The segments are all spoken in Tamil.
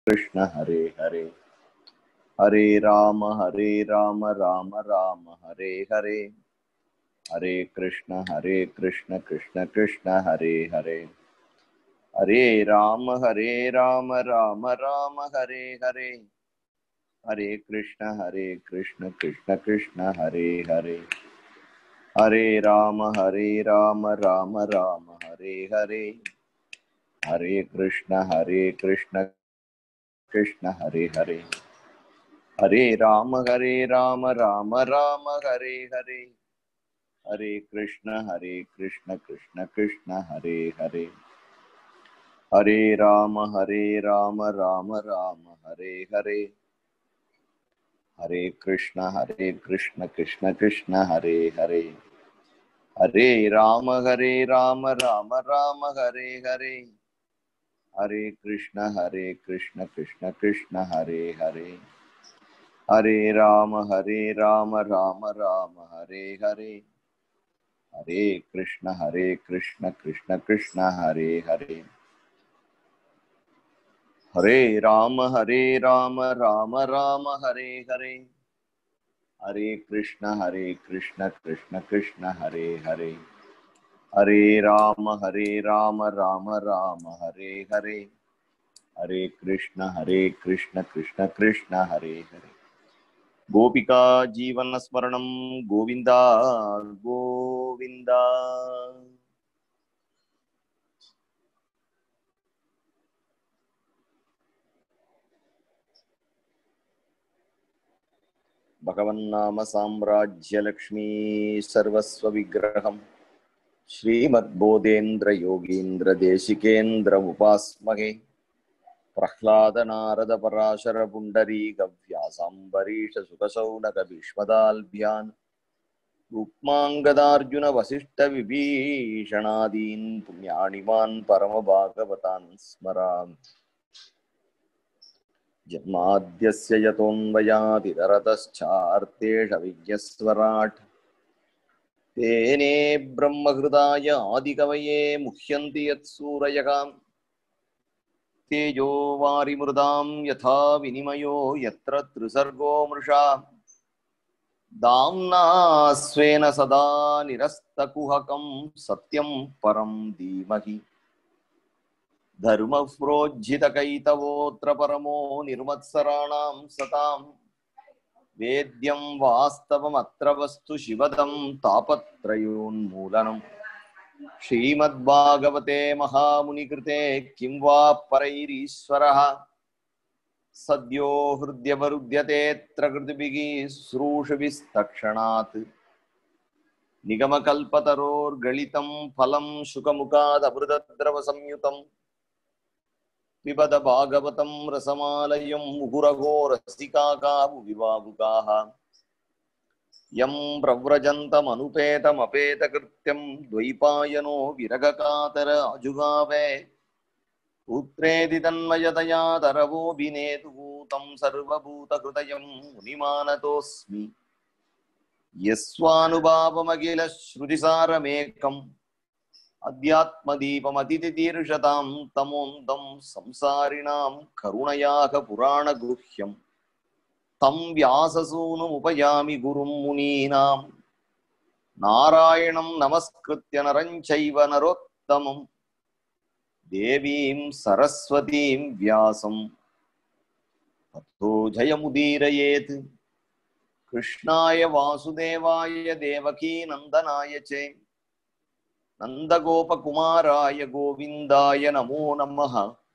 कृष्ण हरे हरे हरे राम हरे राम राम राम हरे हरे हरे कृष्ण हरे कृष्ण कृष्ण कृष्ण हरे हरे हरे राम हरे राम राम राम हरे हरे हरे कृष्ण हरे कृष्ण कृष्ण कृष्ण हरे हरे हरे राम हरे राम राम राम हरे हरे हरे कृष्ण हरे कृष्ण कृष्ण हरे हरे हरे राम हरे राम राम राम हरे हरे हरे कृष्ण हरे कृष्ण कृष्ण कृष्ण हरे हरे हरे राम हरे राम राम राम हरे हरे हरे कृष्ण हरे कृष्ण कृष्ण कृष्ण हरे हरे हरे राम हरे राम राम राम हरे हरे हरे कृष्ण हरे कृष्ण कृष्ण कृष्ण हरे हरे हरे राम हरे राम राम राम हरे हरे हरे कृष्ण हरे कृष्ण कृष्ण कृष्ण हरे हरे हरे राम हरे राम राम राम हरे हरे हरे कृष्ण हरे कृष्ण कृष्ण कृष्ण हरे हरे हरे राम हरे राम राम राम हरे हरे हरे कृष्ण हरे कृष्ण कृष्ण कृष्ण हरे हरे गोपिका जीवनस्मरणं गोविन्दा गोविन्दा भगवन्नाम साम्राज्यलक्ष्मी सर्वस्वविग्रहम् श्रीमद्बोधेन्द्रयोगीन्द्रदेशिकेन्द्रमुपास्महे प्रह्लादनारदपराशरपुण्डरीकव्यासाम्बरीषसुखसौनकभीष्मदाल्भ्यान् रुक्माङ्गदार्जुनवसिष्ठविभीषणादीन् पुण्याणिमान् परमभागवतान् स्मरामि जन्माद्यस्य यतोऽन्वयादितरतश्चार्तेषविज्ञस्वराट् तेने ब्रह्महृदाय आदिकवये मुह्यन्ति यत्सूरयः तेजो वारिमृदां यथा विनिमयो यत्र त्रिसर्गो मृषा दाम्ना स्वेन सदा निरस्तकुहकं सत्यं परं धीमहि धर्मप्रोज्झितकैतवोऽत्र परमो निर्मत्सराणां सतां वेद्यं वास्तवमत्र वस्तु शिवदं तापत्रयोन्मूलनम् श्रीमद्भागवते महामुनिकृते किं वा परैरीश्वरः सद्यो हृद्यवरुध्यतेऽत्र कृतिभिः श्रूषभिस्तक्षणात् निगमकल्पतरोर्गलितं फलं शुकमुखादमृतद्रवसंयुतं पिबद भागवतं रसमालयं मुहुरगो रसिकाकावुविवाबुकाः यं प्रव्रजन्तमनुपेतमपेतकृत्यं द्वैपायनो विरगकातर अजुगावे पुत्रेदि तन्मयतया तरवोऽभिनेतुः तं सर्वभूतहृदयं मुनिमानतोऽस्मि यस्वानुभावमखिलश्रुतिसारमेकम् अध्यात्मदीपमतिथितीर्षतां तमोन्दं संसारिणां करुणयाः पुराणगुह्यम् तं व्याससूनुमुपयामि गुरुं मुनीनां नारायणं नमस्कृत्य नरं चैव नरोत्तमम् देवीं सरस्वतीं व्यासं ततो जयमुदीरयेत् कृष्णाय वासुदेवाय देवकीनन्दनाय च नन्दगोपकुमाराय गोविन्दाय नमो नमः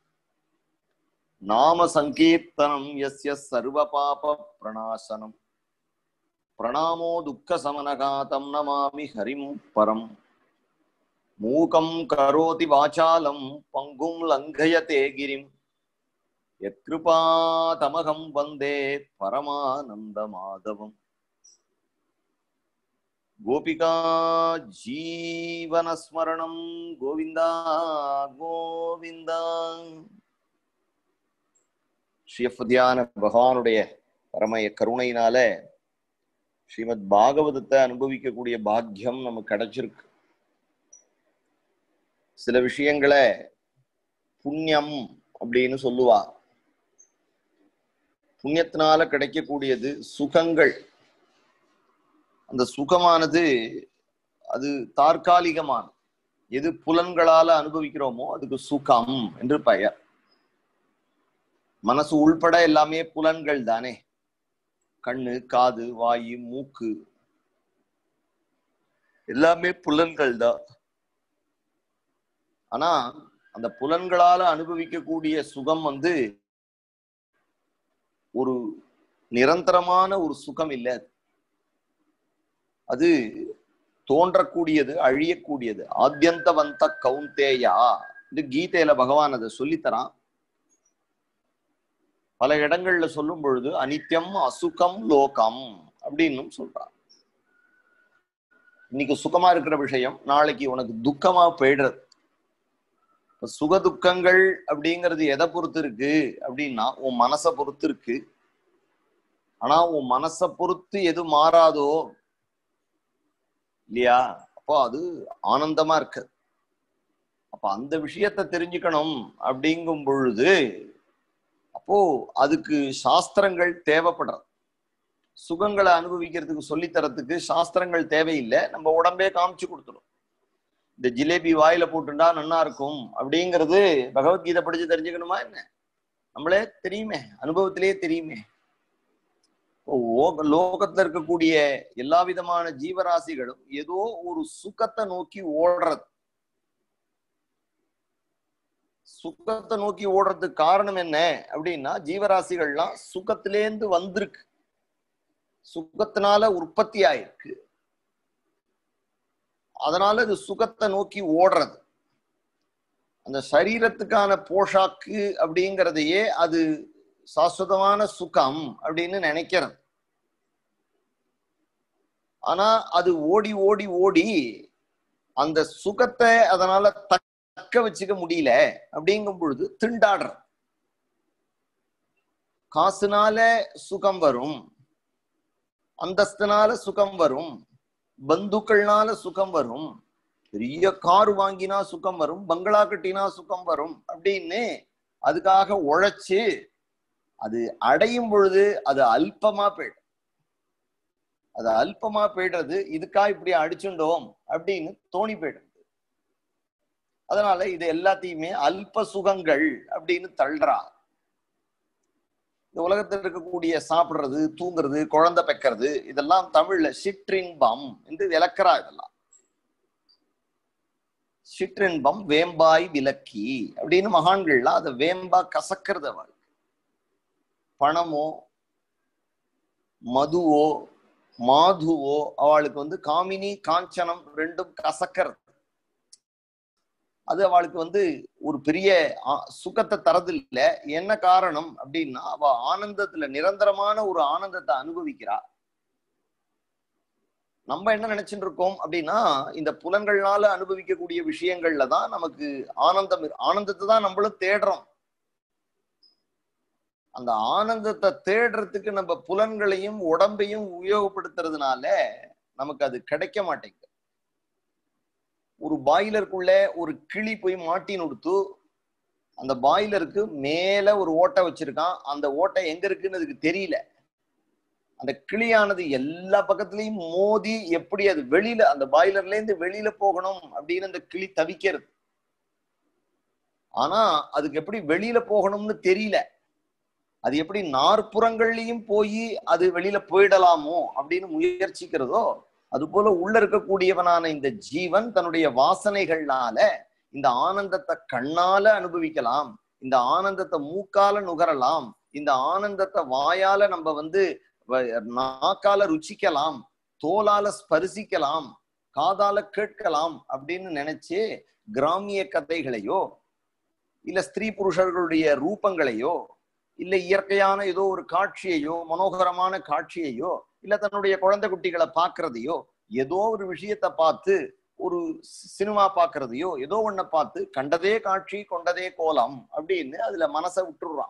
नामसङ्कीर्तनं यस्य सर्वपापप्रणाशनं प्रणामो दुःखसमनघातं नमामि हरिं परम् मूकं करोति वाचालं पङ्गुं लङ्घयते गिरिं यत्कृपातमहं वन्दे परमानन्दमाधवम् गोपिका जीवनस्मरणं गोविन्दा கோவிந்த ஸ்ரீயப்பதியான பகவானுடைய பரமய கருணையினால ஸ்ரீமத் பாகவதத்தை அனுபவிக்கக்கூடிய பாக்கியம் நமக்கு கிடைச்சிருக்கு சில விஷயங்களை புண்ணியம் அப்படின்னு சொல்லுவா புண்ணியத்தினால கிடைக்கக்கூடியது சுகங்கள் அந்த சுகமானது அது தற்காலிகமான எது புலன்களால அனுபவிக்கிறோமோ அதுக்கு சுகம் என்று பெயர் மனசு உள்பட எல்லாமே புலன்கள் தானே கண்ணு காது வாயு மூக்கு எல்லாமே புலன்கள் தான் ஆனா அந்த புலன்களால அனுபவிக்கக்கூடிய சுகம் வந்து ஒரு நிரந்தரமான ஒரு சுகம் இல்லை அது. அது தோன்றக்கூடியது அழியக்கூடியது ஆத்தியந்தவந்த கவுந்தேயா இது கீதையில பகவான் அதை சொல்லித்தரான் பல இடங்கள்ல சொல்லும் பொழுது அனித்யம் அசுகம் லோகம் அப்படின்னும் சொல்றான் இன்னைக்கு சுகமா இருக்கிற விஷயம் நாளைக்கு உனக்கு துக்கமா போயிடுறது இப்ப சுக துக்கங்கள் அப்படிங்கிறது எதை பொறுத்து இருக்கு அப்படின்னா உன் மனசை பொறுத்து இருக்கு ஆனா உன் மனசை பொறுத்து எது மாறாதோ இல்லையா அப்போ அது ஆனந்தமா இருக்கு அப்ப அந்த விஷயத்த தெரிஞ்சுக்கணும் அப்படிங்கும் பொழுது அப்போ அதுக்கு சாஸ்திரங்கள் தேவைப்படுறது சுகங்களை அனுபவிக்கிறதுக்கு சொல்லி தரத்துக்கு சாஸ்திரங்கள் தேவையில்லை நம்ம உடம்பே காமிச்சு கொடுத்துரும் இந்த ஜிலேபி வாயில போட்டுண்டா நன்னா இருக்கும் அப்படிங்கிறது பகவத்கீதை படிச்சு தெரிஞ்சுக்கணுமா என்ன நம்மளே தெரியுமே அனுபவத்திலேயே தெரியுமே ஓ- லோகத்துல இருக்கக்கூடிய எல்லா விதமான ஜீவராசிகளும் ஏதோ ஒரு சுகத்தை நோக்கி ஓடுறது சுகத்தை நோக்கி ஓடுறதுக்கு காரணம் என்ன அப்படின்னா ஜீவராசிகள்லாம் சுகத்திலேந்து வந்திருக்கு சுகத்தினால உற்பத்தி ஆயிருக்கு அதனால இது சுகத்தை நோக்கி ஓடுறது அந்த சரீரத்துக்கான போஷாக்கு அப்படிங்கிறதையே அது சாஸ்வதமான சுகம் அப்படின்னு நினைக்கிறது ஆனா அது ஓடி ஓடி ஓடி அந்த சுகத்தை அதனால தக்க வச்சுக்க முடியல அப்படிங்கும் பொழுது திண்டாடுறது காசுனால சுகம் வரும் அந்தஸ்துனால சுகம் வரும் பந்துக்கள்னால சுகம் வரும் பெரிய கார் வாங்கினா சுகம் வரும் பங்களா கட்டினா சுகம் வரும் அப்படின்னு அதுக்காக உழைச்சு அது அடையும் பொழுது அது அல்பமா போயிடும் அது அல்பமா போயிடுறது இதுக்கா இப்படி அடிச்சுண்டோம் அப்படின்னு தோணி போயிடுது அதனால இது எல்லாத்தையுமே அல்ப சுகங்கள் அப்படின்னு தள்ளுறா இந்த உலகத்தில் இருக்கக்கூடிய சாப்பிடுறது தூங்குறது குழந்தை பெக்கிறது இதெல்லாம் தமிழ்ல சிற்றின்பம் என்று விளக்குறா இதெல்லாம் சிற்றின்பம் வேம்பாய் விலக்கி அப்படின்னு மகான்கள்லாம் அதை வேம்பா கசக்கிறது அவள் பணமோ மதுவோ மாதுவோ அவளுக்கு வந்து காமினி காஞ்சனம் ரெண்டும் கசக்கிறது அது அவளுக்கு வந்து ஒரு பெரிய ஆ- சுகத்தை தரது இல்ல என்ன காரணம் அப்படின்னா அவ ஆனந்தத்துல நிரந்தரமான ஒரு ஆனந்தத்தை அனுபவிக்கிறா நம்ம என்ன நினைச்சுட்டு இருக்கோம் அப்படின்னா இந்த புலன்கள்னால அனுபவிக்கக்கூடிய விஷயங்கள்ல தான் நமக்கு ஆனந்தம் இரு- ஆனந்தத்தை தான் நம்மளும் தேடுறோம் அந்த ஆனந்தத்தை தேடுறதுக்கு நம்ம புலன்களையும் உடம்பையும் உபயோகப்படுத்துறதுனால நமக்கு அது கிடைக்க மாட்டேங்குது ஒரு பாய்லருக்குள்ள ஒரு கிளி போய் மாட்டி நொடுத்து அந்த பாய்லருக்கு மேல ஒரு ஓட்டை வச்சிருக்கான் அந்த ஓட்டை எங்க இருக்குன்னு அதுக்கு தெரியல அந்த கிளியானது எல்லா பக்கத்துலயும் மோதி எப்படி அது வெளியில அந்த பாய்லர்ல இருந்து வெளியில போகணும் அப்படின்னு அந்த கிளி தவிக்கிறது ஆனா அதுக்கு எப்படி வெளியில போகணும்னு தெரியல அது எப்படி நாற்புறங்கள்லயும் போய் அது வெளியில போயிடலாமோ அப்படின்னு முயற்சிக்கிறதோ அது போல உள்ள இருக்கக்கூடியவனான இந்த ஜீவன் தன்னுடைய வாசனைகள்னால இந்த ஆனந்தத்தை கண்ணால அனுபவிக்கலாம் இந்த ஆனந்தத்தை மூக்கால நுகரலாம் இந்த ஆனந்தத்தை வாயால நம்ம வந்து வ- நாக்கால ருச்சிக்கலாம் தோலால ஸ்பரிசிக்கலாம் காதால கேட்கலாம் அப்படின்னு நினைச்சு கிராமிய கதைகளையோ இல்ல ஸ்திரீ புருஷர்களுடைய ரூபங்களையோ இல்ல இயற்கையான ஏதோ ஒரு காட்சியையோ மனோகரமான காட்சியையோ இல்ல தன்னுடைய குழந்தை குட்டிகளை பார்க்கறதையோ ஏதோ ஒரு விஷயத்தை பார்த்து ஒரு சி- சினிமா பார்க்கறதையோ ஏதோ ஒண்ண பார்த்து கண்டதே காட்சி கொண்டதே கோலம் அப்படின்னு அதுல மனசை விட்டுடுறான்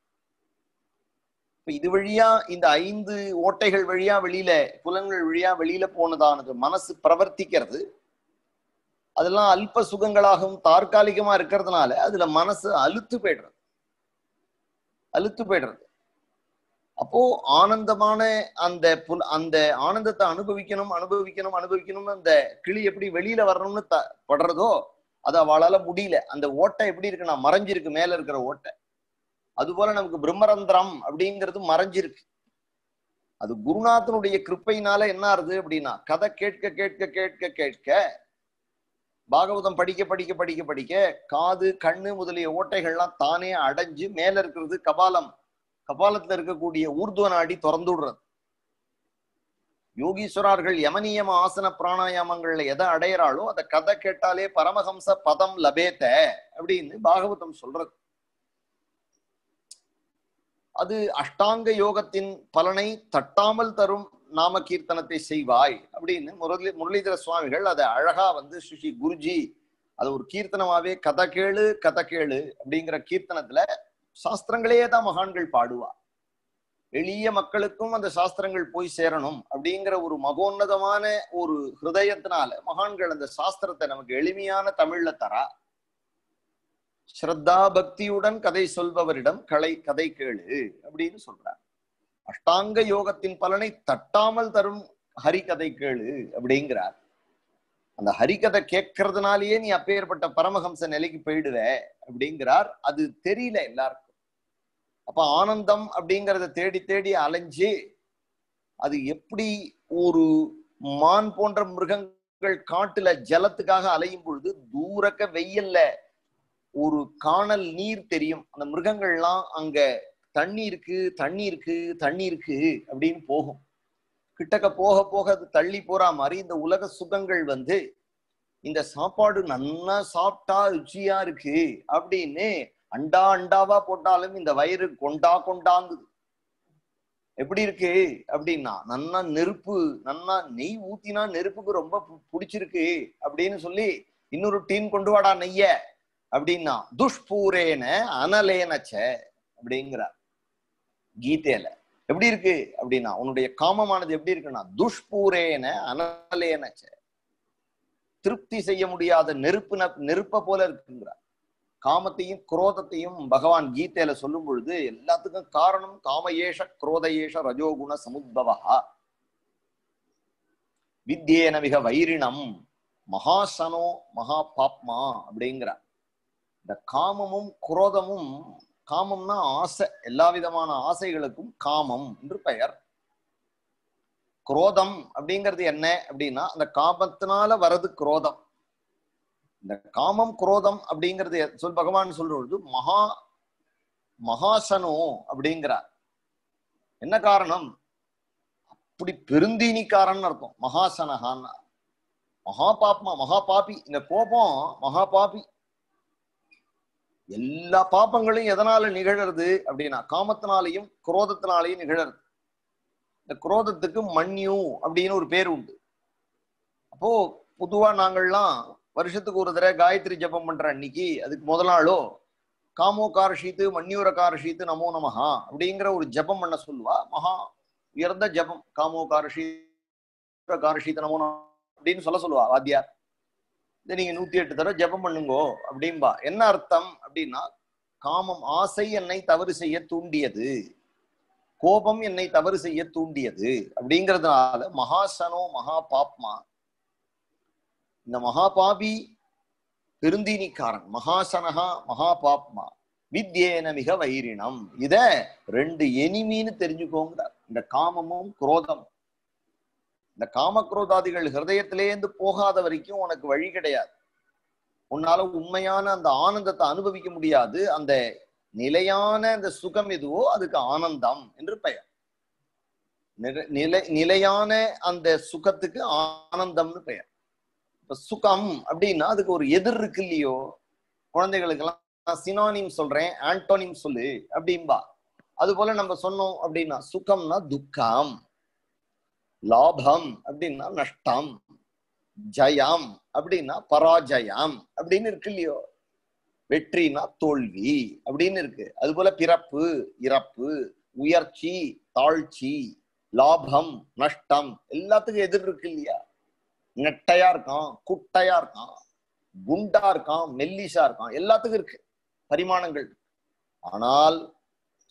இப்ப இது வழியா இந்த ஐந்து ஓட்டைகள் வழியா வெளியில புலன்கள் வழியா வெளியில போனதானது மனசு பிரவர்த்திக்கிறது அதெல்லாம் அல்ப சுகங்களாகவும் தற்காலிகமா இருக்கிறதுனால அதுல மனசு அலுத்து போயிடுறது அலுத்து போயிடுறது அப்போ ஆனந்தமான அந்த புல் அந்த ஆனந்தத்தை அனுபவிக்கணும் அனுபவிக்கணும் அனுபவிக்கணும்னு அந்த கிளி எப்படி வெளியில வரணும்னு த படுறதோ அது அவளால முடியல அந்த ஓட்டை எப்படி இருக்குன்னா மறைஞ்சிருக்கு மேல இருக்கிற ஓட்டை அது போல நமக்கு பிரம்மரந்திரம் அப்படிங்கிறது மறைஞ்சிருக்கு அது குருநாதனுடைய கிருப்பையினால என்ன ஆறுது அப்படின்னா கதை கேட்க கேட்க கேட்க கேட்க பாகவதம் படிக்க படிக்க படிக்க படிக்க காது கண்ணு முதலிய ஓட்டைகள்லாம் தானே அடைஞ்சு மேல இருக்கிறது கபாலம் கபாலத்துல இருக்கக்கூடிய ஊர்துவ நாடி திறந்து விடுறது யோகீஸ்வரர்கள் யமனியம ஆசன பிராணாயாமங்கள்ல எதை அடையறாளோ அதை கதை கேட்டாலே பரமஹம்ச பதம் லபேத்த அப்படின்னு பாகவதம் சொல்றது அது அஷ்டாங்க யோகத்தின் பலனை தட்டாமல் தரும் நாம கீர்த்தனத்தை செய்வாய் அப்படின்னு முரளி முரளிதர சுவாமிகள் அதை அழகா வந்து ஸ்ரீ குருஜி அது ஒரு கீர்த்தனமாவே கதை கேளு கதை கேளு அப்படிங்கிற கீர்த்தனத்துல சாஸ்திரங்களே தான் மகான்கள் பாடுவா எளிய மக்களுக்கும் அந்த சாஸ்திரங்கள் போய் சேரணும் அப்படிங்கிற ஒரு மகோன்னதமான ஒரு ஹிருதயத்தினால மகான்கள் அந்த சாஸ்திரத்தை நமக்கு எளிமையான தமிழ்ல தரா ஸ்ரத்தா பக்தியுடன் கதை சொல்பவரிடம் கலை கதை கேளு அப்படின்னு சொல்றார் அஷ்டாங்க யோகத்தின் பலனை தட்டாமல் தரும் ஹரிகதை கேளு அப்படிங்கிறார் அந்த ஹரிகதை கேட்கறதுனாலயே நீ அப்பேற்பட்ட பரமஹம்ச நிலைக்கு போயிடுவ அப்படிங்கிறார் அது தெரியல எல்லாருக்கும் அப்ப ஆனந்தம் அப்படிங்கறத தேடி தேடி அலைஞ்சு அது எப்படி ஒரு மான் போன்ற மிருகங்கள் காட்டுல ஜலத்துக்காக அலையும் பொழுது தூரக்க வெயில்ல ஒரு காணல் நீர் தெரியும் அந்த மிருகங்கள்லாம் அங்க தண்ணி இருக்கு தண்ணி இருக்கு தண்ணி இருக்கு அப்படின்னு போகும் கிட்டக்க போக போக அது தள்ளி போற மாதிரி இந்த உலக சுகங்கள் வந்து இந்த சாப்பாடு நன்னா சாப்பிட்டா ருச்சியா இருக்கு அப்படின்னு அண்டா அண்டாவா போட்டாலும் இந்த வயிறு கொண்டா கொண்டாங்குது எப்படி இருக்கு அப்படின்னா நன்னா நெருப்பு நன்னா நெய் ஊத்தினா நெருப்புக்கு ரொம்ப பு- பிடிச்சிருக்கு அப்படின்னு சொல்லி இன்னொரு டீன் கொண்டு வாடா நெய்ய அப்படின்னா துஷ்பூரேன அனலேனச்ச அப்படிங்கிறார் கீதையில எப்படி இருக்கு அப்படின்னா உன்னுடைய காமமானது எப்படி இருக்குன்னா துஷ்பூரேன அனலேனச்ச திருப்தி செய்ய முடியாத நெருப்பு நெருப்ப போல இருக்குங்கிறார் காமத்தையும் குரோதத்தையும் பகவான் கீதையில சொல்லும் பொழுது எல்லாத்துக்கும் காரணம் காமயேஷ குரோதயேஷ ரஜோகுண சமுத்பவா வித்யேன மிக வைரிணம் மகாசனோ மகா பாப்மா அப்படிங்கிறார் இந்த காமமும் குரோதமும் காமம்னா ஆசை எல்லா விதமான ஆசைகளுக்கும் காமம் என்று பெயர் குரோதம் அப்படிங்கிறது என்ன அப்படின்னா அந்த காமத்தினால வரது குரோதம் இந்த காமம் குரோதம் அப்படிங்கிறது எ- சொல் பகவான் சொல்றது மகா மகாசனோ அப்படிங்கிறார் என்ன காரணம் அப்படி பெருந்தீனிக்காரன் அர்த்தம் மகாசனகான்னா மகா பாப்மா மகா பாபி இந்த கோபம் மகா பாபி எல்லா பாப்பங்களும் எதனால நிகழறது அப்படின்னா காமத்தினாலையும் குரோதத்தினாலையும் நிகழறது இந்த குரோதத்துக்கு மன்யு அப்படின்னு ஒரு பேர் உண்டு அப்போ பொதுவா நாங்கள்லாம் வருஷத்துக்கு ஒரு தடவை காயத்ரி ஜபம் பண்ற அன்னைக்கு அதுக்கு முதல் நாளோ காமோ காரஷீத்து மன்யூர காரஷீத்து நமோ நமஹா அப்படிங்கிற ஒரு ஜபம் பண்ண சொல்லுவா மகா உயர்ந்த ஜபம் காமோ காரஷீ காரஷீத்து நமோ நமஹா அப்படின்னு சொல்ல சொல்லுவா வாத்தியார் இதை நீங்க நூத்தி எட்டு தடவை ஜெபம் பண்ணுங்கோ அப்படின்பா என்ன அர்த்தம் அப்படின்னா காமம் ஆசை என்னை தவறு செய்ய தூண்டியது கோபம் என்னை தவறு செய்ய தூண்டியது அப்படிங்கிறதுனால மகாசனோ மகா பாப்மா இந்த மகா பாபி பெருந்தீனிக்காரன் மகாசனகா மகா பாப்மா வித்யேன மிக வைரினம் இத ரெண்டு எனிமின்னு தெரிஞ்சுக்கோங்கிறார் இந்த காமமும் குரோதம் இந்த காமக்ரோதாதிகள் ஹிருதயத்திலேருந்து போகாத வரைக்கும் உனக்கு வழி கிடையாது உன்னால உண்மையான அந்த ஆனந்தத்தை அனுபவிக்க முடியாது அந்த நிலையான அந்த சுகம் எதுவோ அதுக்கு ஆனந்தம் என்று பெயர் நில- நிலை நிலையான அந்த சுகத்துக்கு ஆனந்தம்னு பெயர் இப்ப சுகம் அப்படின்னா அதுக்கு ஒரு எதிர் இருக்கு இல்லையோ குழந்தைகளுக்கெல்லாம் நான் சினானிம் சொல்றேன் ஆண்டோனிம் சொல்லு அப்படின்பா அது போல நம்ம சொன்னோம் அப்படின்னா சுகம்னா துக்கம் லாபம் அப்படின்னா நஷ்டம் ஜயம் அப்படின்னா பராஜயம் அப்படின்னு இருக்கு இல்லையோ வெற்றினா தோல்வி அப்படின்னு இருக்கு அது போல பிறப்பு இறப்பு உயர்ச்சி தாழ்ச்சி லாபம் நஷ்டம் எல்லாத்துக்கும் எதிர் இருக்கு இல்லையா நெட்டையா இருக்கான் குட்டையா இருக்கான் குண்டா இருக்கான் மெல்லிசா இருக்கான் எல்லாத்துக்கும் இருக்கு பரிமாணங்கள் ஆனால்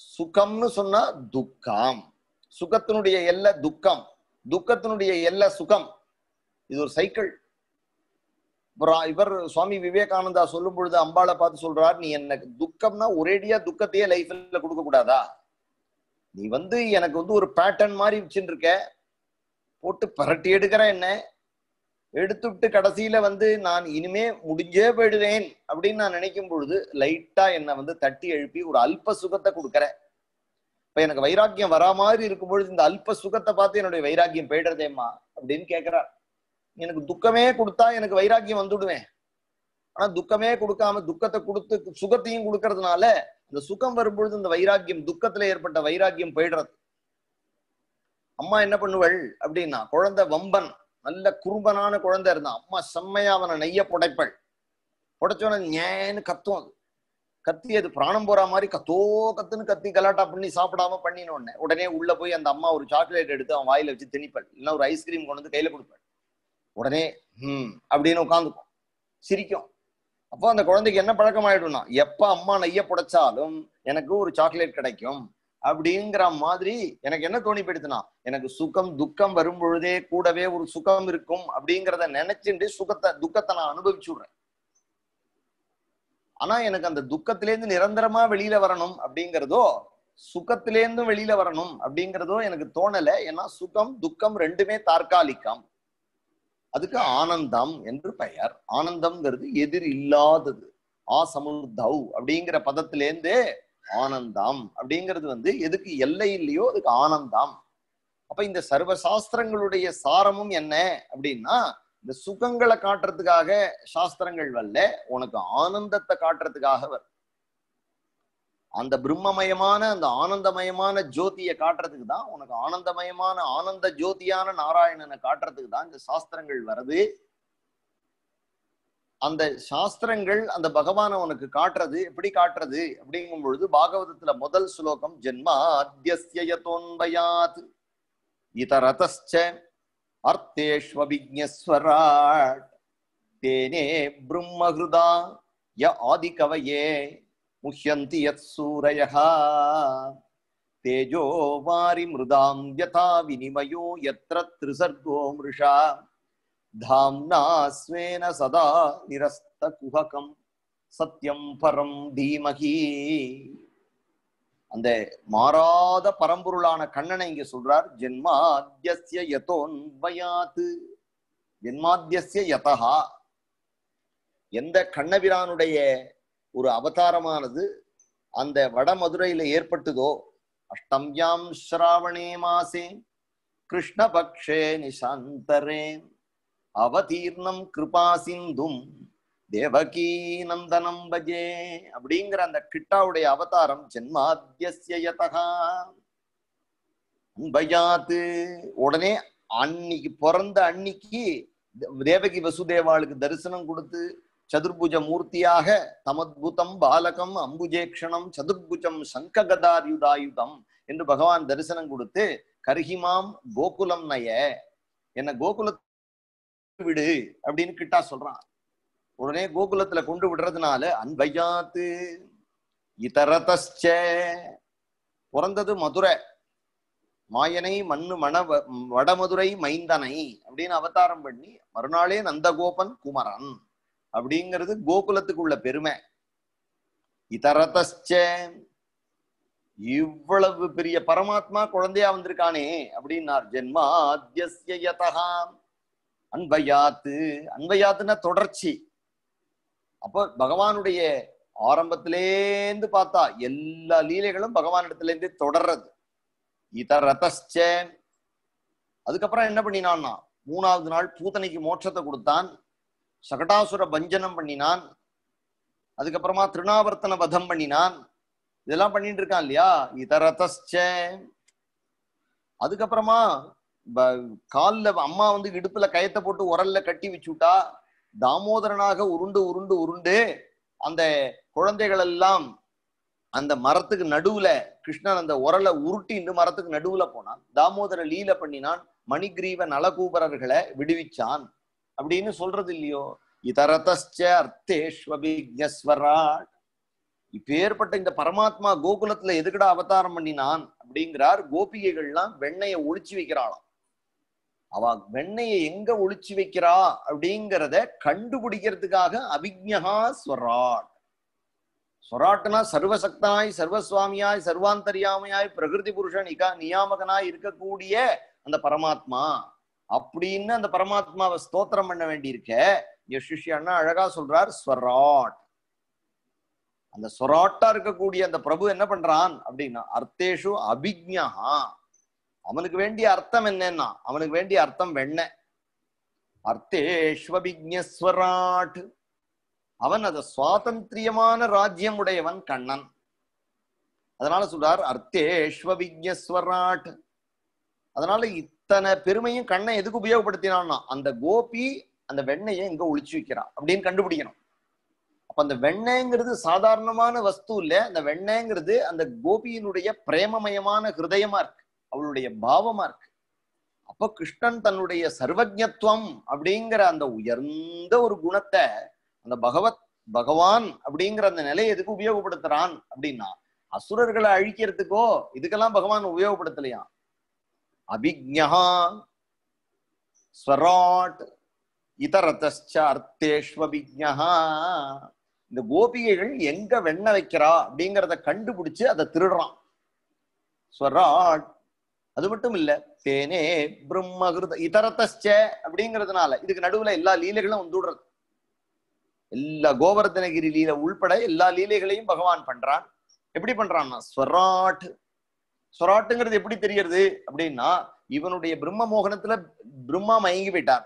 சுகம்னு சொன்னா துக்கம் சுகத்தினுடைய எல்லை துக்கம் துக்கத்தினுடைய எல்லை சுகம் இது ஒரு சைக்கிள் அப்புறம் இவர் சுவாமி விவேகானந்தா சொல்லும் பொழுது அம்பாளை பார்த்து சொல்றார் நீ எனக்கு துக்கம்னா ஒரேடியா துக்கத்தையே லைஃப்ல கொடுக்க கூடாதா நீ வந்து எனக்கு வந்து ஒரு பேட்டர்ன் மாதிரி வச்சுட்டு இருக்க போட்டு பரட்டி எடுக்கிற என்ன எடுத்துட்டு கடைசியில வந்து நான் இனிமே முடிஞ்சே போயிடுவேன் அப்படின்னு நான் நினைக்கும் பொழுது லைட்டா என்னை வந்து தட்டி எழுப்பி ஒரு அல்ப சுகத்தை கொடுக்கற இப்ப எனக்கு வைராக்கியம் வரா மாதிரி இருக்கும் பொழுது இந்த அல்ப சுகத்தை பார்த்து என்னுடைய வைராக்கியம் போயிடுறதேம்மா அப்படின்னு கேட்கிறார் எனக்கு துக்கமே கொடுத்தா எனக்கு வைராக்கியம் வந்துடுவேன் ஆனா துக்கமே கொடுக்காம துக்கத்தை கொடுத்து சுகத்தையும் கொடுக்கறதுனால இந்த சுகம் வரும்பொழுது இந்த வைராக்கியம் துக்கத்துல ஏற்பட்ட வைராக்கியம் போயிடுறது அம்மா என்ன பண்ணுவள் அப்படின்னா குழந்தை வம்பன் நல்ல குறும்பனான குழந்தை இருந்தான் அம்மா செம்மையா அவனை நெய்ய புடைப்பள் புடைச்சவன ஞேன்னு கத்தும் அது கத்தி அது பிராணம் போற மாதிரி கத்தோ கத்துன்னு கத்தி கலாட்டா பண்ணி சாப்பிடாம பண்ணின உடனே உடனே உள்ள போய் அந்த அம்மா ஒரு சாக்லேட் எடுத்து அவன் வாயில வச்சு திணிப்பள் இல்லைன்னா ஒரு ஐஸ்கிரீம் கொண்டு வந்து கையில கொடுப்பள் உடனே ஹம் அப்படின்னு உட்காந்துக்கும் சிரிக்கும் அப்போ அந்த குழந்தைக்கு என்ன பழக்கம் ஆயிடும்னா எப்ப அம்மா நெய்ய புடைச்சாலும் எனக்கு ஒரு சாக்லேட் கிடைக்கும் அப்படிங்கிற மாதிரி எனக்கு என்ன தோணி போயிடுதுன்னா எனக்கு சுகம் துக்கம் வரும் பொழுதே கூடவே ஒரு சுகம் இருக்கும் அப்படிங்கிறத நினைச்சுட்டு சுகத்தை துக்கத்தை நான் அனுபவிச்சு விடுறேன் ஆனா எனக்கு அந்த துக்கத்திலேருந்து நிரந்தரமா வெளியில வரணும் அப்படிங்கிறதோ சுகத்திலேருந்தும் வெளியில வரணும் அப்படிங்கிறதோ எனக்கு தோணல ஏன்னா சுகம் துக்கம் ரெண்டுமே தற்காலிகம் அதுக்கு ஆனந்தம் என்று பெயர் ஆனந்தம்ங்கிறது எதிர் இல்லாதது ஆசமுர்தவ் அப்படிங்கிற பதத்திலேருந்து ஆனந்தம் அப்படிங்கிறது வந்து எதுக்கு எல்லை இல்லையோ அதுக்கு ஆனந்தம் அப்ப இந்த சர்வ சாஸ்திரங்களுடைய சாரமும் என்ன அப்படின்னா இந்த சுகங்களை காட்டுறதுக்காக சாஸ்திரங்கள் வரல உனக்கு ஆனந்தத்தை காட்டுறதுக்காக வரும் அந்த பிரம்மமயமான அந்த ஆனந்தமயமான ஜோதியை காட்டுறதுக்கு தான் உனக்கு ஆனந்தமயமான ஆனந்த ஜோதியான நாராயணனை காட்டுறதுக்கு தான் இந்த சாஸ்திரங்கள் வருது அந்த சாஸ்திரங்கள் அந்த பகவானை உனக்கு காட்டுறது எப்படி காட்டுறது அப்படிங்கும் பொழுது பாகவதத்துல முதல் ஸ்லோகம் ஜென்மாத்யஸ்யதோன்வயாத் இதரதச்ச அர்த்தேஷ்வபிஜஸ்வராட் தேனே பிரம்மஹிருதா ய ஆதிகவயே முஹ்யந்தி யத் சூரயः தேஜோ வாரி மிருதாம் யதா வினிமயோ யத்ர த்ரிசர்கோ மிருஷா தாம்னா ஸ்வேன சதா நிரஸ்த குஹகம் சத்யம் பரம் தீமகி அந்த மாறாத பரம்பொருளான கண்ணனை இங்க சொல்றார் ஜென்மாத்தியஸ்ய யதோன்வயாத்து ஜென்மாத்தியஸ்ய யதஹா எந்த கண்ணபிரானுடைய ஒரு அவதாரமானது அந்த வடமதுரையில ஏற்பட்டதோ அஷ்டம்யாம் ஸ்ராவணே மாசே கிருஷ்ணபக்ஷே நிசாந்தரே அவதீர்ணம் கிருபா சிந்தும் தேவகீ நந்தனம் பஜே அப்படிங்கிற அந்த கிட்டாவுடைய அவதாரம் ஜென்மாத்தியதகா அன்பயாத்து உடனே அன்னைக்கு பிறந்த அன்னைக்கு தேவகி வசுதேவாளுக்கு தரிசனம் கொடுத்து சதுர்புஜ மூர்த்தியாக தமத்புதம் பாலகம் அம்புஜேக்ஷணம் சதுர்புஜம் சங்ககதாயுதாயுதம் என்று பகவான் தரிசனம் கொடுத்து கர்ஹிமாம் கோகுலம் நய என்ன கோகுல விடு அப்படின்னு கிட்டா சொல்றான் உடனே கோகுலத்துல கொண்டு விடுறதுனால அன்பையாத்து இதரதச்ச பிறந்தது மதுரை மாயனை மண்ணு மண வடமதுரை மைந்தனை அப்படின்னு அவதாரம் பண்ணி மறுநாளே நந்தகோபன் குமரன் அப்படிங்கிறது கோகுலத்துக்கு உள்ள பெருமை இதரதச்ச இவ்வளவு பெரிய பரமாத்மா குழந்தையா வந்திருக்கானே அப்படின்னார் ஜென்மாத்யஸ்யதா அன்பயாத்து அன்பயாத்துன்னா தொடர்ச்சி அப்போ பகவானுடைய ஆரம்பத்திலேந்து பார்த்தா எல்லா லீலைகளும் பகவான் இடத்துல இருந்து தொடர்றது இதரதச்ச அதுக்கப்புறம் என்ன பண்ணினான்னா மூணாவது நாள் பூத்தனைக்கு மோட்சத்தை கொடுத்தான் சகடாசுர பஞ்சனம் பண்ணினான் அதுக்கப்புறமா திருணாவர்த்தன வதம் பண்ணினான் இதெல்லாம் பண்ணிட்டு இருக்கான் இல்லையா இதரதச்ச அதுக்கப்புறமா கால்ல அம்மா வந்து இடுப்புல கயத்தை போட்டு உரல்ல கட்டி வச்சுட்டா தாமோதரனாக உருண்டு உருண்டு உருண்டு அந்த குழந்தைகள் எல்லாம் அந்த மரத்துக்கு நடுவுல கிருஷ்ணன் அந்த உரலை உருட்டின்னு மரத்துக்கு நடுவுல போனான் தாமோதர லீல பண்ணினான் மணிகிரீவ நலகூபரர்களை விடுவிச்சான் அப்படின்னு சொல்றது இல்லையோ இதரதச்ச அர்த்தேஸ்வபிஜஸ்வராட் இப்பேற்பட்ட இந்த பரமாத்மா கோகுலத்துல எதுக்குடா அவதாரம் பண்ணினான் அப்படிங்கிறார் கோபிகைகள்லாம் வெண்ணைய ஒளிச்சு வைக்கிறாளாம் அவ வெண்ணைய எங்க ஒளிச்சு வைக்கிறா அப்படிங்கிறத கண்டுபிடிக்கிறதுக்காக அபிஜ்ஞகா ஸ்வராட் ஸ்வராட்னா சர்வசக்தனாய் சர்வசுவாமியாய் சர்வாந்தரியாமையாய் பிரகிருதி புருஷன் நிகா நியாமகனாய் இருக்கக்கூடிய அந்த பரமாத்மா அப்படின்னு அந்த பரமாத்மாவை ஸ்தோத்திரம் பண்ண வேண்டியிருக்க இங்க சிஷ்யன்னா அழகா சொல்றார் ஸ்வராட் அந்த சொராட்டா இருக்கக்கூடிய அந்த பிரபு என்ன பண்றான் அப்படின்னா அர்த்தேஷு அபிஜ்ஞா அவனுக்கு வேண்டிய அர்த்தம் என்னன்னா அவனுக்கு வேண்டிய அர்த்தம் வெண்ண அர்த்தேஷ்வபிஜ்ஞஸ்வராட் அவன் அத சுவாதந்திரியமான ராஜ்யம் உடையவன் கண்ணன் அதனால சொல்றார் அர்த்தேஷ்வபிஜ்ஞஸ்வராட் அதனால இத்தனை பெருமையும் கண்ணை எதுக்கு உபயோகப்படுத்தினான்னா அந்த கோபி அந்த வெண்ணையை எங்க ஒளிச்சு வைக்கிறா அப்படின்னு கண்டுபிடிக்கணும் அப்ப அந்த வெண்ணெய்ங்கிறது சாதாரணமான வஸ்து இல்ல அந்த வெண்ணெய்ங்கிறது அந்த கோபியினுடைய பிரேமமயமான ஹிருதயமா இருக்கு அவளுடைய பாவமா இருக்கு அப்ப கிருஷ்ணன் தன்னுடைய சர்வஜத்துவம் அப்படிங்கிற அந்த உயர்ந்த ஒரு குணத்தை அந்த பகவத் பகவான் அப்படிங்கிற அந்த நிலையை எதுக்கு உபயோகப்படுத்துறான் அப்படின்னா அசுரர்களை அழிக்கிறதுக்கோ இதுக்கெல்லாம் பகவான் உபயோகப்படுத்தலையா அபிஜ்ஞா ஸ்வராட் இதரதச்ச அர்த்தேஷ்வபிஜ்ஞா இந்த கோபிகைகள் எங்க வெண்ண வைக்கிறா அப்படிங்கிறத கண்டுபிடிச்சு அதை திருடுறான் ஸ்வராட் அது மட்டும் இல்ல தேனே பிரம்மகிருத இதரதச்ச அப்படிங்கிறதுனால இதுக்கு நடுவுல எல்லா லீலைகளும் வந்துடுறது எல்லா கோவர்தனகிரி லீலை உள்பட எல்லா லீலைகளையும் பகவான் பண்றான் எப்படி பண்றான்னா ஸ்வராட் ஸ்வராட்டுங்கிறது எப்படி தெரியறது அப்படின்னா இவனுடைய பிரம்ம மோகனத்துல பிரம்மா மயங்கி போயிட்டார்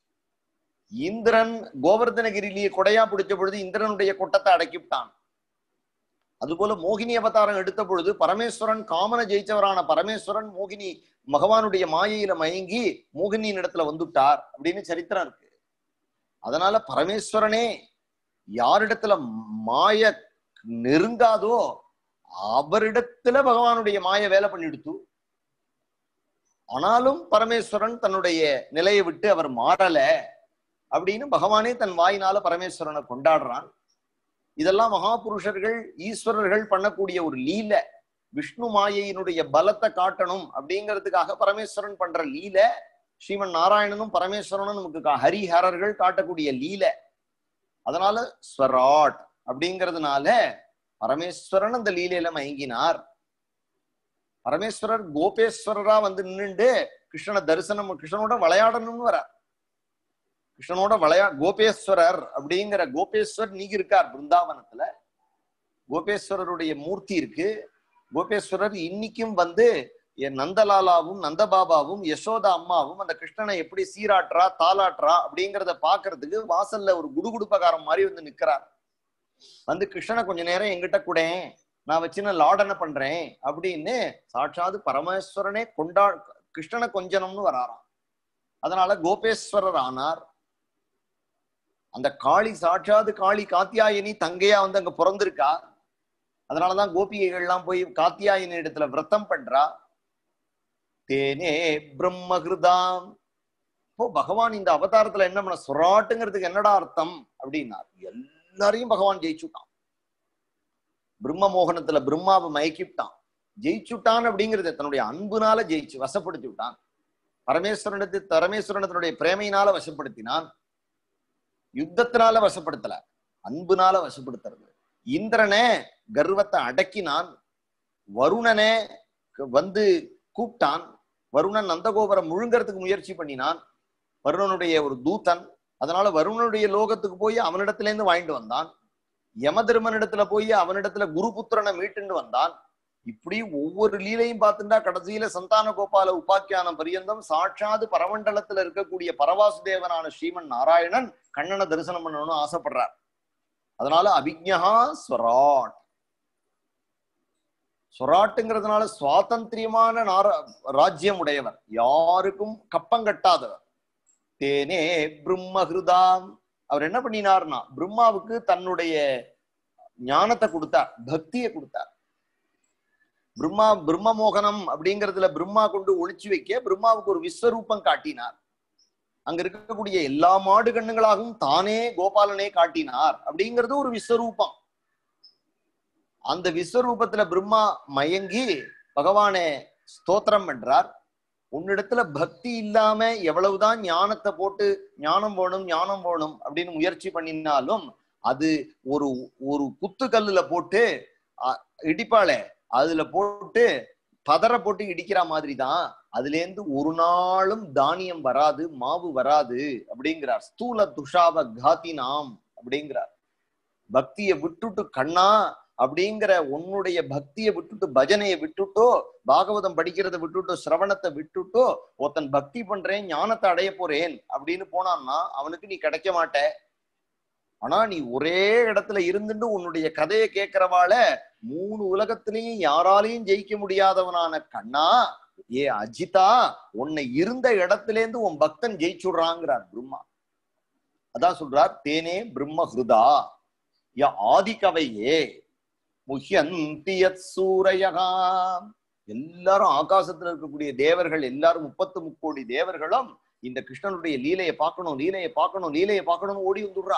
இந்திரன் கோவர்தனகிரிலேயே கொடையா பிடிச்ச பொழுது இந்திரனுடைய கொட்டத்தை அடக்கிவிட்டான் அதுபோல மோகினி அவதாரம் எடுத்த பொழுது பரமேஸ்வரன் காமனை ஜெயிச்சவரான பரமேஸ்வரன் மோகினி பகவானுடைய மாயையில மயங்கி மோகினியின் இடத்துல வந்துட்டார் அப்படின்னு சரித்திரம் இருக்கு அதனால பரமேஸ்வரனே யாரிடத்துல மாய நெருங்காதோ அவரிடத்துல பகவானுடைய மாய வேலை பண்ணிடுத்து ஆனாலும் பரமேஸ்வரன் தன்னுடைய நிலையை விட்டு அவர் மாறல அப்படின்னு பகவானே தன் வாயினால பரமேஸ்வரனை கொண்டாடுறான் இதெல்லாம் மகாபுருஷர்கள் ஈஸ்வரர்கள் பண்ணக்கூடிய ஒரு லீல விஷ்ணு மாயையினுடைய பலத்தை காட்டணும் அப்படிங்கிறதுக்காக பரமேஸ்வரன் பண்ற லீல ஸ்ரீமன் நாராயணனும் பரமேஸ்வரனும் நமக்கு ஹரிஹரர்கள் காட்டக்கூடிய லீல அதனால ஸ்வராட் அப்படிங்கிறதுனால பரமேஸ்வரன் அந்த லீலையில மயங்கினார் பரமேஸ்வரர் கோபேஸ்வரரா வந்து நின்றுண்டு கிருஷ்ணனை தரிசனம் கிருஷ்ணனோட விளையாடணும்னு வர கிருஷ்ணனோட விளையா கோபேஸ்வரர் அப்படிங்கிற கோபேஸ்வர் நீங்க இருக்கார் பிருந்தாவனத்துல கோபேஸ்வரருடைய மூர்த்தி இருக்கு கோபேஸ்வரர் இன்னைக்கும் வந்து என் நந்தலாலாவும் நந்தபாபாவும் யசோதா அம்மாவும் அந்த கிருஷ்ணனை எப்படி சீராட்டுறா தாளாட்டுறா அப்படிங்கிறத பாக்குறதுக்கு வாசல்ல ஒரு குடுகுடுப்பகாரம் மாதிரி வந்து நிக்கிறார் வந்து கிருஷ்ணனை கொஞ்ச நேரம் எங்கிட்ட கூட நான் வச்சு நான் லாடனை பண்றேன் அப்படின்னு சாட்சாது பரமேஸ்வரனே கொண்டா கிருஷ்ணனை கொஞ்சனம்னு வராராம் அதனால கோபேஸ்வரர் ஆனார் அந்த காளி சாட்சாது காளி காத்தியாயனி தங்கையா வந்து அங்க பிறந்திருக்கா அதனாலதான் கோபிகைகள்லாம் போய் காத்தியாயனி இடத்துல விரதம் பண்றா தேனே பிரம்மகிருதாம் இப்போ பகவான் இந்த அவதாரத்துல என்ன பண்ண சுராட்டுங்கிறதுக்கு என்னடா அர்த்தம் அப்படின்னா எல்லாரையும் பகவான் ஜெயிச்சுட்டான் பிரம்ம மோகனத்துல பிரம்மாவை மயக்கிவிட்டான் ஜெயிச்சுட்டான் அப்படிங்கறது தன்னுடைய அன்புனால ஜெயிச்சு வசப்படுத்தி விட்டான் பரமேஸ்வரனத்து பரமேஸ்வரனத்தினுடைய பிரேமையினால வசப்படுத்தினான் யுத்தத்தினால வசப்படுத்தல அன்புனால வசப்படுத்துறது இந்திரனே கர்வத்தை அடக்கினான் வருணனே வந்து கூப்பிட்டான் வருணன் நந்தகோபுரம் முழுங்கறதுக்கு முயற்சி பண்ணினான் வருணனுடைய ஒரு தூதன் அதனால வருணனுடைய லோகத்துக்கு போய் அவனிடத்துல இருந்து வாங்கிட்டு வந்தான் யமதர்மனிடத்துல போய் அவனிடத்துல குருபுத்திரனை மீட்டுண்டு வந்தான் இப்படி ஒவ்வொரு லீலையும் பார்த்துட்டா கடைசியில சந்தான கோபால உபாக்கியானம் பரியந்தம் சாட்சாது பரமண்டலத்துல இருக்கக்கூடிய பரவாசுதேவனான ஸ்ரீமன் நாராயணன் கண்ணனை தரிசனம் பண்ணணும்னு ஆசைப்படுறார் அதனால அபிஜா ஸ்வராட் ஸ்வராட்டுங்கிறதுனால சுவாதந்திரியமான நார ராஜ்யம் உடையவர் யாருக்கும் கப்பம் கட்டாதவர் தேனே பிரம்மஹிருதாம் அவர் என்ன பண்ணினார்னா பிரம்மாவுக்கு தன்னுடைய ஞானத்தை கொடுத்தார் பக்தியை கொடுத்தார் பிரம்மா பிரம்ம மோகனம் அப்படிங்கிறதுல பிரம்மா கொண்டு ஒளிச்சு வைக்க பிரம்மாவுக்கு ஒரு விஸ்வரூபம் காட்டினார் அங்க இருக்கக்கூடிய எல்லா மாடு கண்ணுகளாகவும் தானே கோபாலனே காட்டினார் அப்படிங்கிறது ஒரு விஸ்வரூபம் அந்த விஸ்வரூபத்துல பிரம்மா மயங்கி பகவானே ஸ்தோத்திரம் பண்றார் உன்னிடத்துல பக்தி இல்லாம எவ்வளவுதான் ஞானத்தை போட்டு ஞானம் போகணும் ஞானம் போகணும் அப்படின்னு முயற்சி பண்ணினாலும் அது ஒரு ஒரு குத்து கல்லுல போட்டு அ- இடிப்பாளே அதுல போட்டு பதற போட்டு இடிக்கிற மாதிரி தான் அதுல இருந்து ஒரு நாளும் தானியம் வராது மாவு வராது அப்படிங்கிறார் ஸ்தூல துஷாவ காதி நாம் அப்படிங்கிறார் பக்தியை விட்டுட்டு கண்ணா அப்படிங்கிற உன்னுடைய பக்தியை விட்டுட்டு பஜனையை விட்டுட்டோ பாகவதம் படிக்கிறதை விட்டுட்டோ சிரவணத்தை விட்டுட்டோ ஒருத்தன் பக்தி பண்றேன் ஞானத்தை அடைய போறேன் அப்படின்னு போனான்னா அவனுக்கு நீ கிடைக்க மாட்ட ஆனா நீ ஒரே இடத்துல இருந்துட்டு உன்னுடைய கதையை கேட்கிறவாள மூணு உலகத்திலையும் யாராலையும் ஜெயிக்க முடியாதவனான கண்ணா ஏ அஜிதா உன்னை இருந்த இடத்துல இருந்து உன் பக்தன் ஜெயிச்சுடுறாங்கிறார் பிரம்மா அதான் சொல்றார் தேனே பிரம்ம ஹிருதா ய ஆதிகவையே முஹ்யந்தி யத் சூரயகா எல்லாரும் ஆகாசத்துல இருக்கக்கூடிய தேவர்கள் எல்லாரும் முப்பத்து முக்கோடி தேவர்களும் இந்த கிருஷ்ணனுடைய லீலையை பார்க்கணும் லீலையை பார்க்கணும் லீலையை பார்க்கணும்னு ஓடி வந்துடுறா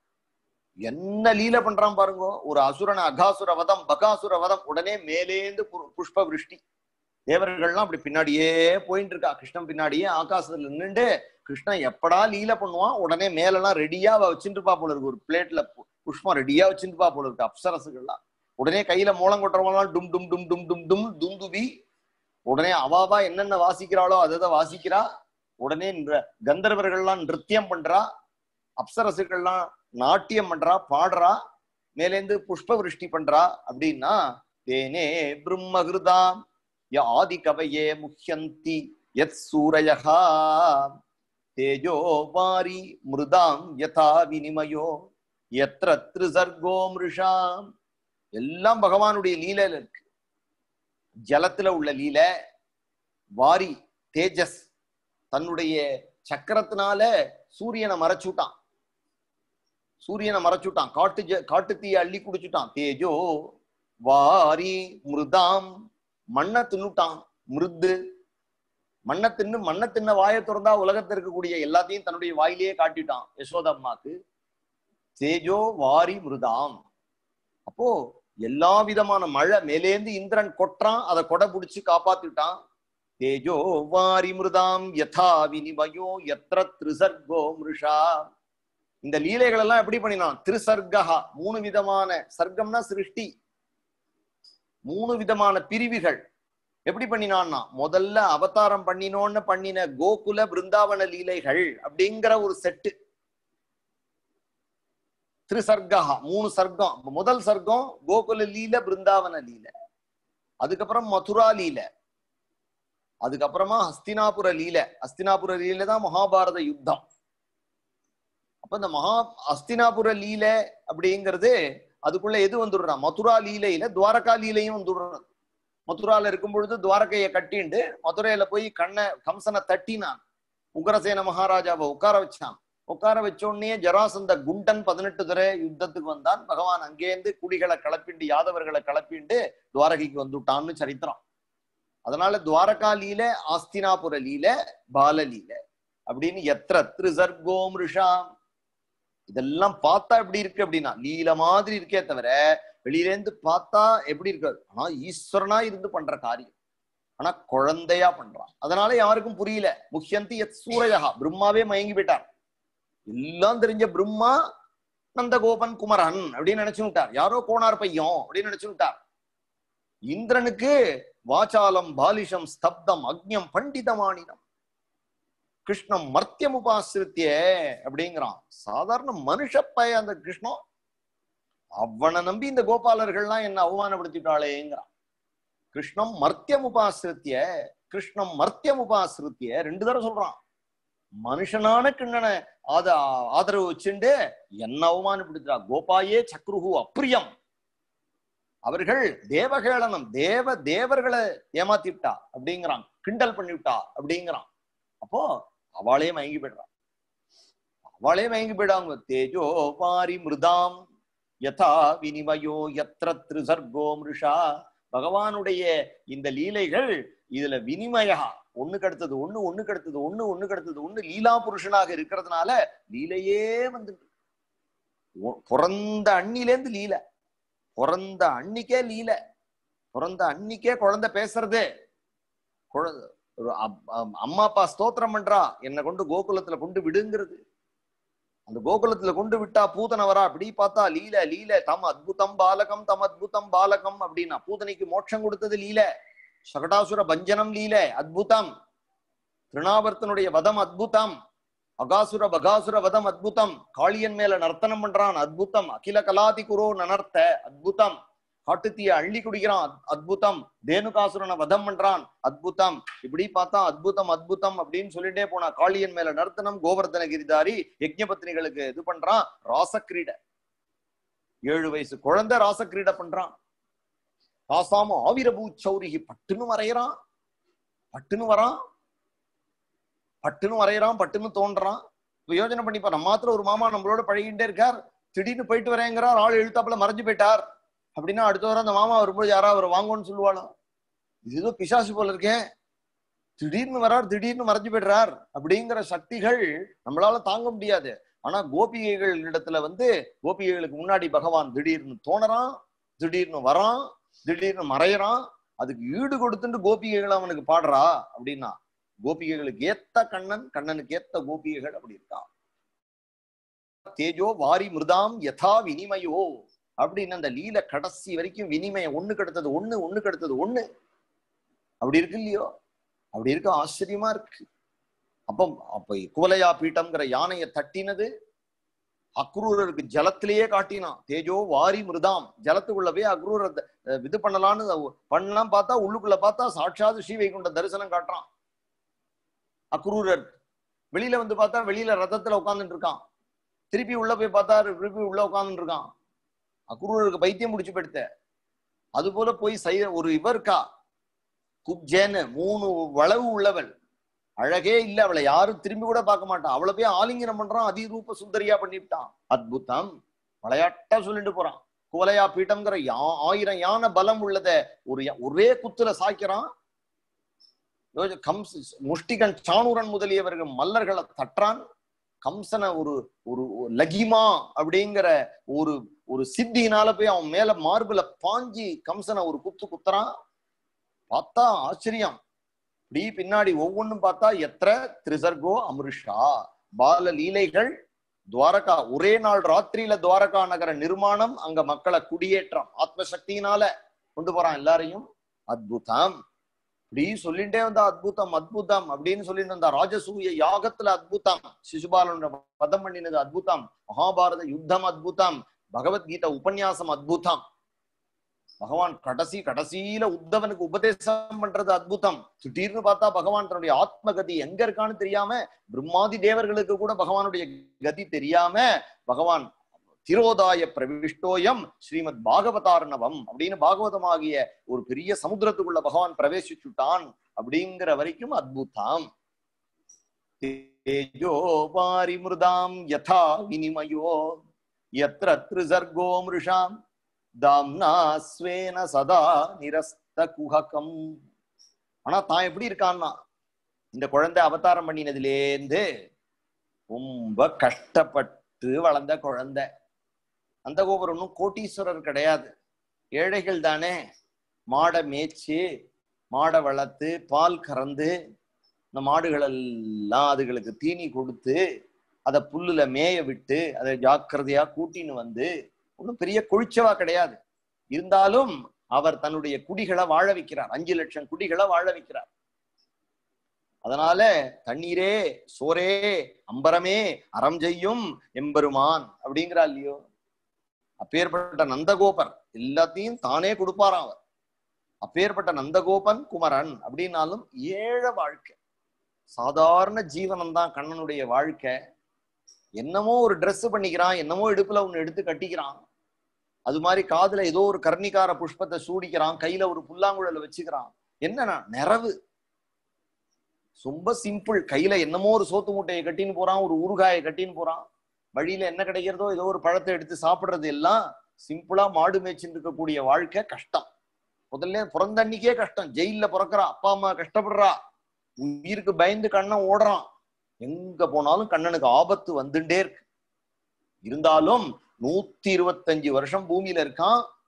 என்ன லீலை பண்றான் பாருங்க ஒரு அசுரன அகாசுர வதம் பகாசுர வதம் உடனே மேலேந்து பு- புஷ்ப விருஷ்டி தேவர்கள்லாம் அப்படி பின்னாடியே போயிட்டு இருக்கா கிருஷ்ணன் பின்னாடியே ஆகாசத்துல நின்னுண்டு கிருஷ்ணன் எப்படா லீலை பண்ணுவான் உடனே மேலெல்லாம் ரெடியா வச்சுட்டு இருப்பா போல இருக்கு ஒரு பிளேட்ல புஷ்பம் ரெடியா வச்சுட்டு இருப்பா போல இருக்கு அப்சரசுகள்லாம் உடனே கையில மூலம் கொட்டுறவங்களாம் டும் டும் டும் டும் டும் டும் துந்துபி உடனே அவாவா என்னென்ன வாசிக்கிறாளோ அதை அதை வாசிக்கிறா உடனே இந்த கந்தர்வர்கள்லாம் நிருத்தியம் பண்றா அப்சரசுகள்லாம் நாட்டியம் பண்றா பாடுறா மேலேந்து புஷ்ப விருஷ்டி பண்றா அப்படின்னா தேனே பிரம்மகிருதாம் ய ஆதி கவையே முஹ்யந்தி யத் சூரயகா தேஜோ வாரி மிருதாம் யதா வினிமயோ எத்திர திரிசர்கோ மிருஷாம் எல்லாம் பகவானுடைய லீலையில இருக்கு ஜலத்துல உள்ள லீலை வாரி தேஜஸ் தன்னுடைய சக்கரத்தினால சூரியனை மறைச்சுட்டான் சூரியனை மறைச்சுட்டான் காட்டு ஜ- காட்டு தீயை அள்ளி குடிச்சுட்டான் தேஜோ வாரி மிருதாம் மண்ணை தின்னுட்டான் மிருது மண்ணை தின்னு மண்ணை தின்ன வாயை திறந்தா உலகத்துல இருக்கக்கூடிய எல்லாத்தையும் தன்னுடைய வாயிலேயே காட்டிட்டான் யசோதா அம்மாக்கு தேஜோ வாரி மிருதாம் அப்போ எல்லா விதமான மழை மேலேந்து இந்திரன் கொட்டுறான் அதை கொடை பிடிச்சு காப்பாத்திட்டான் தேஜோ வாரி மிருதாம் யதா வினிமயோ எத்திர திரிசர்கோ மிருஷா இந்த லீலைகள் எல்லாம் எப்படி பண்ணினான் திருசர்கா மூணு விதமான சர்க்கம்னா சிருஷ்டி மூணு விதமான பிரிவுகள் எப்படி பண்ணினான்னா முதல்ல அவதாரம் பண்ணினோன்னு பண்ணின கோகுல பிருந்தாவன லீலைகள் அப்படிங்கிற ஒரு செட்டு திருசர்கா மூணு சர்க்கம் முதல் சர்க்கம் கோகுல லீல பிருந்தாவன லீல அதுக்கப்புறம் மதுரா லீல அதுக்கப்புறமா ஹஸ்தினாபுர லீல ஹஸ்தினாபுர லீல தான் மகாபாரத யுத்தம் அப்ப இந்த மகா ஹஸ்தினாபுர லீல அப்படிங்கிறது அதுக்குள்ள எது வந்துடுறான் மதுரா லீலையில துவாரகா லீலையும் வந்துடுறது மதுரால இருக்கும் பொழுது துவாரகையை கட்டிண்டு மதுரையில போய் கண்ணை கம்சனை தட்டினான் உக்ரசேன மகாராஜாவை உட்கார வச்சான் உட்கார வச்ச உடனே ஜராசந்த குண்டன் பதினெட்டு தடவை யுத்தத்துக்கு வந்தான் பகவான் அங்கேருந்து குடிகளை கிளப்பிண்டு யாதவர்களை கிளப்பிண்டு துவாரகைக்கு வந்துட்டான்னு சரித்திரம் அதனால துவாரகா லீல ஆஸ்தினாபுர லீல பால லீல அப்படின்னு எத்திர திரிசர்கோ மிருஷாம் இதெல்லாம் பார்த்தா எப்படி இருக்கு அப்படின்னா லீல மாதிரி இருக்கே தவிர வெளியில இருந்து பார்த்தா எப்படி இருக்காது ஆனா ஈஸ்வரனா இருந்து பண்ற காரியம் ஆனா குழந்தையா பண்றான் அதனால யாருக்கும் புரியல முக்கியந்தி எத் சூரஜகா பிரம்மாவே மயங்கி போயிட்டார் எல்லாம் தெரிஞ்ச பிரம்மா நந்தகோபன் குமரன் அப்படின்னு நினைச்சு விட்டார் யாரோ கோனார் பையன் அப்படின்னு நினைச்சு விட்டார் இந்திரனுக்கு வாசாலம் பாலிஷம் ஸ்தப்தம் அக்ஞம் பண்டிதமானினம் கிருஷ்ணம் மர்த்தியம் உபாசிரித்திய அப்படிங்கிறான் சாதாரண மனுஷப்பய அந்த கிருஷ்ணம் அவனை நம்பி இந்த கோபாலர்கள்லாம் என்ன அவமானப்படுத்திட்டாளேங்கிறான் கிருஷ்ணம் மர்த்தியம் உபாசிரித்திய கிருஷ்ணம் மர்த்தியம் உபாசிரித்திய ரெண்டு தடவை சொல்றான் மனுஷனான கிண்ணனை ஆத ஆதரவு வச்சுண்டு என்ன அவமானப்படுத்துறா கோபாயே சக்ருஹு அப்பிரியம் அவர்கள் தேவகேளனம் தேவ தேவர்களை ஏமாத்திவிட்டா அப்படிங்கிறான் கிண்டல் பண்ணிவிட்டா அப்படிங்கிறான் அப்போ அவளே மயங்கி போயிடுறான் அவளே மயங்கி போயிடாங்க தேஜோ பாரி மிருதாம் யதா வினிமயோ எத்திர திரிசர்கோ மிருஷா பகவானுடைய இந்த லீலைகள் இதுல வினிமயா ஒண்ணுக்கு அடுத்தது ஒண்ணு ஒண்ணுக்கு அடுத்தது ஒண்ணு ஒண்ணுக்கு அடுத்தது ஒண்ணு லீலா புருஷனாக இருக்கிறதுனால லீலையே வந்து பிறந்த அண்ணிலேருந்து லீலை பிறந்த அன்னிக்கே லீல பிறந்த அன்னிக்கே குழந்தை பேசுறது குழந்தை ஒரு அப்- அம்- அம்மா அப்பா ஸ்தோத்திரம் பண்றா என்னை கொண்டு கோகுலத்துல கொண்டு விடுங்கிறது அந்த கோகுலத்துல கொண்டு விட்டா பூதனை வரா அப்படி பார்த்தா லீல லீல தம் அத்புதம் பாலகம் தம் அத்புதம் பாலகம் அப்படின்னா பூதனைக்கு மோட்சம் கொடுத்தது லீல சகடாசுர பஞ்சனம் லீல அத்புதம் திருணாவர்த்தனுடைய வதம் அத்புதம் அகாசுர பகாசுர வதம் அத்புதம் காளியன் மேல நர்த்தனம் பண்றான் அத்புதம் அகில கலாதி குரோ நனர்த்த அத்புதம் காட்டுத்தீய அள்ளி குடிக்கிறான் அத்- அத்புதம் தேனுகாசுரனை வதம் பண்றான் அத்புதம் இப்படி பார்த்தா அத்புதம் அத்புதம் அப்படின்னு சொல்லிட்டே போனா காளியன் மேல நர்த்தனம் கோவர்தன கிரிதாரி யஜ்ஞபத்னிகளுக்கு இது பண்றான் ராசக்கிரீட ஏழு வயசு குழந்தை ராசக்கிரீட பண்றான் காசாம ஆவிரபூ சௌரிகி பட்டுன்னு வரையறான் பட்டுன்னு வரான் பட்டுன்னு வரையறான் பட்டுன்னு தோன்றான் இப்ப யோசனை பண்ணிப்பா நம்ம மாத்திரம் ஒரு மாமா நம்மளோட பழகிட்டே இருக்கார் திடீர்னு போயிட்டு வரேங்கிறார் ஆள் எழுத்தாப்புல மறைஞ்சு போயிட்டார் அப்படின்னா அடுத்த வாரம் அந்த மாமா வரும்போது யாராவது அவர் வாங்கன்னு சொல்லுவாளோ இது ஏதோ பிசாசு போல இருக்கே திடீர்னு வரார் திடீர்னு மறைஞ்சு போயிடுறார் அப்படிங்கிற சக்திகள் நம்மளால தாங்க முடியாது ஆனா கோபிகைகள் இடத்துல வந்து கோபிகைகளுக்கு முன்னாடி பகவான் திடீர்னு தோணறான் திடீர்னு வரான் திடீர்னு மறையறான் அதுக்கு ஈடு கொடுத்துட்டு கோபிகைகள் அவனுக்கு பாடுறா அப்படின்னா கோபிகைகளுக்கு ஏத்த கண்ணன் கண்ணனுக்கு ஏத்த கோபிகைகள் அப்படி இருக்கா தேஜோ வாரி மிருதாம் யதா வினிமயோ அப்படின்னு அந்த லீல கடைசி வரைக்கும் வினிமயம் ஒண்ணு கெடுத்தது ஒண்ணு ஒண்ணு கெடுத்தது ஒண்ணு அப்படி இருக்கு இல்லையோ அப்படி இருக்க ஆச்சரியமா இருக்கு அப்போ அப்ப குவலையா பீட்டம்ங்கிற யானையை தட்டினது அக்ரூரருக்கு ஜலத்திலேயே காட்டினான் தேஜோ வாரி மிருதாம் ஜலத்துக்குள்ள போய் அக்ரூர இது பண்ணலான்னு பண்ணலாம் பார்த்தா உள்ளுக்குள்ள பார்த்தா சாட்சாத் ஸ்ரீவைகுண்ட தரிசனம் காட்டுறான் அக்ரூரர் வெளியில வந்து பார்த்தா வெளியில ரதத்துல உட்கார்ந்துட்டு இருக்கான் திருப்பி உள்ள போய் பார்த்தா திருப்பி உள்ள உட்கார்ந்துட்டு இருக்கான் அக்ரூரருக்கு பைத்தியம் முடிச்சு போயிடுத்த அது போல போய் செய்ய ஒரு இவர்க்கா குப்ஜேன்னு மூணு வளவு உள்ளவள் அழகே இல்ல அவளை யாரும் திரும்பி கூட பார்க்க மாட்டான் அவளை போய் ஆலிங்கனம் பண்றான் அதிரூப சுந்தரியா பண்ணிவிட்டான் அத்புதம் விளையாட்டா சொல்லிட்டு போறான் குவலையா பீட்டம்ங்கிற யா ஆயிரம் யானை பலம் உள்ளத ஒரு யா- ஒரே குத்துல சாய்க்கிறான் யோசி- கம்ஸ் முஷ்டிகன் சாணூரன் முதலியவர்கள் மல்லர்களை தட்டுறான் கம்சனை ஒரு ஒரு ஒரு லகிமா அப்படிங்கிற ஒரு ஒரு சித்தியினால போய் அவன் மேல மார்புல பாஞ்சி கம்சனை ஒரு குத்து குத்துறான் பார்த்தா ஆச்சரியம் இப்படி பின்னாடி ஒவ்வொன்றும் பார்த்தா எத்திர திரிசர்கோ அமிர்ஷா பால லீலைகள் துவாரகா ஒரே நாள் ராத்திரியில துவாரகா நகர நிர்மாணம் அங்க மக்களை குடியேற்றம் ஆத்மசக்தியினால கொண்டு போறான் எல்லாரையும் அத்புதம் இப்படி சொல்லிட்டே வந்தா அத்புதம் அத்புதம் அப்படின்னு சொல்லிட்டு வந்தா ராஜசூய யாகத்துல அத்புதம் சிசுபாலன் வதம் பண்ணினது அத்புதம் மகாபாரத யுத்தம் அத்புதம் பகவத்கீதை உபன்யாசம் அத்புதம் பகவான் கடைசி கடைசியில உத்தவனுக்கு உபதேசம் பண்றது அத்புதம் திடீர்னு பார்த்தா பகவான் தன்னுடைய ஆத்மகதி எங்க இருக்கான்னு தெரியாம பிரம்மாதி தேவர்களுக்கு கூட பகவானுடைய கதி தெரியாம பகவான் திரோதாய பிரவிஷ்டோயம் ஸ்ரீமத் பாகவதார்ணவம் அப்படின்னு பாகவதமாகிய ஒரு பெரிய சமுத்திரத்துக்குள்ள பகவான் பிரவேசிச்சுட்டான் அப்படிங்கிற வரைக்கும் அத்புதம் தேஜோ பாரிமிருதாம் யதா வினிமயோ யத்ர த்ரிசர்கோ மிருஷாம் தாம்னா ஸ்வேன சதா நிரஸ்த குஹகம் ஆனா தான் எப்படி இருக்கான்னா இந்த குழந்தை அவதாரம் பண்ணினதுலேருந்து ரொம்ப கஷ்டப்பட்டு வளர்ந்த குழந்தை அந்த கோபுரம் ஒன்றும் கோட்டீஸ்வரர் கிடையாது ஏழைகள் தானே மாடை மேய்ச்சி மாடை வளர்த்து பால் கறந்து இந்த மாடுகள் எல்லாம் அதுகளுக்கு தீனி கொடுத்து அதை புல்லுல மேய விட்டு அதை ஜாக்கிரதையா கூட்டின்னு வந்து ஒன்றும் பெரிய கொழிச்சவா கிடையாது இருந்தாலும் அவர் தன்னுடைய குடிகளை வாழ வைக்கிறார் அஞ்சு லட்சம் குடிகளை வாழ வைக்கிறார் அதனால தண்ணீரே சோரே அம்பரமே அறம் செய்யும் எம்பெருமான் அப்படிங்கிறா இல்லையோ அப்பேற்பட்ட நந்தகோபர் எல்லாத்தையும் தானே கொடுப்பாராம் அவர் அப்பேற்பட்ட நந்தகோபன் குமரன் அப்படின்னாலும் ஏழ வாழ்க்கை சாதாரண ஜீவனம் தான் கண்ணனுடைய வாழ்க்கை என்னமோ ஒரு Dress பண்ணிக்கிறான் என்னமோ இடுப்புல ஒண்ணு எடுத்து கட்டிக்கிறான் அது மாதிரி காதுல ஏதோ ஒரு கர்ணிகார புஷ்பத்தை சூடிக்கிறான் கையில ஒரு புல்லாங்குழல வச்சுக்கிறான் என்னன்னா நிறவு ரொம்ப சிம்பிள் கையில என்னமோ ஒரு சோத்து மூட்டையை கட்டின்னு போறான் ஒரு ஊறுகாயை கட்டின்னு போறான் வழியில என்ன கிடைக்கிறதோ ஏதோ ஒரு பழத்தை எடுத்து சாப்பிடுறது எல்லாம் சிம்பிளா மாடு மேய்ச்சின்னு இருக்கக்கூடிய வாழ்க்கை கஷ்டம் முதல்ல பிறந்த அன்னைக்கே கஷ்டம் ஜெயில்ல பிறக்கிறா அப்பா அம்மா கஷ்டப்படுறா உயிருக்கு பயந்து கண்ணன் ஓடுறான் எங்க போனாலும் கண்ணனுக்கு ஆபத்து வந்துட்டே இருக்கு இருந்தாலும் நூத்தி இருபத்தஞ்சு வருஷம் பூமியில இருக்கான்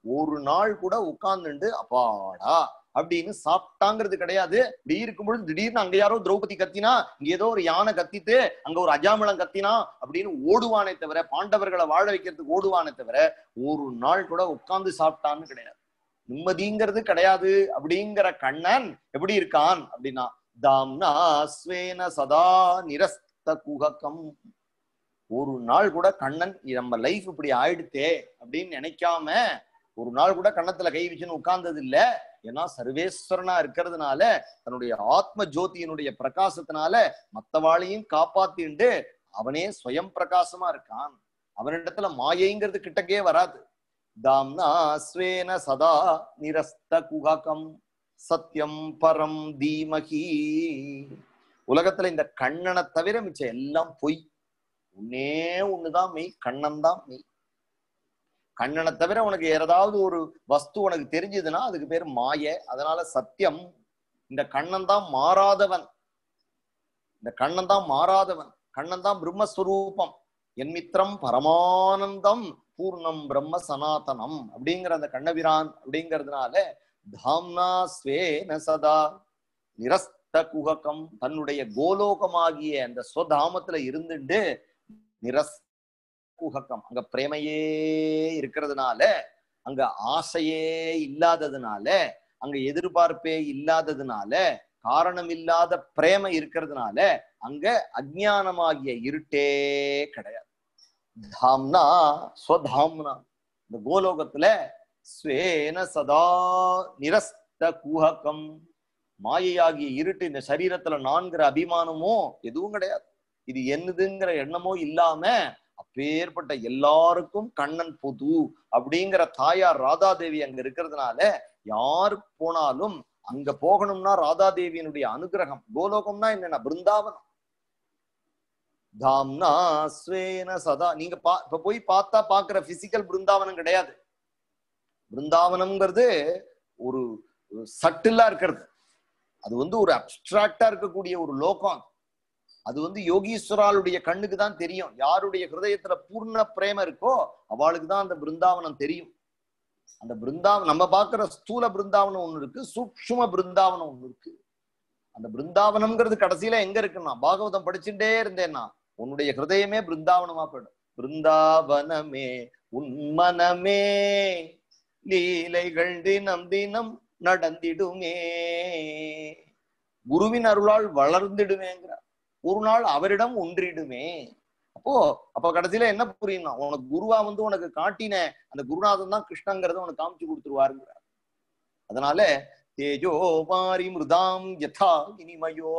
ஒரு நாள் கூட உட்கார்ந்துண்டு அப்பாடா அப்படின்னு சாப்பிட்டாங்கிறது கிடையாது இப்படி இருக்கும்பொழுது திடீர்னு அங்க யாரோ திரௌபதி கத்தினா இங்க ஏதோ ஒரு யானை கத்திட்டு அங்க ஒரு அஜாமலம் கத்தினா அப்படின்னு ஓடுவானே தவிர பாண்டவர்களை வாழ வைக்கிறதுக்கு ஓடுவானே தவிர ஒரு நாள் கூட உட்கார்ந்து சாப்பிட்டான்னு கிடையாது நிம்மதிங்கிறது கிடையாது அப்படிங்கிற கண்ணன் எப்படி இருக்கான் அப்படின்னா தாம்னா ஸ்வேன சதா நிரஸ்த குகக்கம் ஒரு நாள் கூட கண்ணன் நம்ம லைஃப் இப்படி ஆயிடுத்தே அப்படின்னு நினைக்காம ஒரு நாள் கூட கண்ணத்துல கை வச்சுன்னு உட்கார்ந்தது இல்ல ஏன்னா சர்வேஸ்வரனா இருக்கிறதுனால தன்னுடைய ஆத்ம ஜோதியினுடைய பிரகாசத்தினால மத்தவாளையும் காப்பாத்திண்டு அவனே ஸ்வயம் பிரகாசமா இருக்கான் அவனிடத்துல மாயைங்கிறது கிட்டக்கே வராது தாம்னா ஸ்வேன சதா நிரஸ்த குககம் சத்தியம் பரம் தீமகி உலகத்துல இந்த கண்ணனை தவிர மிச்சம் எல்லாம் பொய் ஒன்னே ஒண்ணுதான் மெய் கண்ணன் தான் மெய் கண்ணனை தவிர உனக்கு ஏதாவது ஒரு வஸ்து உனக்கு தெரிஞ்சதுன்னா அதுக்கு பேர் மாய அதனால சத்தியம் இந்த கண்ணன் தான் மாறாதவன் இந்த கண்ணன் தான் மாறாதவன் கண்ணன் தான் பிரம்மஸ்வரூபம் என் மித்திரம் பரமானந்தம் பூர்ணம் பிரம்ம சனாதனம் அப்படிங்கிற அந்த கண்ணபிரான் அப்படிங்கிறதுனால தாம்னா ஸ்வேன சதா நிரஸ்த குககம் தன்னுடைய கோலோகமாகிய அந்த ஸ்வதாமத்துல இருந்துட்டு நிரஸ் குகக்கம் அங்க பிரேமையே இருக்கிறதுனால அங்க ஆசையே இல்லாததுனால அங்க எதிர்பார்ப்பே இல்லாததுனால காரணம் இல்லாத பிரேமை இருக்கிறதுனால அங்க அஜ்ஞானமாகிய இருட்டே கிடையாது தாம்னா ஸ்வதாம்னா இந்த கோலோகத்துல ஸ்வேன சதா நிரஸ்த குஹகம் மாயையாகிய இருட்டு இந்த சரீரத்துல நான்கிற அபிமானமோ எதுவும் கிடையாது இது என்னதுங்கிற எண்ணமோ இல்லாம அப்பேற்பட்ட எல்லாருக்கும் கண்ணன் பொது அப்படிங்கிற தாயார் ராதாதேவி அங்க இருக்கிறதுனால யாரு போனாலும் அங்க போகணும்னா ராதாதேவியினுடைய அனுகிரகம் கோலோகம்னா என்னன்னா பிருந்தாவனம் தாம்னா ஸ்வேன சதா நீங்க பா இப்ப போய் பார்த்தா பாக்குற பிசிக்கல் பிருந்தாவனம் கிடையாது பிருந்தாவனம்ங்கிறது ஒரு சட்டிலா இருக்கிறது அது வந்து ஒரு அப்டிராக்டா இருக்கக்கூடிய ஒரு லோகம் அது வந்து யோகீஸ்வராளுடைய கண்ணுக்கு தான் தெரியும் யாருடைய ஹிருதயத்துல பூர்ண பிரேம இருக்கோ அவளுக்கு தான் அந்த பிருந்தாவனம் தெரியும் அந்த பிருந்தாவனம் நம்ம பாக்குற ஸ்தூல பிருந்தாவனம் ஒண்ணு இருக்கு சூக்ஷ்ம பிருந்தாவனம் ஒண்ணு இருக்கு அந்த பிருந்தாவனம்ங்கிறது கடைசியில எங்க இருக்குன்னா பாகவதம் படிச்சுட்டே இருந்தேன்னா உன்னுடைய ஹிருதயமே பிருந்தாவனமா போயிடும் பிருந்தாவனமே உன்மனமே லீலைகள் தினம் தினம் நடந்திடுமே குருவின் அருளால் வளர்ந்திடுமேங்கிறார் ஒரு நாள் அவரிடம் ஒன்றிடுமே அப்போ அப்ப கடைசியில என்ன புரியும்னா உனக்கு குருவா வந்து உனக்கு காட்டின அந்த குருநாதன் தான் கிருஷ்ணங்கிறத உனக்கு காமிச்சு கொடுத்துருவாருங்கிறார் அதனால தேஜோ மாரி மிருதாம் யதா இனிமயோ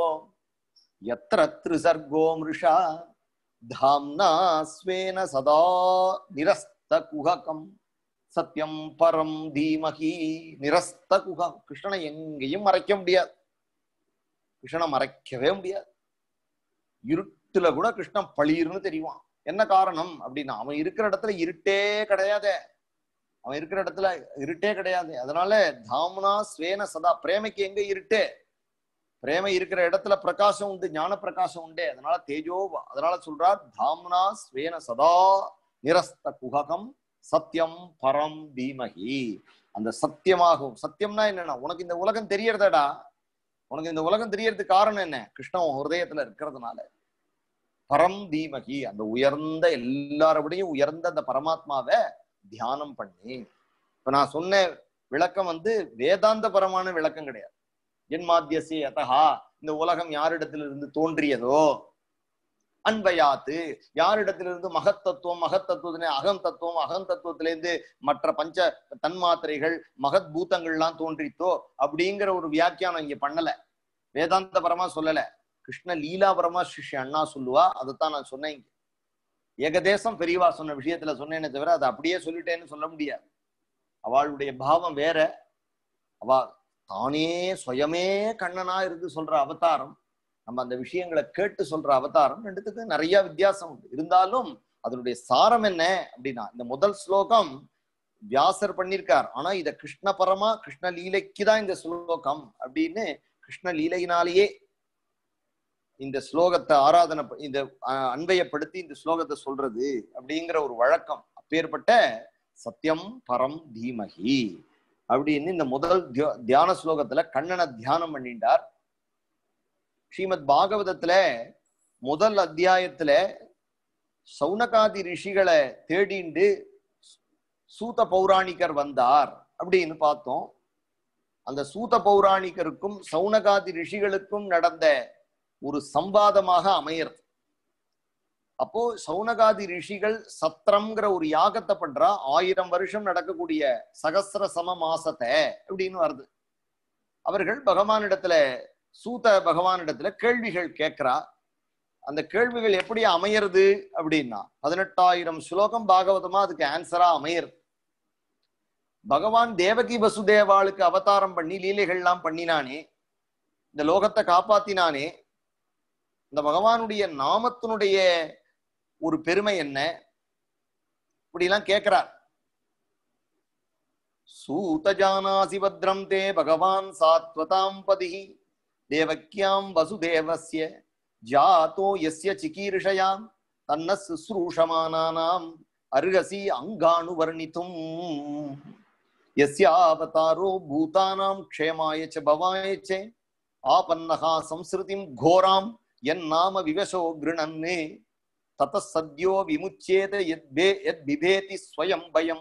எத்திர திரிசர்கோ மிருஷா தாம்னா ஸ்வேன சதா நிரஸ்த குஹகம் சத்தியம் பரம் தீமகி நிரஸ்த குகம் கிருஷ்ணனை எங்கேயும் மறைக்க முடியாது கிருஷ்ணனை மறைக்கவே முடியாது இருட்டுல கூட கிருஷ்ணன் பளிர்னு தெரியுவான் என்ன காரணம் அப்படின்னா அவன் இருக்கிற இடத்துல இருட்டே கிடையாதே அவன் இருக்கிற இடத்துல இருட்டே கிடையாது அதனால தாம்னா ஸ்வேன சதா பிரேமைக்கு எங்க இருட்டு பிரேமை இருக்கிற இடத்துல பிரகாசம் உண்டு ஞான பிரகாசம் உண்டே அதனால தேஜோ அதனால சொல்றார் தாம்னா ஸ்வேன சதா நிரஸ்த குககம் சத்தியம் பரம் தீமகி அந்த சத்தியமாகும் சத்தியம்னா என்னன்னா உனக்கு இந்த உலகம் தெரியறதடா உனக்கு இந்த உலகம் தெரியறதுக்கு காரணம் என்ன கிருஷ்ணன் உன் ஹிருதயத்துல இருக்கிறதுனால பரம் தீமகி அந்த உயர்ந்த எல்லாரோடையும் உயர்ந்த அந்த பரமாத்மாவை தியானம் பண்ணி இப்ப நான் சொன்ன விளக்கம் வந்து வேதாந்த பரமான விளக்கம் கிடையாது என் மாத்தியசி அத்தகா இந்த உலகம் யாரிடத்திலிருந்து தோன்றியதோ அன்பயாத்து யாரிடத்திலிருந்து மகத்தத்துவம் மகத்தத்துவத்திலே அகம் தத்துவம் அகம் தத்துவத்திலேருந்து மற்ற பஞ்ச தன்மாத்திரைகள் மகத் பூதங்கள்லாம் தோன்றித்தோ அப்படிங்கிற ஒரு வியாக்கியானம் இங்க பண்ணல வேதாந்த பரமா சொல்லல கிருஷ்ண லீலாபரமா சிஷ்ய அண்ணா சொல்லுவா அதைத்தான் நான் சொன்னேன் இங்க ஏகதேசம் பெரியவா சொன்ன விஷயத்துல சொன்னேனே தவிர அதை அப்படியே சொல்லிட்டேன்னு சொல்ல முடியாது அவளுடைய பாவம் வேற அவ தானே சுயமே கண்ணனா இருந்து சொல்ற அவதாரம் நம்ம அந்த விஷயங்களை கேட்டு சொல்ற அவதாரம் ரெண்டுத்துக்கு நிறைய வித்தியாசம் உண்டு இருந்தாலும் அதனுடைய சாரம் என்ன அப்படின்னா இந்த முதல் ஸ்லோகம் வியாசர் பண்ணியிருக்கார் ஆனா இத கிருஷ்ண பரமா கிருஷ்ண லீலைக்கு தான் இந்த ஸ்லோகம் அப்படின்னு கிருஷ்ண லீலையினாலேயே இந்த ஸ்லோகத்தை ஆராதனை இந்த அன்பயப்படுத்தி இந்த ஸ்லோகத்தை சொல்றது அப்படிங்கிற ஒரு வழக்கம் அப்பேற்பட்ட சத்தியம் பரம் தீமகி அப்படின்னு இந்த முதல் தியா- தியான ஸ்லோகத்துல கண்ணனை தியானம் பண்ணிட்டார் ஸ்ரீமத் பாகவதத்துல முதல் அத்தியாயத்துல சௌனகாதி ரிஷிகளை தேடிண்டு சூத பௌராணிகர் வந்தார் அப்படின்னு பார்த்தோம் அந்த சூத பௌராணிகருக்கும் சௌனகாதி ரிஷிகளுக்கும் நடந்த ஒரு சம்வாதமாக அமையிறது அப்போ சௌனகாதி ரிஷிகள் சத்திரம்ங்கிற ஒரு யாகத்தை பண்றா ஆயிரம் வருஷம் நடக்கக்கூடிய சகசிர சம மாசத்தை அப்படின்னு வருது அவர்கள் பகவானிடத்துல சூத பகவானிடத்துல கேள்விகள் கேட்கிறா அந்த கேள்விகள் எப்படி அமையிறது அப்படின்னா பதினெட்டாயிரம் ஸ்லோகம் பாகவதமா அதுக்கு ஆன்சரா அமையிறது பகவான் தேவகி வசுதேவாளுக்கு அவதாரம் பண்ணி லீலைகள்லாம் பண்ணினானே இந்த லோகத்தை காப்பாத்தினானே இந்த பகவானுடைய நாமத்தினுடைய ஒரு பெருமை என்ன இப்படிலாம் கேட்கிறார் சூதஜானாசி பத்ரம் தே பகவான் சாத்வதாம் பதிஹி தேவக்கியாம் வசுதேவஸ்ய ஜாதோ யஸ்ய சிகீர்ஷயாம் தன்ன சுஸ்ரூஷமானானாம் அருகசி அங்காணு வர்ணித்தும் யஸ்யாவதாரோ பூதானாம் க்ஷேமாய ச பவாய ச ஆபன்னஹா சம்ஸ்ருதிம் கோராம் என் நாம விவசோ கிருணன்னே தத சத்யோ விமுச்சேத யத்பே யத் பிபேதி ஸ்வயம் பயம்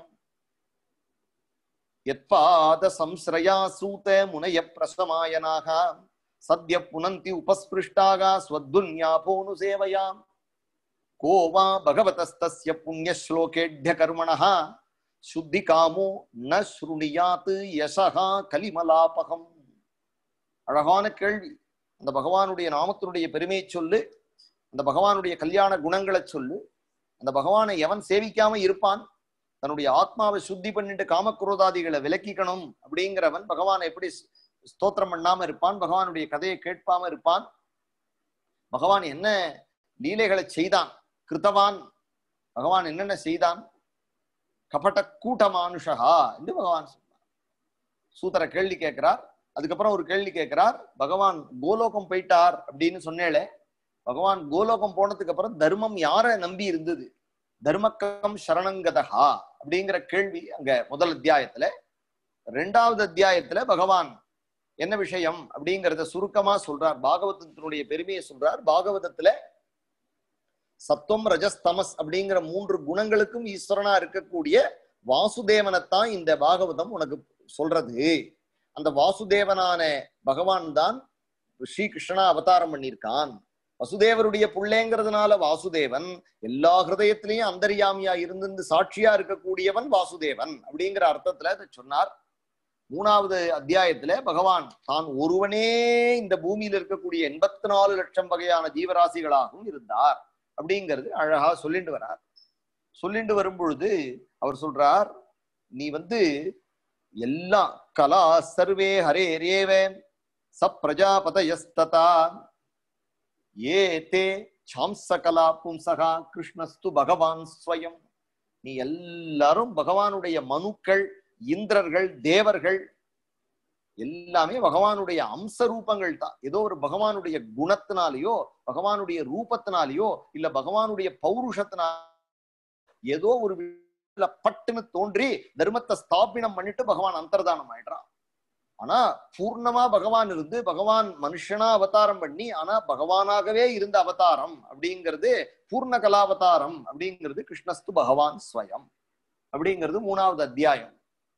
யத்பாத சம்ஸ்ரயா சூத முனய பிரசமாயனாக சத்ய புனந்தி உபஸ்பிருஷ்டாக ஸ்வத்துன்யாபோனு சேவயாம் को वा भगवतस्तस्य पुण्यश्लोकेढ्य कर्मणः शुद्धिकामो न ஸ்ருணியாத் யசகா கலிமலாபகம் அழகான கேள்வி அந்த பகவானுடைய நாமத்தினுடைய பெருமையை சொல்லு அந்த பகவானுடைய கல்யாண குணங்களை சொல்லு அந்த பகவானை எவன் சேவிக்காம இருப்பான் தன்னுடைய ஆத்மாவை சுத்தி பண்ணிட்டு காமக்ரோதாதிகளை விலக்கிக்கணும் அப்படிங்கிறவன் பகவானை எப்படி ஸ்தோத்திரம் பண்ணாம இருப்பான் பகவானுடைய கதையை கேட்பாம இருப்பான் பகவான் என்ன லீலைகளை செய்தான் கிருத்தவான் பகவான் என்னென்ன செய்தான் கபட கூட்ட மானுஷகா என்று பகவான் சொன்னார் சூத்திர கேள்வி கேட்கிறார் அதுக்கப்புறம் ஒரு கேள்வி கேட்கிறார் பகவான் கோலோகம் போயிட்டார் அப்படின்னு சொன்னேளே பகவான் கோலோகம் போனதுக்கு அப்புறம் தர்மம் யார நம்பி இருந்தது தர்மக்கம் சரணங்கதகா அப்படிங்கிற கேள்வி அங்க முதல் அத்தியாயத்துல ரெண்டாவது அத்தியாயத்துல பகவான் என்ன விஷயம் அப்படிங்கறத சுருக்கமா சொல்றார் பாகவதத்தினுடைய பெருமையை சொல்றார் பாகவதத்துல சத்துவம் ரஜஸ் தமஸ் அப்படிங்கிற மூன்று குணங்களுக்கும் ஈஸ்வரனா இருக்கக்கூடிய வாசுதேவனைத்தான் இந்த பாகவதம் உனக்கு சொல்றது அந்த வாசுதேவனான பகவான் தான் ஸ்ரீகிருஷ்ணனா அவதாரம் பண்ணியிருக்கான் வசுதேவருடைய புள்ளேங்கிறதுனால வாசுதேவன் எல்லா ஹிருதயத்திலையும் அந்தரியாமியா இருந்து சாட்சியா இருக்கக்கூடியவன் வாசுதேவன் அப்படிங்கிற அர்த்தத்துல அதை சொன்னார் மூணாவது அத்தியாயத்துல பகவான் தான் ஒருவனே இந்த பூமியில இருக்கக்கூடிய எண்பத்தி நாலு லட்சம் வகையான ஜீவராசிகளாகவும் இருந்தார் அப்படிங்கிறது அழகா சொல்லிட்டு வரார் சொல்லிட்டு வரும் பொழுது அவர் சொல்றார் நீ வந்து எல்லாம் கலா சர்வே ஹரே ரேவ ச பிரஜாபதயஸ்ததா ஏ தே சாம்சகலா பும்சகா கிருஷ்ணஸ்து பகவான் ஸ்வயம் நீ எல்லாரும் பகவானுடைய மனுக்கள் இந்திரர்கள் தேவர்கள் எல்லாமே பகவானுடைய அம்ச ரூபங்கள் தான் ஏதோ ஒரு பகவானுடைய குணத்தினாலேயோ பகவானுடைய ரூபத்தினாலேயோ இல்ல பகவானுடைய பௌருஷத்தினால ஏதோ ஒரு வீட்டுல பட்டுன்னு தோன்றி தர்மத்தை ஸ்தாபினம் பண்ணிட்டு பகவான் அந்தர்தானம் ஆயிடுறான் ஆனா பூர்ணமா பகவான் இருந்து பகவான் மனுஷனா அவதாரம் பண்ணி ஆனா பகவானாகவே இருந்த அவதாரம் அப்படிங்கிறது பூர்ண கலாவதாரம் அப்படிங்கிறது கிருஷ்ணஸ்து பகவான் ஸ்வயம் அப்படிங்கிறது மூணாவது அத்தியாயம்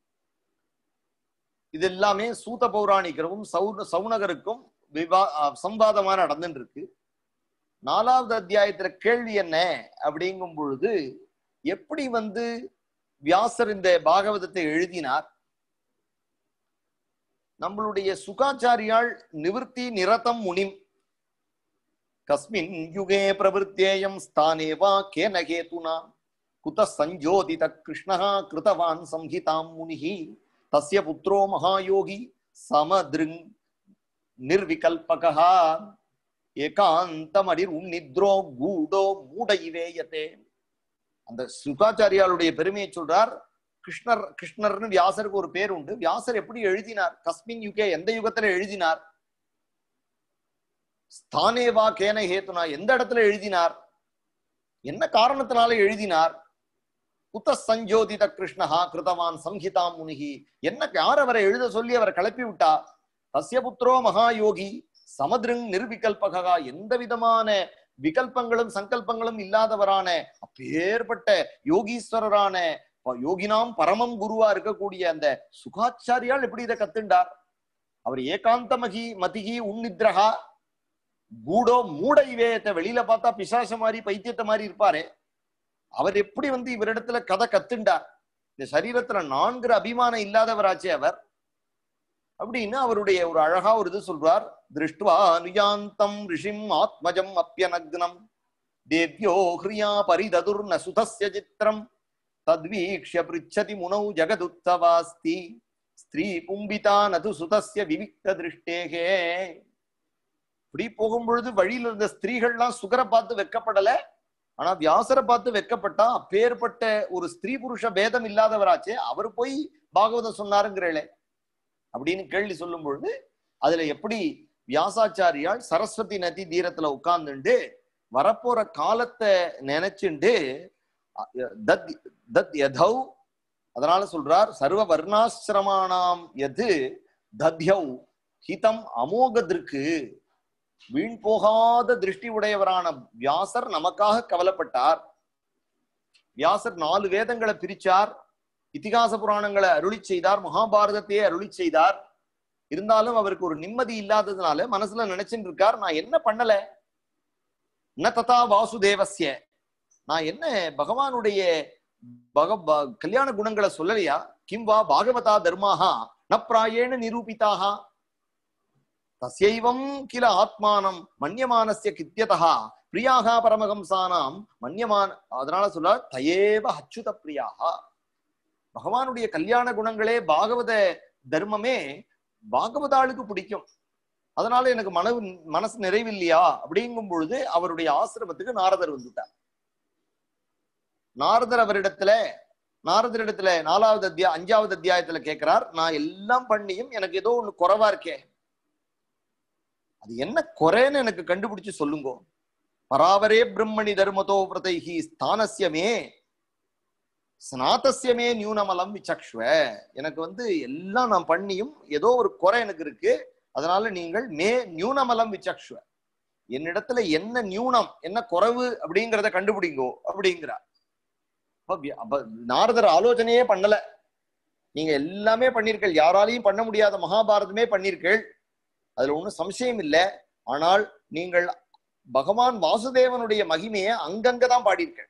இது எல்லாமே சூத பௌராணிகரும் சௌ சவுனகருக்கும் விவா சம்வாதமா நடந்துட்டு இருக்கு நாலாவது அத்தியாயத்துல கேள்வி என்ன அப்படிங்கும் பொழுது எப்படி வந்து வியாசர் இந்த பாகவதத்தை எழுதினார் நம்மளுடைய சுகாச்சாரியால் நிவர்த்தி நிரதம் முனிம் கஸ்மின் யுகே பிரவருத்தேயம் ஸ்தானே வா கேன கேதுனா குத சஞ்சோதித கிருஷ்ணா கிருதவான் சம்ஹிதாம் முனிஹி தஸ்ய புத்திரோ மகாயோகி சமதிருங் நிர்விகல்பகா ஏகாந்தமடிர் உன்னித்ரோ கூடோ மூட இவேயத்தே அந்த சுகாச்சாரியாளுடைய பெருமையை சொல்றார் கிருஷ்ணர் கிருஷ்ணர்னு வியாசருக்கு ஒரு பேர் உண்டு வியாசர் எப்படி எழுதினார் கஸ்மின் யுகே எந்த யுகத்துல எழுதினார் ஸ்தானேவா கேன ஹேத்துனா எந்த இடத்துல எழுதினார் என்ன காரணத்தினால எழுதினார் குத்த சஞ்சோதித கிருஷ்ணஹா கிருதவான் சம்ஹிதாம் முனிகி என்ன யார் அவரை எழுத சொல்லி அவரை கிளப்பி விட்டா தஸ்ய புத்திரோ மகாயோகி சமதிருங் நிர்விகல்பகா எந்த விதமான விகல்பங்களும் சங்கல்பங்களும் இல்லாதவரான அப்பேற்பட்ட யோகீஸ்வரரான ப- யோகினாம் பரமம் குருவா இருக்கக்கூடிய அந்த சுகாச்சாரியால் எப்படி இதை கத்துண்டார் அவர் ஏகாந்த மகி மதிகி உன்னித்ரகா கூடோ மூட இவேயத்தை வெளியில பார்த்தா பிசாச மாதிரி பைத்தியத்தை மாதிரி இருப்பாரு அவர் எப்படி வந்து இவரிடத்துல கதை கத்துண்டார் இந்த சரீரத்துல நான்கிற அபிமானம் இல்லாதவராச்சே அவர் அப்படின்னு அவருடைய ஒரு அழகா ஒரு இது சொல்றார் திருஷ்டுவா நியாந்தம் ரிஷிம் ஆத்மஜம் அப்பியனக்னம் தேவ்யோ ஹிரியா பரிததுர் ந சுதஸ்ய சித்திரம் தத்வீக்ஷ்ய பிருச்சதி முனௌ ஜகதுத்தவாஸ்தி ஸ்திரீ பும்பிதா நது சுதஸ்ய விவிக்த திருஷ்டேகே இப்படி போகும்பொழுது வழியில இருந்த ஸ்திரீகள்லாம் சுகரை பார்த்து வெக்கப்படல ஆனா வியாசரை பார்த்து வெக்கப்பட்டா அப்பேற்பட்ட ஒரு ஸ்திரீ புருஷ பேதம் இல்லாதவராச்சே அவர் போய் பாகவதம் சொன்னாருங்கிறே அப்படின்னு கேள்வி சொல்லும் பொழுது அதுல எப்படி வியாசாச்சாரியால் சரஸ்வதி நதி தீரத்துல உட்கார்ந்துண்டு வரப்போற காலத்தை நினைச்சுண்டு அ- தத் தத் யதௌ அதனால சொல்றார் சர்வ வர்ணாசிரமானாம் எது தத்யௌ ஹிதம் அமோகத்திற்கு வீண் போகாத திருஷ்டி உடையவரான வியாசர் நமக்காக கவலைப்பட்டார் வியாசர் நாலு வேதங்களை பிரிச்சார் இதிகாச புராணங்களை அருளி செய்தார் மகாபாரதத்தையே அருளி செய்தார் இருந்தாலும் அவருக்கு ஒரு நிம்மதி இல்லாததுனால மனசுல நினைச்சுட்டு இருக்கார் நான் என்ன பண்ணல ந ததா வாசுதேவஸ்ய நான் என்ன பகவானுடைய பக ப- கல்யாண குணங்களை சொல்லலையா கிம் வா பாகவதா தர்மாஹா ந பிராயேண நிரூபிதாக தஸ்யைவம் கில ஆத்மானம் மன்யமானஸ்ய கித்தியதா பிரியாக பரமஹம்சானாம் மன்யமான அதனால சொல்ல தயேவ அச்சுத பிரியாக பகவானுடைய கல்யாண குணங்களே பாகவத தர்மமே பாகவதாளுக்கு பிடிக்கும் அதனால எனக்கு மன மனசு நிறைவில்லையா அப்படிங்கும் பொழுது அவருடைய ஆசிரமத்துக்கு நாரதர் வந்துட்டார் நாரதர் அவரிடத்துல நாரதரிடத்துல நாலாவது அத்தியா அஞ்சாவது அத்தியாயத்துல கேட்கிறார் நான் எல்லாம் பண்ணியும் எனக்கு ஏதோ ஒண்ணு குறைவா இருக்கே அது என்ன குறைன்னு எனக்கு கண்டுபிடிச்சு சொல்லுங்கோ பராவரே பிரம்மணி தர்மதோ பிரதைஹி ஸ்தானசியமே ஸ்நாதசியமே நியூனமலம் விசக்ஷ்வ எனக்கு வந்து எல்லாம் நான் பண்ணியும் ஏதோ ஒரு குறை எனக்கு இருக்கு அதனால நீங்கள் மே நியூனமலம் விசக்ஷ்வ என்னிடத்துல என்ன நியூனம் என்ன குறைவு அப்படிங்கிறத கண்டுபிடிங்கோ அப்படிங்கிறார் அப்ப வி- அப்ப நாரதர் ஆலோசனையே பண்ணல நீங்க எல்லாமே பண்ணீர்கள் யாராலையும் பண்ண முடியாத மகாபாரதமே பண்ணீர்கள் அதுல ஒண்ணும் சம்சயம் இல்லை ஆனால் நீங்கள் பகவான் வாசுதேவனுடைய மகிமையை அங்கங்கதான் பாடியிருக்க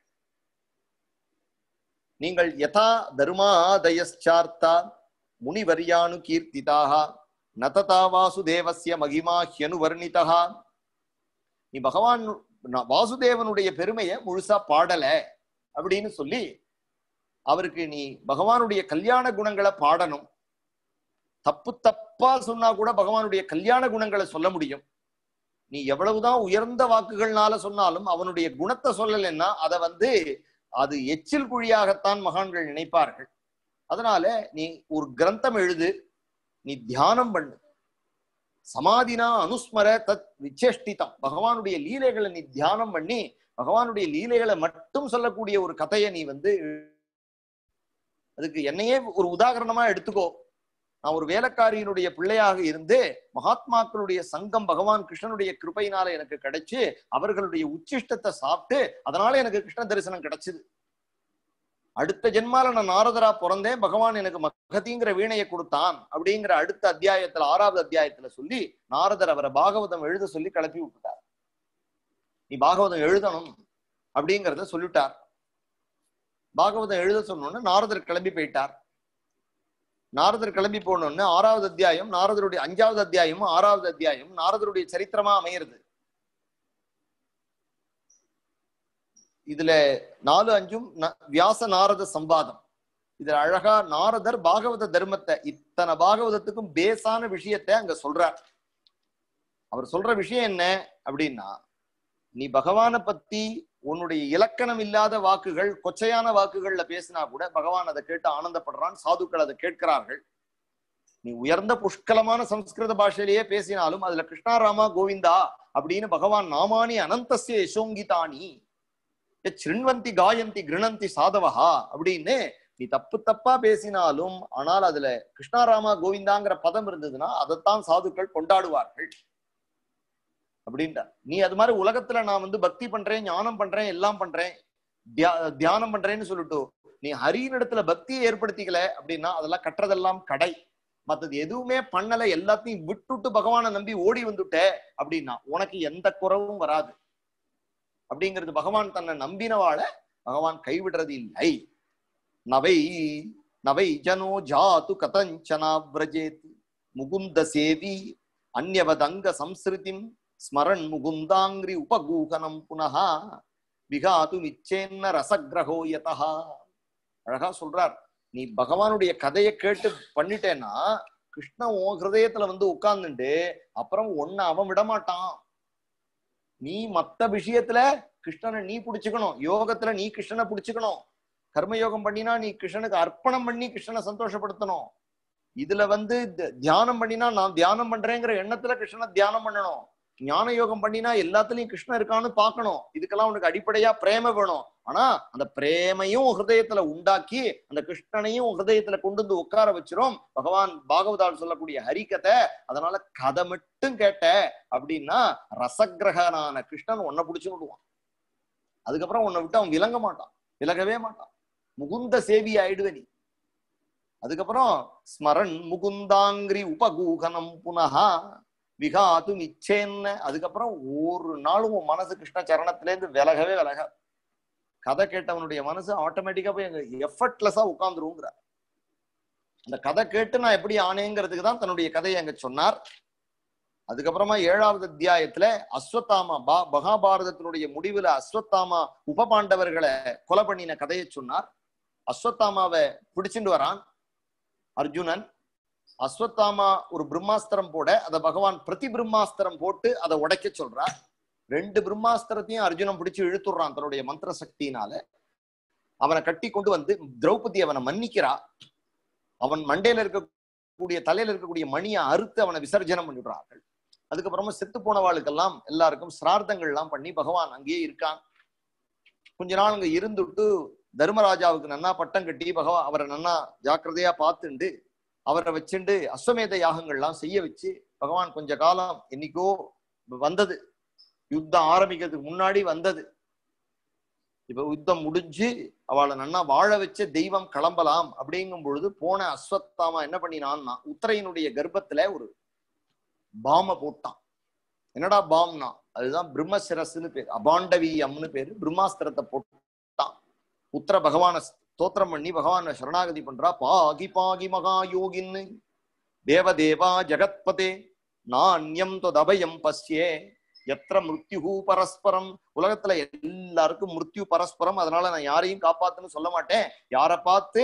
நீங்கள் யதா தர்மாதயச்சார்த்தா முனிவரியானு கீர்த்திதாக நததா வாசுதேவசிய மகிமா ஹியனுவர்ணிதா நீ பகவான் ந- வாசுதேவனுடைய பெருமையை முழுசா பாடல அப்படின்னு சொல்லி அவருக்கு நீ பகவானுடைய கல்யாண குணங்களை பாடணும் தப்பு தப்பா சொன்னா கூட பகவானுடைய கல்யாண குணங்களை சொல்ல முடியும் நீ எவ்வளவுதான் உயர்ந்த வாக்குகள்னால சொன்னாலும் அவனுடைய குணத்தை சொல்லலைன்னா அதை வந்து அது எச்சில் குழியாகத்தான் மகான்கள் நினைப்பார்கள் அதனால நீ ஒரு கிரந்தம் எழுது நீ தியானம் பண்ணு சமாதினா அனுஸ்மர தத் விச்சேஷ்டிதம் பகவானுடைய லீலைகளை நீ தியானம் பண்ணி பகவானுடைய லீலைகளை மட்டும் சொல்லக்கூடிய ஒரு கதையை நீ வந்து அதுக்கு என்னையே ஒரு உதாரணமா எடுத்துக்கோ நான் ஒரு வேலைக்காரியினுடைய பிள்ளையாக இருந்து மகாத்மாக்களுடைய சங்கம் பகவான் கிருஷ்ணனுடைய கிருபையினால எனக்கு கிடைச்சு அவர்களுடைய உச்சிஷ்டத்தை சாப்பிட்டு அதனால எனக்கு கிருஷ்ண தரிசனம் கிடைச்சது அடுத்த ஜென்மால நான் நாரதரா பிறந்தேன் பகவான் எனக்கு மகதிங்கிற வீணையை கொடுத்தான் அப்படிங்கிற அடுத்த அத்தியாயத்துல ஆறாவது அத்தியாயத்துல சொல்லி நாரதர் அவரை பாகவதம் எழுத சொல்லி கிளப்பி விட்டுட்டார் நீ பாகவதம் எழுதணும் அப்படிங்கிறத சொல்லிட்டார் பாகவதம் எழுத சொன்னோன்னு நாரதர் கிளம்பி போயிட்டார் நாரதர் கிளம்பி போனோன்னு ஆறாவது அத்தியாயம் நாரதருடைய அஞ்சாவது அத்தியாயமும் ஆறாவது அத்தியாயம் நாரதருடைய சரித்திரமா அமையிறது இதுல நாலு அஞ்சும் ந- வியாச நாரத சம்பாதம் இதுல அழகா நாரதர் பாகவத தர்மத்தை இத்தனை பாகவதத்துக்கும் பேஸான விஷயத்தை அங்க சொல்றார் அவர் சொல்ற விஷயம் என்ன அப்படின்னா நீ பகவானை பத்தி உன்னுடைய இலக்கணம் இல்லாத வாக்குகள் கொச்சையான வாக்குகள்ல பேசினா கூட பகவான் அதை கேட்டு ஆனந்தப்படுறான் சாதுக்கள் அதை கேட்கிறார்கள் நீ உயர்ந்த புஷ்கலமான சம்ஸ்கிருத பாஷையிலேயே பேசினாலும் அதுல கிருஷ்ணாராமா கோவிந்தா அப்படின்னு பகவான் நாமானி அனந்தசிய யசோங்கிதானி எ சிருண்வந்தி காயந்தி கிருணந்தி சாதவஹா அப்படின்னு நீ தப்பு தப்பா பேசினாலும் ஆனால் அதுல கிருஷ்ணாராமா கோவிந்தாங்கிற பதம் இருந்ததுன்னா அதைத்தான் சாதுக்கள் கொண்டாடுவார்கள் அப்படின்ட்டா நீ அது மாதிரி உலகத்துல நான் வந்து பக்தி பண்றேன் ஞானம் பண்றேன் எல்லாம் பண்றேன் தியா- தியானம் பண்றேன்னு சொல்லிட்டு நீ ஹரியினிடத்துல பக்தியை ஏற்படுத்திக்கல அப்படின்னா அதெல்லாம் கட்டுறதெல்லாம் கடை மத்தது எதுவுமே பண்ணல எல்லாத்தையும் விட்டுட்டு பகவானை நம்பி ஓடி வந்துட்ட அப்படின்னா உனக்கு எந்த குறவும் வராது அப்படிங்கிறது பகவான் தன்னை நம்பினவாள பகவான் கைவிடுறது இல்லை நவை நவை ஜனோ ஜாது கதஞ்சனா விரஜேத் முகுந்த சேவி அந்யவதங்க சம்ஸ்ருதிம் ஸ்மரன் முகுந்தாங்கிரி உபகூகனம் புனகா விகாது மிச்சேன்ன ரசகிரகோ யதா அழகா சொல்றார் நீ பகவானுடைய கதையை கேட்டு பண்ணிட்டேன்னா கிருஷ்ணன் உன் ஹிருதயத்துல வந்து உட்கார்ந்துட்டு அப்புறம் ஒன்ன அவன் விடமாட்டான் நீ மத்த விஷயத்துல கிருஷ்ணனை நீ புடிச்சுக்கணும் யோகத்துல நீ கிருஷ்ணனை புடிச்சுக்கணும் கர்மயோகம் பண்ணினா நீ கிருஷ்ணனுக்கு அர்ப்பணம் பண்ணி கிருஷ்ணனை சந்தோஷப்படுத்தணும் இதுல வந்து த- தியானம் பண்ணினா நான் தியானம் பண்றேங்கிற எண்ணத்துல கிருஷ்ணனை தியானம் பண்ணணும் ஞான யோகம் பண்ணினா எல்லாத்துலயும் கிருஷ்ணன் இருக்கான்னு பார்க்கணும் இதுக்கெல்லாம் உனக்கு அடிப்படையா பிரேம வேணும் ஆனா அந்த பிரேமையும் ஹிருதயத்துல உண்டாக்கி அந்த கிருஷ்ணனையும் ஹிருதயத்துல கொண்டு வந்து உட்கார வச்சிரும் பகவான் பாகவதால் சொல்லக்கூடிய ஹரிகதை அதனால கதை மட்டும் கேட்ட அப்படின்னா ரசகிரகனான கிருஷ்ணன் உன்னை பிடிச்சு விடுவான் அதுக்கப்புறம் உன்னை விட்டு அவன் விளங்க மாட்டான் விலகவே மாட்டான் முகுந்த சேவி ஆயிடுவ நீ அதுக்கப்புறம் ஸ்மரன் முகுந்தாங்கிரி உபகூகனம் புனகா விகாது இச்சேன்ன அதுக்கப்புறம் ஒரு நாளும் உன் மனசு கிருஷ்ண சரணத்துல இருந்து விலகவே விலக கதை கேட்டவனுடைய மனசு ஆட்டோமேட்டிக்கா போய் எஃபர்ட்லெஸ்ஸா உட்கார்ந்துருங்கிற அந்த கதை கேட்டு நான் எப்படி ஆனேங்கிறதுக்கு தான் தன்னுடைய கதையை அங்க சொன்னார் அதுக்கப்புறமா ஏழாவது அத்தியாயத்துல அஸ்வத்தாமா பா மகாபாரதத்தினுடைய முடிவுல அஸ்வத்தாமா உபபாண்டவர்களை கொலை பண்ணின கதையை சொன்னார் அஸ்வத்தாமாவை பிடிச்சிட்டு வரான் அர்ஜுனன் அஸ்வத்தாமா ஒரு பிரம்மாஸ்திரம் போட அதை பகவான் பிரதி பிரம்மாஸ்திரம் போட்டு அதை உடைக்க சொல்றார் ரெண்டு பிரம்மாஸ்திரத்தையும் அர்ஜுனன் பிடிச்சு இழுத்துடுறான் தன்னுடைய மந்திர சக்தியினால அவனை கட்டி கொண்டு வந்து திரௌபதி அவனை மன்னிக்கிறா அவன் மண்டையில இருக்கக்கூடிய தலையில இருக்கக்கூடிய மணியை அறுத்து அவனை விசர்ஜனம் பண்ணிடுறார்கள் அதுக்கப்புறமா செத்து போனவாளுக்கெல்லாம் எல்லாருக்கும் சிரார்த்தங்கள் எல்லாம் பண்ணி பகவான் அங்கேயே இருக்கான் கொஞ்ச நாள் அங்க இருந்துட்டு தர்மராஜாவுக்கு நன்னா பட்டம் கட்டி பகவான் அவரை நன்னா ஜாக்கிரதையா பார்த்துண்டு அவரை வச்சுண்டு அஸ்வமேத யாகங்கள்லாம் செய்ய வச்சு பகவான் கொஞ்ச காலம் என்னைக்கோ வந்தது யுத்தம் ஆரம்பிக்கிறதுக்கு முன்னாடி வந்தது இப்ப யுத்தம் முடிஞ்சு அவளை நன்னா வாழ வச்ச தெய்வம் கிளம்பலாம் அப்படிங்கும் பொழுது போன அஸ்வத்தாமா என்ன பண்ணினான்னா உத்தரையினுடைய கர்ப்பத்துல ஒரு பாம போட்டான் என்னடா பாம்னா அதுதான் பிரம்மசிரஸ்னு பேர் அபாண்டவீயம்னு பேரு பிரம்மாஸ்திரத்தை போட்டான் உத்தர பகவான ஸ்தோத்திரம் பண்ணி பகவான சரணாகதி பண்றா பாகி பாகி மகா யோகின்னு தேவதேவா ஜெகத்பதே நாண்யம் தொதபயம் பஸ்யே எத்திர மிருத்யு பரஸ்பரம் உலகத்துல எல்லாருக்கும் மிருத்யு பரஸ்பரம் அதனால நான் யாரையும் காப்பாத்துன்னு சொல்ல மாட்டேன் யாரை பார்த்து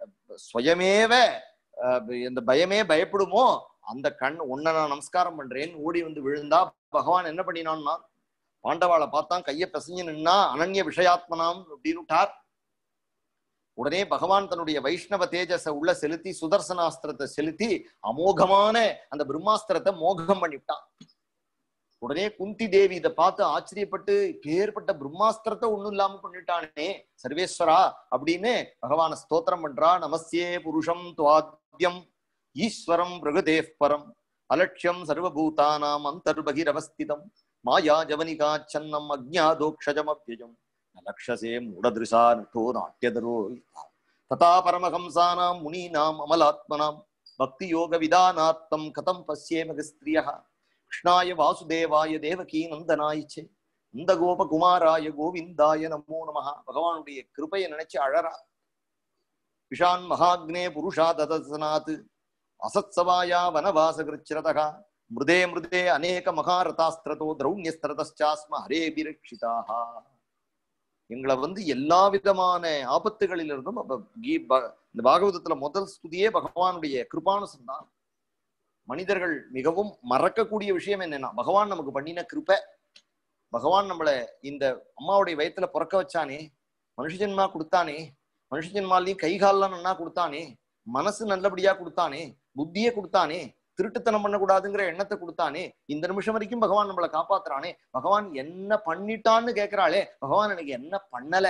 சுயமேவ அஹ், இந்த பயமே பயப்படுமோ அந்த கண் உன்னை நான் நமஸ்காரம் பண்றேன் ஓடி வந்து விழுந்தா பகவான் என்ன பண்ணினான்னா பாண்டவாளை பார்த்தான் கைய பிசைஞ்சு நின்னா அனன்ய விஷயாத்மனாம் அப்படின்னு விட்டார் உடனே பகவான் தன்னுடைய வைஷ்ணவ தேஜஸ உள்ள செலுத்தி சுதர்சனாஸ்திரத்தை செலுத்தி அமோகமான அந்த பிரம்மாஸ்திரத்தை மோகம் பண்ணிவிட்டான் உடனே குந்தி தேவி இதை பார்த்து ஆச்சரியப்பட்டு பேர்பட்ட பிரம்மாஸ்திரத்தை ஒண்ணும் இல்லாம பண்ணிட்டானே சர்வேஸ்வரா அப்படின்னு பகவான ஸ்தோத்திரம் பண்றா நமஸ்யே புருஷம் துவாத்யம் ஈஸ்வரம் பிரகதேவ் பரம் அலட்சியம் சர்வபூதானாம் அந்தர்பகிரவஸ்திதம் மாயா ஜவனிகாச்சன்னம் அஜ்ஞாதோக்ஷஜமவ்யஜம் லக்ஷசே மூடதிருஷா நட்டோ நாட்டியதரோ ததா பரமஹம்சானாம் முனீனாம் அமலாத்மனாம் பக்தி யோக விதானார்த்தம் கதம் பசியேமக ஸ்திரியா கிருஷ்ணாய வாசுதேவாய தேவகி நந்தனாய சே இந்த கோபகுமாராய கோவிந்தாய நமோ நமஹ பகவானுடைய கிருபையை நினைச்சு அழறா விஷான் மகாக்னே புருஷா ததசனாத் அசத்சவாயா வனவாசகிருச்சிரதா மிருதே மிருதே அநேக மகாரதாஸ்திரதோ திரௌண்யஸ்திரதாஸ்ம ஹரே விரக்ஷிதாக எங்களை வந்து எல்லா விதமான ஆபத்துகளிலிருந்தும் அப்ப கீ- ப- இந்த பாகவதத்துல முதல் ஸ்துதியே பகவானுடைய கிருபானுசந்தான் மனிதர்கள் மிகவும் மறக்கக்கூடிய விஷயம் என்னன்னா பகவான் நமக்கு பண்ணின கிருபை பகவான் நம்மளை இந்த அம்மாவுடைய வயித்துல பிறக்க வச்சானே மனுஷ ஜென்மா கொடுத்தானே மனுஷ ஜென்மாலையும் கை கால்லாம் நன்னா கொடுத்தானே மனசு நல்லபடியா கொடுத்தானே புத்தியே கொடுத்தானே திருட்டுத்தனம் பண்ணக்கூடாதுங்கிற எண்ணத்தை கொடுத்தானே இந்த நிமிஷம் வரைக்கும் பகவான் நம்மளை காப்பாத்துறானே பகவான் என்ன பண்ணிட்டான்னு கேக்குறாளே பகவான் எனக்கு என்ன பண்ணல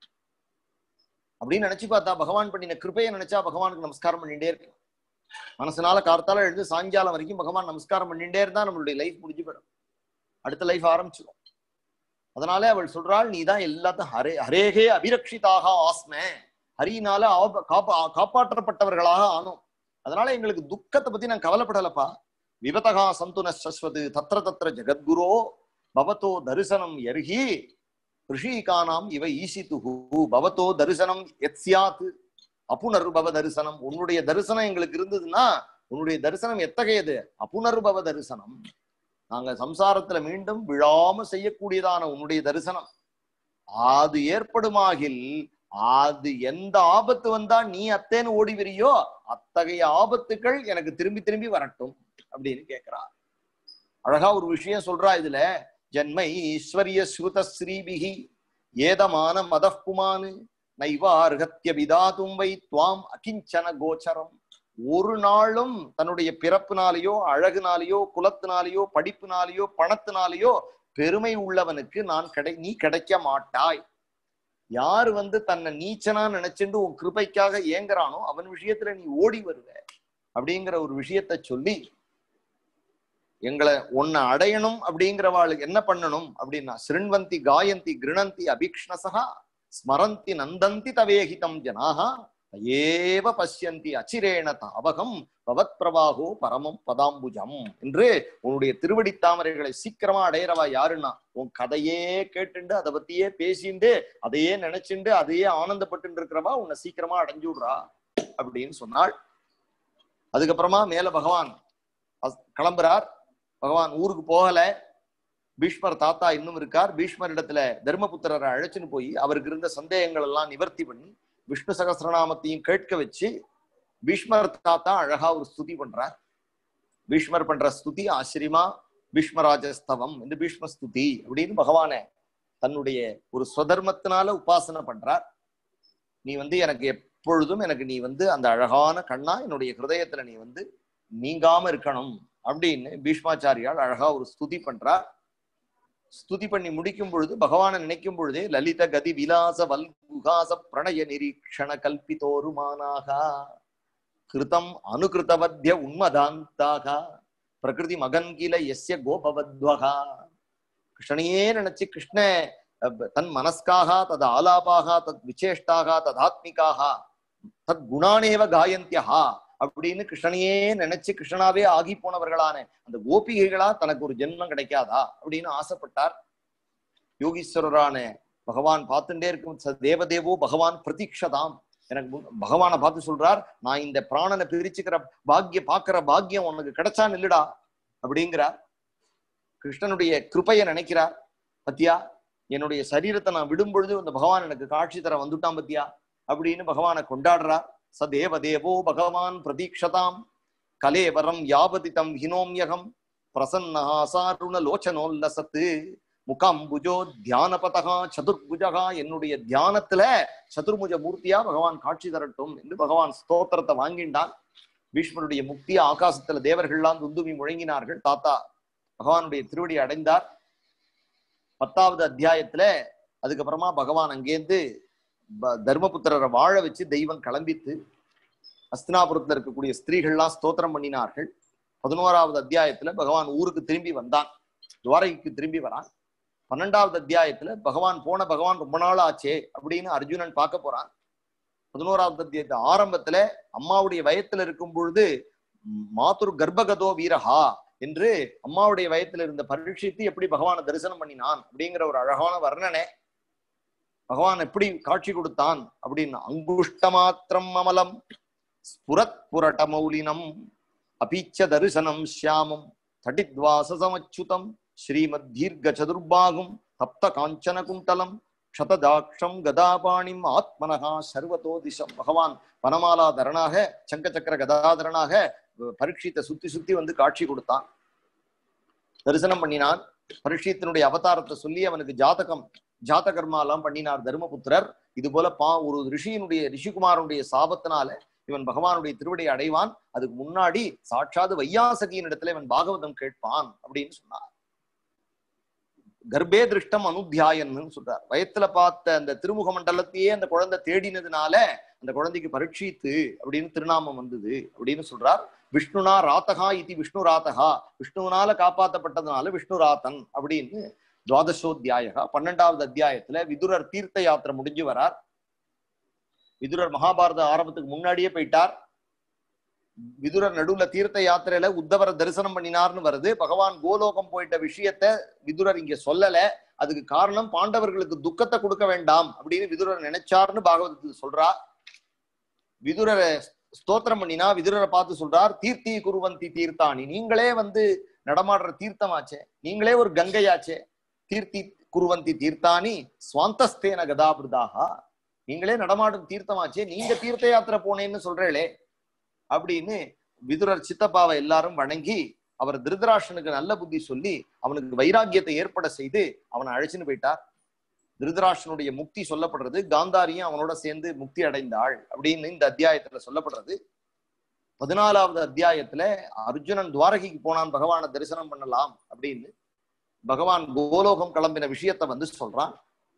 அப்படின்னு நினைச்சு பார்த்தா பகவான் பண்ணின கிருபையை நினைச்சா பகவானுக்கு நமஸ்காரம் பண்ணிட்டே இருக்கு மனசுனால கார்த்தால எழுந்து சாயங்காலம் வரைக்கும் பகவான் நமஸ்காரம் பண்ணிட்டே இருந்தா நம்மளுடைய லைஃப் முடிஞ்சு போயிடும் அடுத்த லைஃப் ஆரம்பிச்சிடும் அதனால அவள் சொல்றாள் நீ தான் எல்லாத்தையும் ஹரே ஹரேகே அபிரக்ஷிதாக ஆஸ்மே ஹரியினால ஆப- காப்பா காப்பாற்றப்பட்டவர்களாக ஆனோம் அதனால எங்களுக்கு துக்கத்தை பத்தி நான் கவலைப்படலப்பா விபதகா சந்துன சஸ்வது தத்திர தத்திர ஜெகத்குரோ பவத்தோ தரிசனம் எர்ஹி ரிஷிகானாம் இவ ஈசித்துஹு பவத்தோ தரிசனம் எத்ஸ்யாத் அப்புனர்பவ தரிசனம் உன்னுடைய தரிசனம் எங்களுக்கு இருந்ததுன்னா உன்னுடைய தரிசனம் எத்தகையது அப்புனர்பவ தரிசனம் நாங்க சம்சாரத்துல மீண்டும் விழாம செய்யக்கூடியதான உன்னுடைய தரிசனம் அது ஏற்படுமாகில் அது எந்த ஆபத்து வந்தா நீ அத்தேன்னு ஓடி வரியோ அத்தகைய ஆபத்துக்கள் எனக்கு திரும்பி திரும்பி வரட்டும் அப்படின்னு கேக்குறா அழகா ஒரு விஷயம் சொல்றா இதுல ஜன்மை ஈஸ்வரிய ஸ்ருத ஸ்ரீபிகி ஏதமான மதப்புமானு நைவார்கத்திய விதாதும் வை துவாம் அகிஞ்சன கோச்சரம் ஒரு நாளும் தன்னுடைய பிறப்பினாலேயோ அழகுனாலேயோ குலத்தினாலேயோ படிப்பினாலேயோ பணத்தினாலேயோ பெருமை உள்ளவனுக்கு நான் கிடை நீ கிடைக்க மாட்டாய் யாரு வந்து தன்னை நீச்சனா நினைச்சுட்டு உன் கிருபைக்காக ஏங்குறானோ அவன் விஷயத்துல நீ ஓடி வருவ அப்படிங்கிற ஒரு விஷயத்த சொல்லி எங்களை உன்னை அடையணும் அப்படிங்கிறவாளுக்கு என்ன பண்ணணும் அப்படின்னா சிருண்வந்தி காயந்தி கிருணந்தி அபீக்ஷ்ணசகா ஸ்மரந்தி நந்தந்தி தவேகிதம் ஜனாகா ஏவ பசியந்தி அச்சிரேண தாவகம் பவத் பிரவாகோ பரமம் பதாம்புஜம் என்று உன்னுடைய திருவடி தாமரைகளை சீக்கிரமா அடையிறவா யாருன்னா உன் கதையே கேட்டுண்டு அதை பத்தியே பேசிண்டு அதையே நினைச்சுண்டு அதையே ஆனந்தப்பட்டு இருக்கிறவா உன்னை சீக்கிரமா அடைஞ்சு விடுறா அப்படின்னு சொன்னாள் அதுக்கப்புறமா மேல பகவான் அஸ்- கிளம்புறார் பகவான் ஊருக்கு போகல பீஷ்மர் தாத்தா இன்னும் இருக்கார் பீஷ்மர் இடத்துல தர்மபுத்திரரை அழைச்சுன்னு போய் அவருக்கு இருந்த சந்தேகங்கள் எல்லாம் நிவர்த்தி பண்ணி விஷ்ணு சகஸ்ரநாமத்தையும் கேட்க வச்சு பீஷ்மர் தாத்தா அழகா ஒரு ஸ்துதி பண்றார் பீஷ்மர் பண்ற ஸ்துதி ஆச்சரியமா பீஷ்மராஜஸ்தவம் என்று பீஷ்ம ஸ்துதி அப்படின்னு பகவானை தன்னுடைய ஒரு ஸ்வதர்மத்தினால உபாசனை பண்றார் நீ வந்து எனக்கு எப்பொழுதும் எனக்கு நீ வந்து அந்த அழகான கண்ணா என்னுடைய ஹிருதயத்துல நீ வந்து நீங்காம இருக்கணும் அப்படின்னு பீஷ்மாச்சாரியால் அழகா ஒரு ஸ்துதி பண்றார் ஸ்துதி பண்ணி முடிக்கும் பொழுது பகவானை நினைக்கும் பொழுதே லலித கதி விலாச வல்குகாச பிரணய நிரீக்ஷண கல்பிதோருமானாக கிருதம் அனுகிருதவத்திய உண்மதாந்தாக பிரகிருதி மகன்கில எஸ்ய கோபவத்வகா கிருஷ்ணனையே நினைச்சு கிருஷ்ண அஹ், தன் மனஸ்காக தத் ஆலாபாக தத் விசேஷ்டாக ததாத்மிகாக தத் குணானேவ காயந்தியா அப்படின்னு கிருஷ்ணனையே நினைச்சு கிருஷ்ணனாவே ஆகி போனவர்களான அந்த கோபிகைகளா தனக்கு ஒரு ஜென்மம் கிடைக்காதா அப்படின்னு ஆசைப்பட்டார் யோகீஸ்வரரான பகவான் பார்த்துட்டே இருக்கும் ச- தேவதேவோ பகவான் பிரதீக்ஷதாம் எனக்கு முன்- பகவானை பார்த்து சொல்றார் நான் இந்த பிராணனை பிரிச்சுக்கிற பாக்கிய பாக்குற பாக்கியம் உனக்கு கிடைச்சா நில்லுடா அப்படிங்கிறார் கிருஷ்ணனுடைய கிருபையை நினைக்கிறார் பத்தியா என்னுடைய சரீரத்தை நான் விடும் பொழுது அந்த பகவான் எனக்கு காட்சி தர வந்துட்டான் பத்தியா அப்படின்னு பகவானை கொண்டாடுறார் ச தேவதேவோ பகவான் பிரதீக்ஷதாம் கலேவரம் யாவதிதம் ஹினோம்யகம் பிரசன்னஹாசாருண லோச்சனோல்லசத்து முகாம்புஜோ தியானபதகா சதுர்புஜகா என்னுடைய தியானத்துல சதுர்முஜ மூர்த்தியா பகவான் காட்சி தரட்டும் என்று பகவான் ஸ்தோத்திரத்தை வாங்கிண்டான் பீஷ்மருடைய முக்திய ஆகாசத்துல தேவர்கள்லாம் துந்துமி முழங்கினார்கள் தாத்தா பகவானுடைய திருவடி அடைந்தார் பத்தாவது அத்தியாயத்துல அதுக்கப்புறமா பகவான் அங்கேருந்து ப- தர்மபுத்திரரை வாழ வச்சு தெய்வம் கிளம்பித்து அஸ்தினாபுரத்துல இருக்கக்கூடிய ஸ்திரீகள்லாம் ஸ்தோத்திரம் பண்ணினார்கள் பதினோராவது அத்தியாயத்துல பகவான் ஊருக்கு திரும்பி வந்தான் துவாரகைக்கு திரும்பி வரான் பன்னெண்டாவது அத்தியாயத்துல பகவான் போன பகவான் ரொம்ப நாள் ஆச்சே அப்படின்னு அர்ஜுனன் பார்க்க போறான் பதினோராவது அத்தியாயத்து ஆரம்பத்துல அம்மாவுடைய வயத்துல இருக்கும் பொழுது ம், மாதுர் கர்ப்பகதோ வீரஹா என்று அம்மாவுடைய வயத்துல இருந்த பரீட்சித்து எப்படி பகவானை தரிசனம் பண்ணினான் அப்படிங்கிற ஒரு அழகான வர்ணனை பகவான் எப்படி காட்சி கொடுத்தான் அப்படின்னு அங்குஷ்ட மாத்திரம் அமலம் ஸ்புரத் புரட்ட மௌலினம் அபீச்ச தரிசனம் ஷியாமம் தடித்வாசசமச்சுதம் ஸ்ரீமத் தீர்க்க சதுர்பாகும் தப்த காஞ்சன குண்டலம் க்ஷததாட்சம் கதாபாணிம் ஆத்மனகா சர்வதோ திசம் பகவான் வனமாலாதரனாக சங்கச்சக்கர கதாதரனாக பரீட்சித்தை சுத்தி சுத்தி வந்து காட்சி கொடுத்தான் தரிசனம் பண்ணினான் பரீட்சித்தினுடைய அவதாரத்தை சொல்லி அவனுக்கு ஜாதகம் ஜாத கர்மாலாம் பண்ணினார் தர்மபுத்திரர் இது போல பா ஒரு ரிஷியினுடைய ரிஷிகுமாரனுடைய சாபத்தினால இவன் பகவானுடைய திருவடியை அடைவான் அதுக்கு முன்னாடி சாட்சாது வையாசகியின் இடத்துல இவன் பாகவதம் கேட்பான் அப்படின்னு சொன்னார் கர்ப்பே திருஷ்டம் அனுத்தியாயன்னு சொல்றார் வயத்துல பார்த்த அந்த திருமுக மண்டலத்தையே அந்த குழந்தை தேடினதுனால அந்த குழந்தைக்கு பரீட்சித்து அப்படின்னு திருநாமம் வந்தது அப்படின்னு சொல்றார் விஷ்ணுனா ராத்தகா இது விஷ்ணு ராத்தகா விஷ்ணுனால காப்பாத்தப்பட்டதுனால விஷ்ணு ராத்தன் அப்படின்னு துவாதசோத்தியாயகா பன்னெண்டாவது அத்தியாயத்துல விதுரர் தீர்த்த யாத்திரை முடிஞ்சு வரார் விதுரர் மகாபாரத ஆரம்பத்துக்கு முன்னாடியே போயிட்டார் விதுரர் நடுவுல தீர்த்த யாத்திரையில உத்தவரை தரிசனம் பண்ணினார்னு வருது பகவான் கோலோகம் போயிட்ட விஷயத்த விதுரர் இங்க சொல்லல அதுக்கு காரணம் பாண்டவர்களுக்கு துக்கத்தை கொடுக்க வேண்டாம் அப்படின்னு விதுரர் நினைச்சார்னு பாகவதத்தில் சொல்றா விதுரரை ஸ்தோத்திரம் பண்ணினா விதுரரை பார்த்து சொல்றார் தீர்த்தி குருவந்தி தீர்த்தானி நீங்களே வந்து நடமாடுற தீர்த்தமாச்சே நீங்களே ஒரு கங்கையாச்சே தீர்த்தி குருவந்தி தீர்த்தானி சுவாந்தஸ்தேன கதாபிருதாக நீங்களே நடமாடும் தீர்த்தமாச்சே நீங்க தீர்த்த யாத்திரை போனேன்னு சொல்றேளே அப்படின்னு விதுரர் சித்தப்பாவை எல்லாரும் வணங்கி அவர் திருதராஷனுக்கு நல்ல புத்தி சொல்லி அவனுக்கு வைராக்கியத்தை ஏற்பட செய்து அவனை அழைச்சின்னு போயிட்டார் திருதராஷனுடைய முக்தி சொல்லப்படுறது காந்தாரியும் அவனோட சேர்ந்து முக்தி அடைந்தாள் அப்படின்னு இந்த அத்தியாயத்துல சொல்லப்படுறது பதினாலாவது அத்தியாயத்துல அர்ஜுனன் துவாரகைக்கு போனான் பகவானை தரிசனம் பண்ணலாம் அப்படின்னு பகவான் கோலோகம் கிளம்பின விஷயத்த வந்து சொல்றான்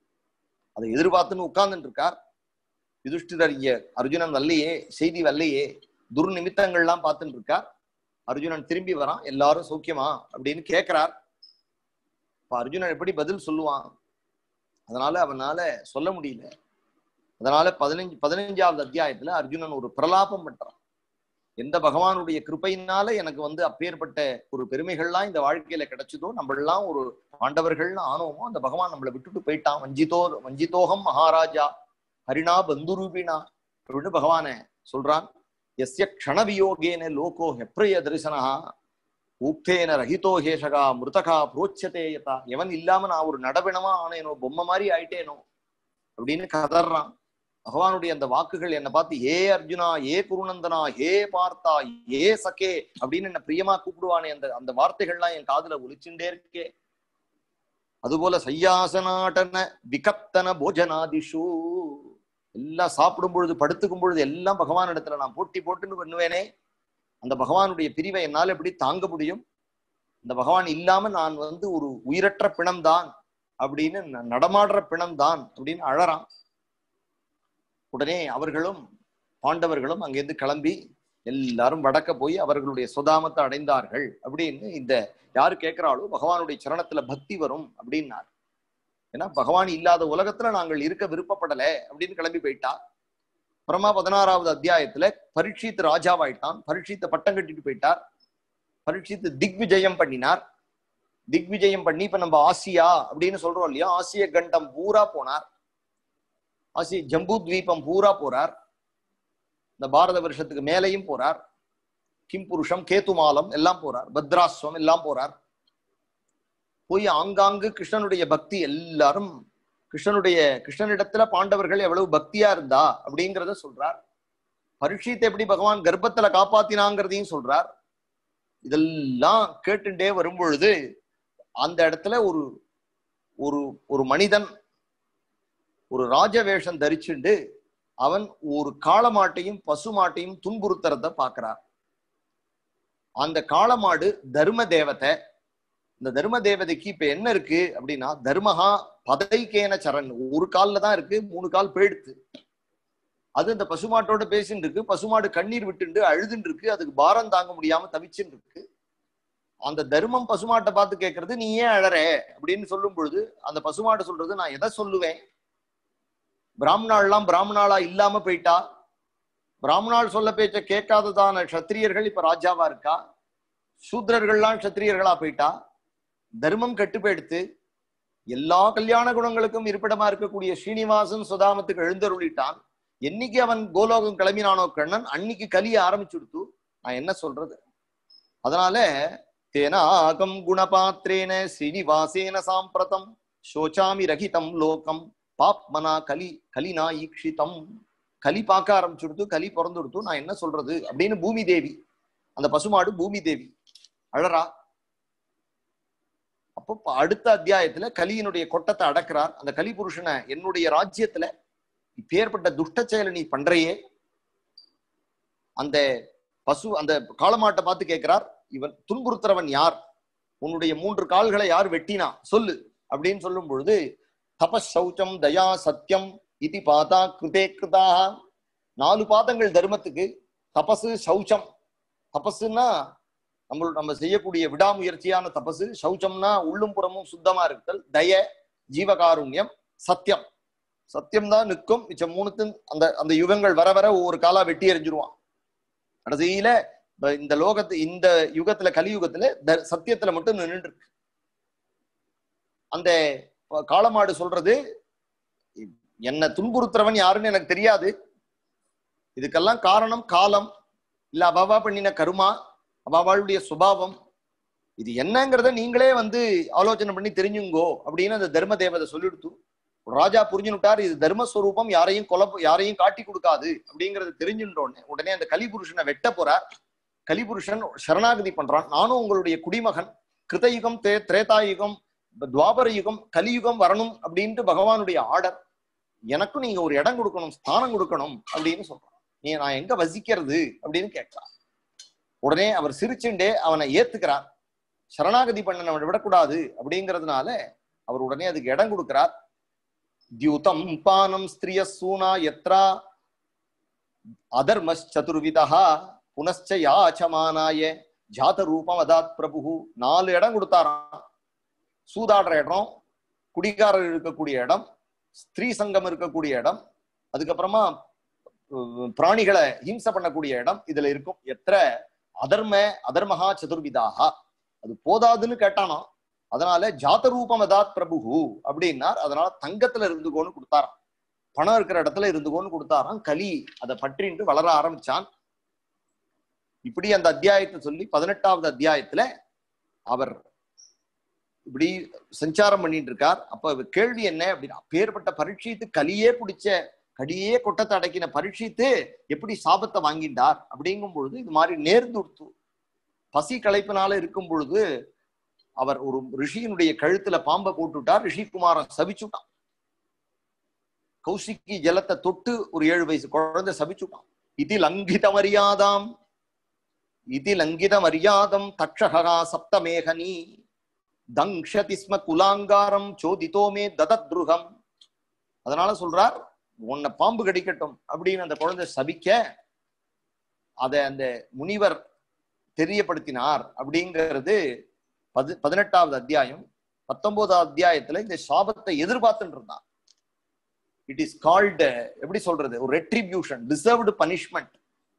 அதை எதிர்பார்த்துன்னு உட்கார்ந்துட்டு இருக்கார் யுதிஷ்டிரர் இங்க அர்ஜுனன் வல்லையே செய்தி வல்லையே துர்நிமித்தங்கள்லாம் பார்த்துட்டு இருக்கார் அர்ஜுனன் திரும்பி வரான் எல்லாரும் சௌக்கியமா அப்படின்னு கேட்கிறார் இப்ப அர்ஜுனன் எப்படி பதில் சொல்லுவான் அதனால அவனால சொல்ல முடியல அதனால பதினஞ்சு பதினஞ்சாவது அத்தியாயத்துல அர்ஜுனன் ஒரு பிரலாபம் பண்றான் எந்த பகவானுடைய கிருப்பையினால எனக்கு வந்து அப்பேற்பட்ட ஒரு பெருமைகள்லாம் இந்த வாழ்க்கையில கிடைச்சதோ நம்ம எல்லாம் ஒரு பாண்டவர்கள்னு ஆனோமோ அந்த பகவான் நம்மளை விட்டுட்டு போயிட்டான் வஞ்சிதோ வஞ்சிதோகம் மகாராஜா ஹரிணா பந்துரூபிணா அப்படின்னு பகவான சொல்றான் எஸ்ய க்ஷணவியோகேன லோகோ ஹெப்ரிய தரிசனா ஊக்தேன ரஹிதோ ஹேஷகா மிருதகா புரோச்சதே யதா எவன் இல்லாம நான் ஒரு நடவினமா ஆனேனோ பொம்மை மாதிரி ஆயிட்டேனோ அப்படின்னு கதறான் பகவானுடைய அந்த வாக்குகள் என்னை பார்த்து ஏ அர்ஜுனா ஏ குருநந்தனா ஏ பார்த்தா ஏ சகே அப்படின்னு என்ன பிரியமா கூப்பிடுவானே அந்த அந்த வார்த்தைகள்லாம் என் காதுல ஒலிச்சுட்டே இருக்கே அதுபோல சையாசனாட்டன விகத்தன போஜனாதிஷு எல்லாம் சாப்பிடும் பொழுது படுத்துக்கும் பொழுது எல்லாம் பகவான் இடத்துல நான் போட்டி போட்டுன்னு பண்ணுவேனே அந்த பகவானுடைய பிரிவை என்னால் எப்படி தாங்க முடியும் இந்த பகவான் இல்லாம நான் வந்து ஒரு உயிரற்ற பிணம்தான் அப்படின்னு ந- நடமாடுற பிணம்தான் அப்படின்னு அழறான் உடனே அவர்களும் பாண்டவர்களும் அங்கிருந்து கிளம்பி எல்லாரும் வடக்க போய் அவர்களுடைய சுதாமத்தை அடைந்தார்கள் அப்படின்னு இந்த யாரு கேட்கிறாளோ பகவானுடைய சரணத்துல பக்தி வரும் அப்படின்னார் ஏன்னா பகவான் இல்லாத உலகத்துல நாங்கள் இருக்க விருப்பப்படல அப்படின்னு கிளம்பி போயிட்டா அப்புறமா பதினாறாவது அத்தியாயத்துல பரீட்சித் ராஜாவாயிட்டான் பரீட்சித்த பட்டம் கட்டிட்டு போயிட்டார் பரீட்சித்து திக்விஜயம் பண்ணினார் திக்விஜயம் பண்ணி இப்ப நம்ம ஆசியா அப்படின்னு சொல்றோம் இல்லையா ஆசிய கண்டம் பூரா போனார் ஆசிய ஜம்பு தீபம் பூரா போறார் இந்த பாரத வருஷத்துக்கு மேலையும் போறார் கிம் புருஷம் கேத்துமாலம் எல்லாம் போறார் பத்ராஸ்வம் எல்லாம் போறார் போய் ஆங்காங்கு கிருஷ்ணனுடைய பக்தி எல்லாரும் கிருஷ்ணனுடைய கிருஷ்ணனிடத்துல பாண்டவர்கள் எவ்வளவு பக்தியா இருந்தா அப்படிங்கிறத சொல்றார் பரீட்சித்தை எப்படி பகவான் கர்ப்பத்துல காப்பாத்தினாங்கிறதையும் சொல்றார் இதெல்லாம் கேட்டுட்டே வரும்பொழுது அந்த இடத்துல ஒரு ஒரு ஒரு மனிதன் ஒரு ராஜ வேஷம் தரிச்சுண்டு அவன் ஒரு காளமாட்டையும் பசுமாட்டையும் துன்புறுத்துறத பாக்குறார் அந்த காளமாடு தர்ம தேவதை இந்த தர்ம தேவதைக்கு இப்ப என்ன இருக்கு அப்படின்னா தர்மஹா பதைக்கேன சரண் ஒரு கால்ல தான் இருக்கு மூணு கால் போயிடுத்து அது இந்த பசுமாட்டோட பேசின்னு இருக்கு பசுமாடு கண்ணீர் விட்டுண்டு அழுதுன்னு இருக்கு அதுக்கு பாரம் தாங்க முடியாம தவிச்சுன்னு இருக்கு அந்த தர்மம் பசுமாட்டை பார்த்து கேட்கறது நீ ஏன் அழற அப்படின்னு சொல்லும் பொழுது அந்த பசுமாடு சொல்றது நான் எதை சொல்லுவேன் பிராமணாள்லாம் பிராமணாளா இல்லாம போயிட்டா பிராமணாள் சொல்ல பேச்ச கேட்காததான க்ஷத்திரியர்கள் இப்ப ராஜாவா இருக்கா சூத்ரர்கள்லாம் க்ஷத்திரியர்களா போயிட்டா தர்மம் கெட்டு போயிடுத்து எல்லா கல்யாண குணங்களுக்கும் இருப்பிடமா இருக்கக்கூடிய ஸ்ரீனிவாசன் சுதாமத்துக்கு எழுந்தருளிட்டான் என்னைக்கு அவன் கோலோகம் கிளம்பினானோ கண்ணன் அன்னைக்கு கலிய ஆரம்பிச்சுடுத்து நான் என்ன சொல்றது அதனால தேனாகம் குணபாத்திரேன ஸ்ரீனிவாசேன சாம்பிரதம் சோச்சாமி ரகிதம் லோகம் பாப்மனா கலி கலினா ஈக்ஷிதம் கலி பார்க்க ஆரம்பிச்சுடுத்து கலி பிறந்துடுத்து நான் என்ன சொல்றது அப்படின்னு பூமி தேவி அந்த பசுமாடு பூமி தேவி அழறா அப்போ ப- அடுத்த அத்தியாயத்துல கலியினுடைய கொட்டத்தை அடக்குறார் அந்த கலி புருஷனை என்னுடைய ராஜ்யத்துல இப்பேற்பட்ட துஷ்ட செயலை நீ பண்றையே அந்த பசு அந்த காளமாட்டை பார்த்து கேட்கிறார் இவன் துன்புறுத்துறவன் யார் உன்னுடைய மூன்று கால்களை யார் வெட்டினா சொல்லு அப்படின்னு சொல்லும் பொழுது தபஸ் சௌச்சம் தயா சத்தியம் இதி பாதா கிருதே கிருதாக நாலு பாதங்கள் தர்மத்துக்கு தபசு சௌச்சம் தபசுன்னா நம்ம நம்ம செய்யக்கூடிய விடாமுயற்சியான தபசு சௌச்சம்னா உள்ளும் புறமும் சுத்தமா இருக்குதல் தய ஜீவகாருண்யம் சத்தியம் சத்தியம் தான் நிற்கும் மிச்சம் மூணுத்தின் அந்த அந்த யுகங்கள் வர வர ஒவ்வொரு காலா வெட்டி எறிஞ்சிருவான் கடைசியில இப்ப இந்த லோகத்து இந்த யுகத்துல கலியுகத்துல த- சத்தியத்துல மட்டும் நின்று இருக்கு அந்த ப- காளமாடு சொல்றது என்ன துன்புறுத்துறவன் யாருன்னு எனக்கு தெரியாது இதுக்கெல்லாம் காரணம் காலம் இல்ல அவாவா பண்ணின கருமா அவாவாளுடைய சுபாவம் இது என்னங்கிறத நீங்களே வந்து ஆலோசனை பண்ணி தெரிஞ்சுங்கோ அப்படின்னு அந்த தர்ம தேவதை சொல்லிடுத்து ராஜா புரிஞ்சுனுட்டார் இது தர்மஸ்வரூபம் யாரையும் கொலை யாரையும் காட்டி கொடுக்காது அப்படிங்கறது தெரிஞ்சுட்டோடனே உடனே அந்த கலிபுருஷனை வெட்ட போறார் கலிபுருஷன் சரணாகதி பண்றான் நானும் உங்களுடைய குடிமகன் கிருதயுகம் தே திரேதாயுகம் துவாபர யுகம் கலியுகம் வரணும் அப்படின்ட்டு பகவானுடைய ஆர்டர் எனக்கும் நீங்க ஒரு இடம் கொடுக்கணும் ஸ்தானம் கொடுக்கணும் அப்படின்னு சொல்றான் நீ நான் எங்க வசிக்கிறது அப்படின்னு கேட்கிறான் உடனே அவர் சிரிச்சுண்டே அவனை ஏத்துக்கிறார் சரணாகதி பண்ண அவனை விடக்கூடாது அப்படிங்கிறதுனால அவர் உடனே அதுக்கு இடம் கொடுக்கிறார் தியூதம் பானம் ஸ்திரிய சூனா எத்ரா அதர்மச்சதுர்விதா புனச்ச யாச்சமானாய ஜாத ரூபம் அதாத் பிரபு நாலு இடம் கொடுத்தாராம் சூதாடுற இடம் குடிகாரர் இருக்கக்கூடிய இடம் ஸ்திரீ சங்கம் இருக்கக்கூடிய இடம் அதுக்கப்புறமா உம், பிராணிகளை ஹிம்சை பண்ணக்கூடிய இடம் இதுல இருக்கும் எத்திர அதர்ம அதர்மகா சதுர்விதாக அது போதாதுன்னு கேட்டானா அதனால ஜாத ரூபம் அதாத் பிரபு அப்படின்னார் அதனால தங்கத்துல இருந்துகோன்னு கொடுத்தாராம் பணம் இருக்கிற இடத்துல இருந்துகோன்னு கொடுத்தாராம் கலி அதை பற்றின்று வளர ஆரம்பிச்சான் இப்படி அந்த அத்தியாயத்தை சொல்லி பதினெட்டாவது அத்தியாயத்துல அவர் இப்படி சஞ்சாரம் பண்ணிட்டு இருக்கார் அப்ப இவர் கேள்வி என்ன அப்படின்னா அப்பேற்பட்ட பரீட்சித்து கலியே பிடிச்ச கடியே கொட்டத்தை அடக்கின பரீட்சித்து எப்படி சாபத்தை வாங்கிட்டார் அப்படிங்கும் பொழுது இது மாதிரி நேர்ந்து கொடுத்து பசி களைப்பினால இருக்கும் பொழுது அவர் ஒரு ரிஷியினுடைய கழுத்துல பாம்பை போட்டுட்டார் ரிஷிகுமாரன் சபிச்சுட்டான் கௌசிக்கி ஜலத்தை தொட்டு ஒரு ஏழு வயசு குழந்தை சபிச்சுட்டான் இதில் அங்கித மரியாதாம் இதில் அங்கித மரியாதம் தக்ஷகா சப்தமேகனி தங்ஷதி ஸ்ம குலாங்காரம் சோதித்தோமே ததத்ருகம் அதனால சொல்றார் உன்னை பாம்பு கடிக்கட்டும் அப்படின்னு அந்த குழந்தை சபிக்க அதை அந்த முனிவர் தெரியப்படுத்தினார் அப்படிங்கிறது பது பதினெட்டாவது அத்தியாயம் பத்தொன்பதாவது அத்தியாயத்துல இந்த சாபத்தை எதிர்பார்த்துட்டு இருந்தான் இட் இஸ் கால்டு எப்படி சொல்றது ஒரு ரெட்ரிபியூஷன் டிசர்வ்டு பனிஷ்மெண்ட்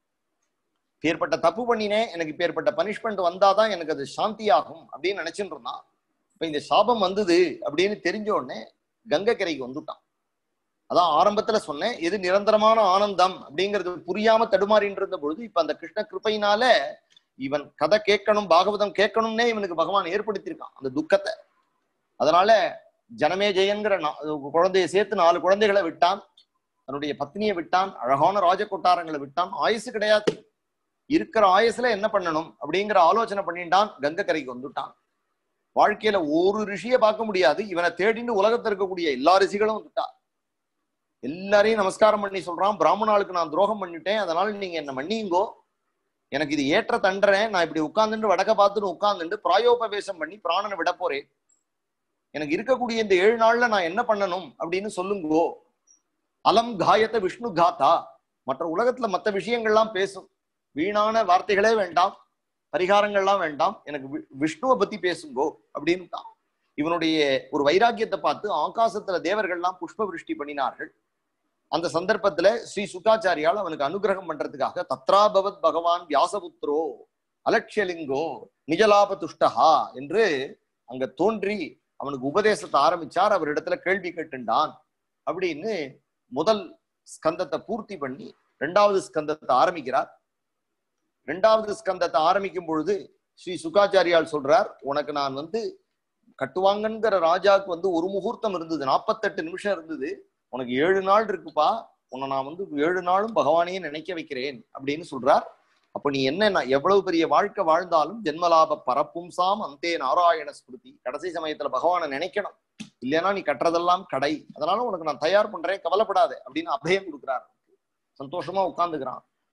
பேர்பட்ட தப்பு பண்ணினேன் எனக்கு பேர்பட்ட பனிஷ்மெண்ட் வந்தாதான் எனக்கு அது சாந்தி ஆகும் அப்படின்னு நினைச்சுட்டு இருந்தான் இப்ப இந்த சாபம் வந்தது அப்படின்னு தெரிஞ்ச உடனே கங்கைக்கரைக்கு வந்துட்டான் அதான் ஆரம்பத்துல சொன்னேன் எது நிரந்தரமான ஆனந்தம் அப்படிங்கிறது புரியாம தடுமாறின்னு இருந்த பொழுது இப்ப அந்த கிருஷ்ண கிருப்பையினால இவன் கதை கேட்கணும் பாகவதம் கேட்கணும்னே இவனுக்கு பகவான் ஏற்படுத்தியிருக்கான் அந்த துக்கத்தை அதனால ஜனமே ஜெயங்கிற நா- குழந்தையை சேர்த்து நாலு குழந்தைகளை விட்டான் தன்னுடைய பத்னியை விட்டான் அழகான ராஜ கொட்டாரங்களை விட்டான் ஆயுசு கிடையாது இருக்கிற ஆயுசுல என்ன பண்ணணும் அப்படிங்கிற ஆலோசனை பண்ணிட்டான் கங்கைக்கரைக்கு வந்துட்டான் வாழ்க்கையில ஒரு ரிஷியை பார்க்க முடியாது இவனை தேடின்னு உலகத்துல இருக்கக்கூடிய எல்லா ரிஷிகளும் வந்துட்டான் எல்லாரையும் நமஸ்காரம் பண்ணி சொல்றான் பிராமணாளுக்கு நான் துரோகம் பண்ணிட்டேன் அதனால நீங்க என்ன மன்னியுங்கோ எனக்கு இது ஏற்ற தண்டறேன் நான் இப்படி உட்கார்ந்துட்டு வடக்க பார்த்துட்டு உட்கார்ந்துட்டு பிராயோபவேசம் பண்ணி பிராணனை விட போறேன் எனக்கு இருக்கக்கூடிய இந்த ஏழு நாள்ல நான் என்ன பண்ணணும் அப்படின்னு சொல்லுங்கோ அலம் காயத்தை விஷ்ணு காத்தா மற்ற உலகத்துல மற்ற விஷயங்கள்லாம் பேசும் வீணான வார்த்தைகளே வேண்டாம் பரிகாரங்கள்லாம் வேண்டாம் எனக்கு வி- விஷ்ணுவை பத்தி பேசுங்கோ அப்படின்ட்டான் இவனுடைய ஒரு வைராக்கியத்தை பார்த்து ஆகாசத்துல தேவர்கள்லாம் புஷ்ப விருஷ்டி பண்ணினார்கள் அந்த சந்தர்ப்பத்துல ஸ்ரீ சுகாச்சாரியால் அவனுக்கு அனுகிரகம் பண்றதுக்காக தத்ராபவத் பகவான் வியாசபுத்ரோ அலட்சியலிங்கோ நிஜலாப துஷ்டஹா என்று அங்க தோன்றி அவனுக்கு உபதேசத்தை ஆரம்பிச்சார் அவரிடத்துல கேள்வி கேட்டுண்டான் அப்படின்னு முதல் ஸ்கந்தத்தை பூர்த்தி பண்ணி ரெண்டாவது ஸ்கந்தத்தை ஆரம்பிக்கிறார் ரெண்டாவது ஸ்கந்தத்தை ஆரம்பிக்கும் பொழுது ஸ்ரீ சுகாச்சாரியால் சொல்றார் உனக்கு நான் வந்து கட்டுவாங்கங்கிற ராஜாவுக்கு வந்து ஒரு முகூர்த்தம் இருந்தது நாற்பத்தெட்டு நிமிஷம் இருந்தது உனக்கு ஏழு நாள் இருக்குப்பா உன்னை நான் வந்து ஏழு நாளும் பகவானையே நினைக்க வைக்கிறேன் அப்படின்னு சொல்றார் அப்ப நீ என்ன நான் எவ்வளவு பெரிய வாழ்க்கை வாழ்ந்தாலும் ஜென்மலாப பரப்பும் சாம் அந்தே நாராயண ஸ்மிருதி கடைசி சமயத்துல பகவானை நினைக்கணும் இல்லைன்னா நீ கட்டுறதெல்லாம் கடை அதனால உனக்கு நான் தயார் பண்றேன் கவலைப்படாத அப்படின்னு அபயம் கொடுக்குறார் சந்தோஷமா உட்கார்ந்துக்கிறான்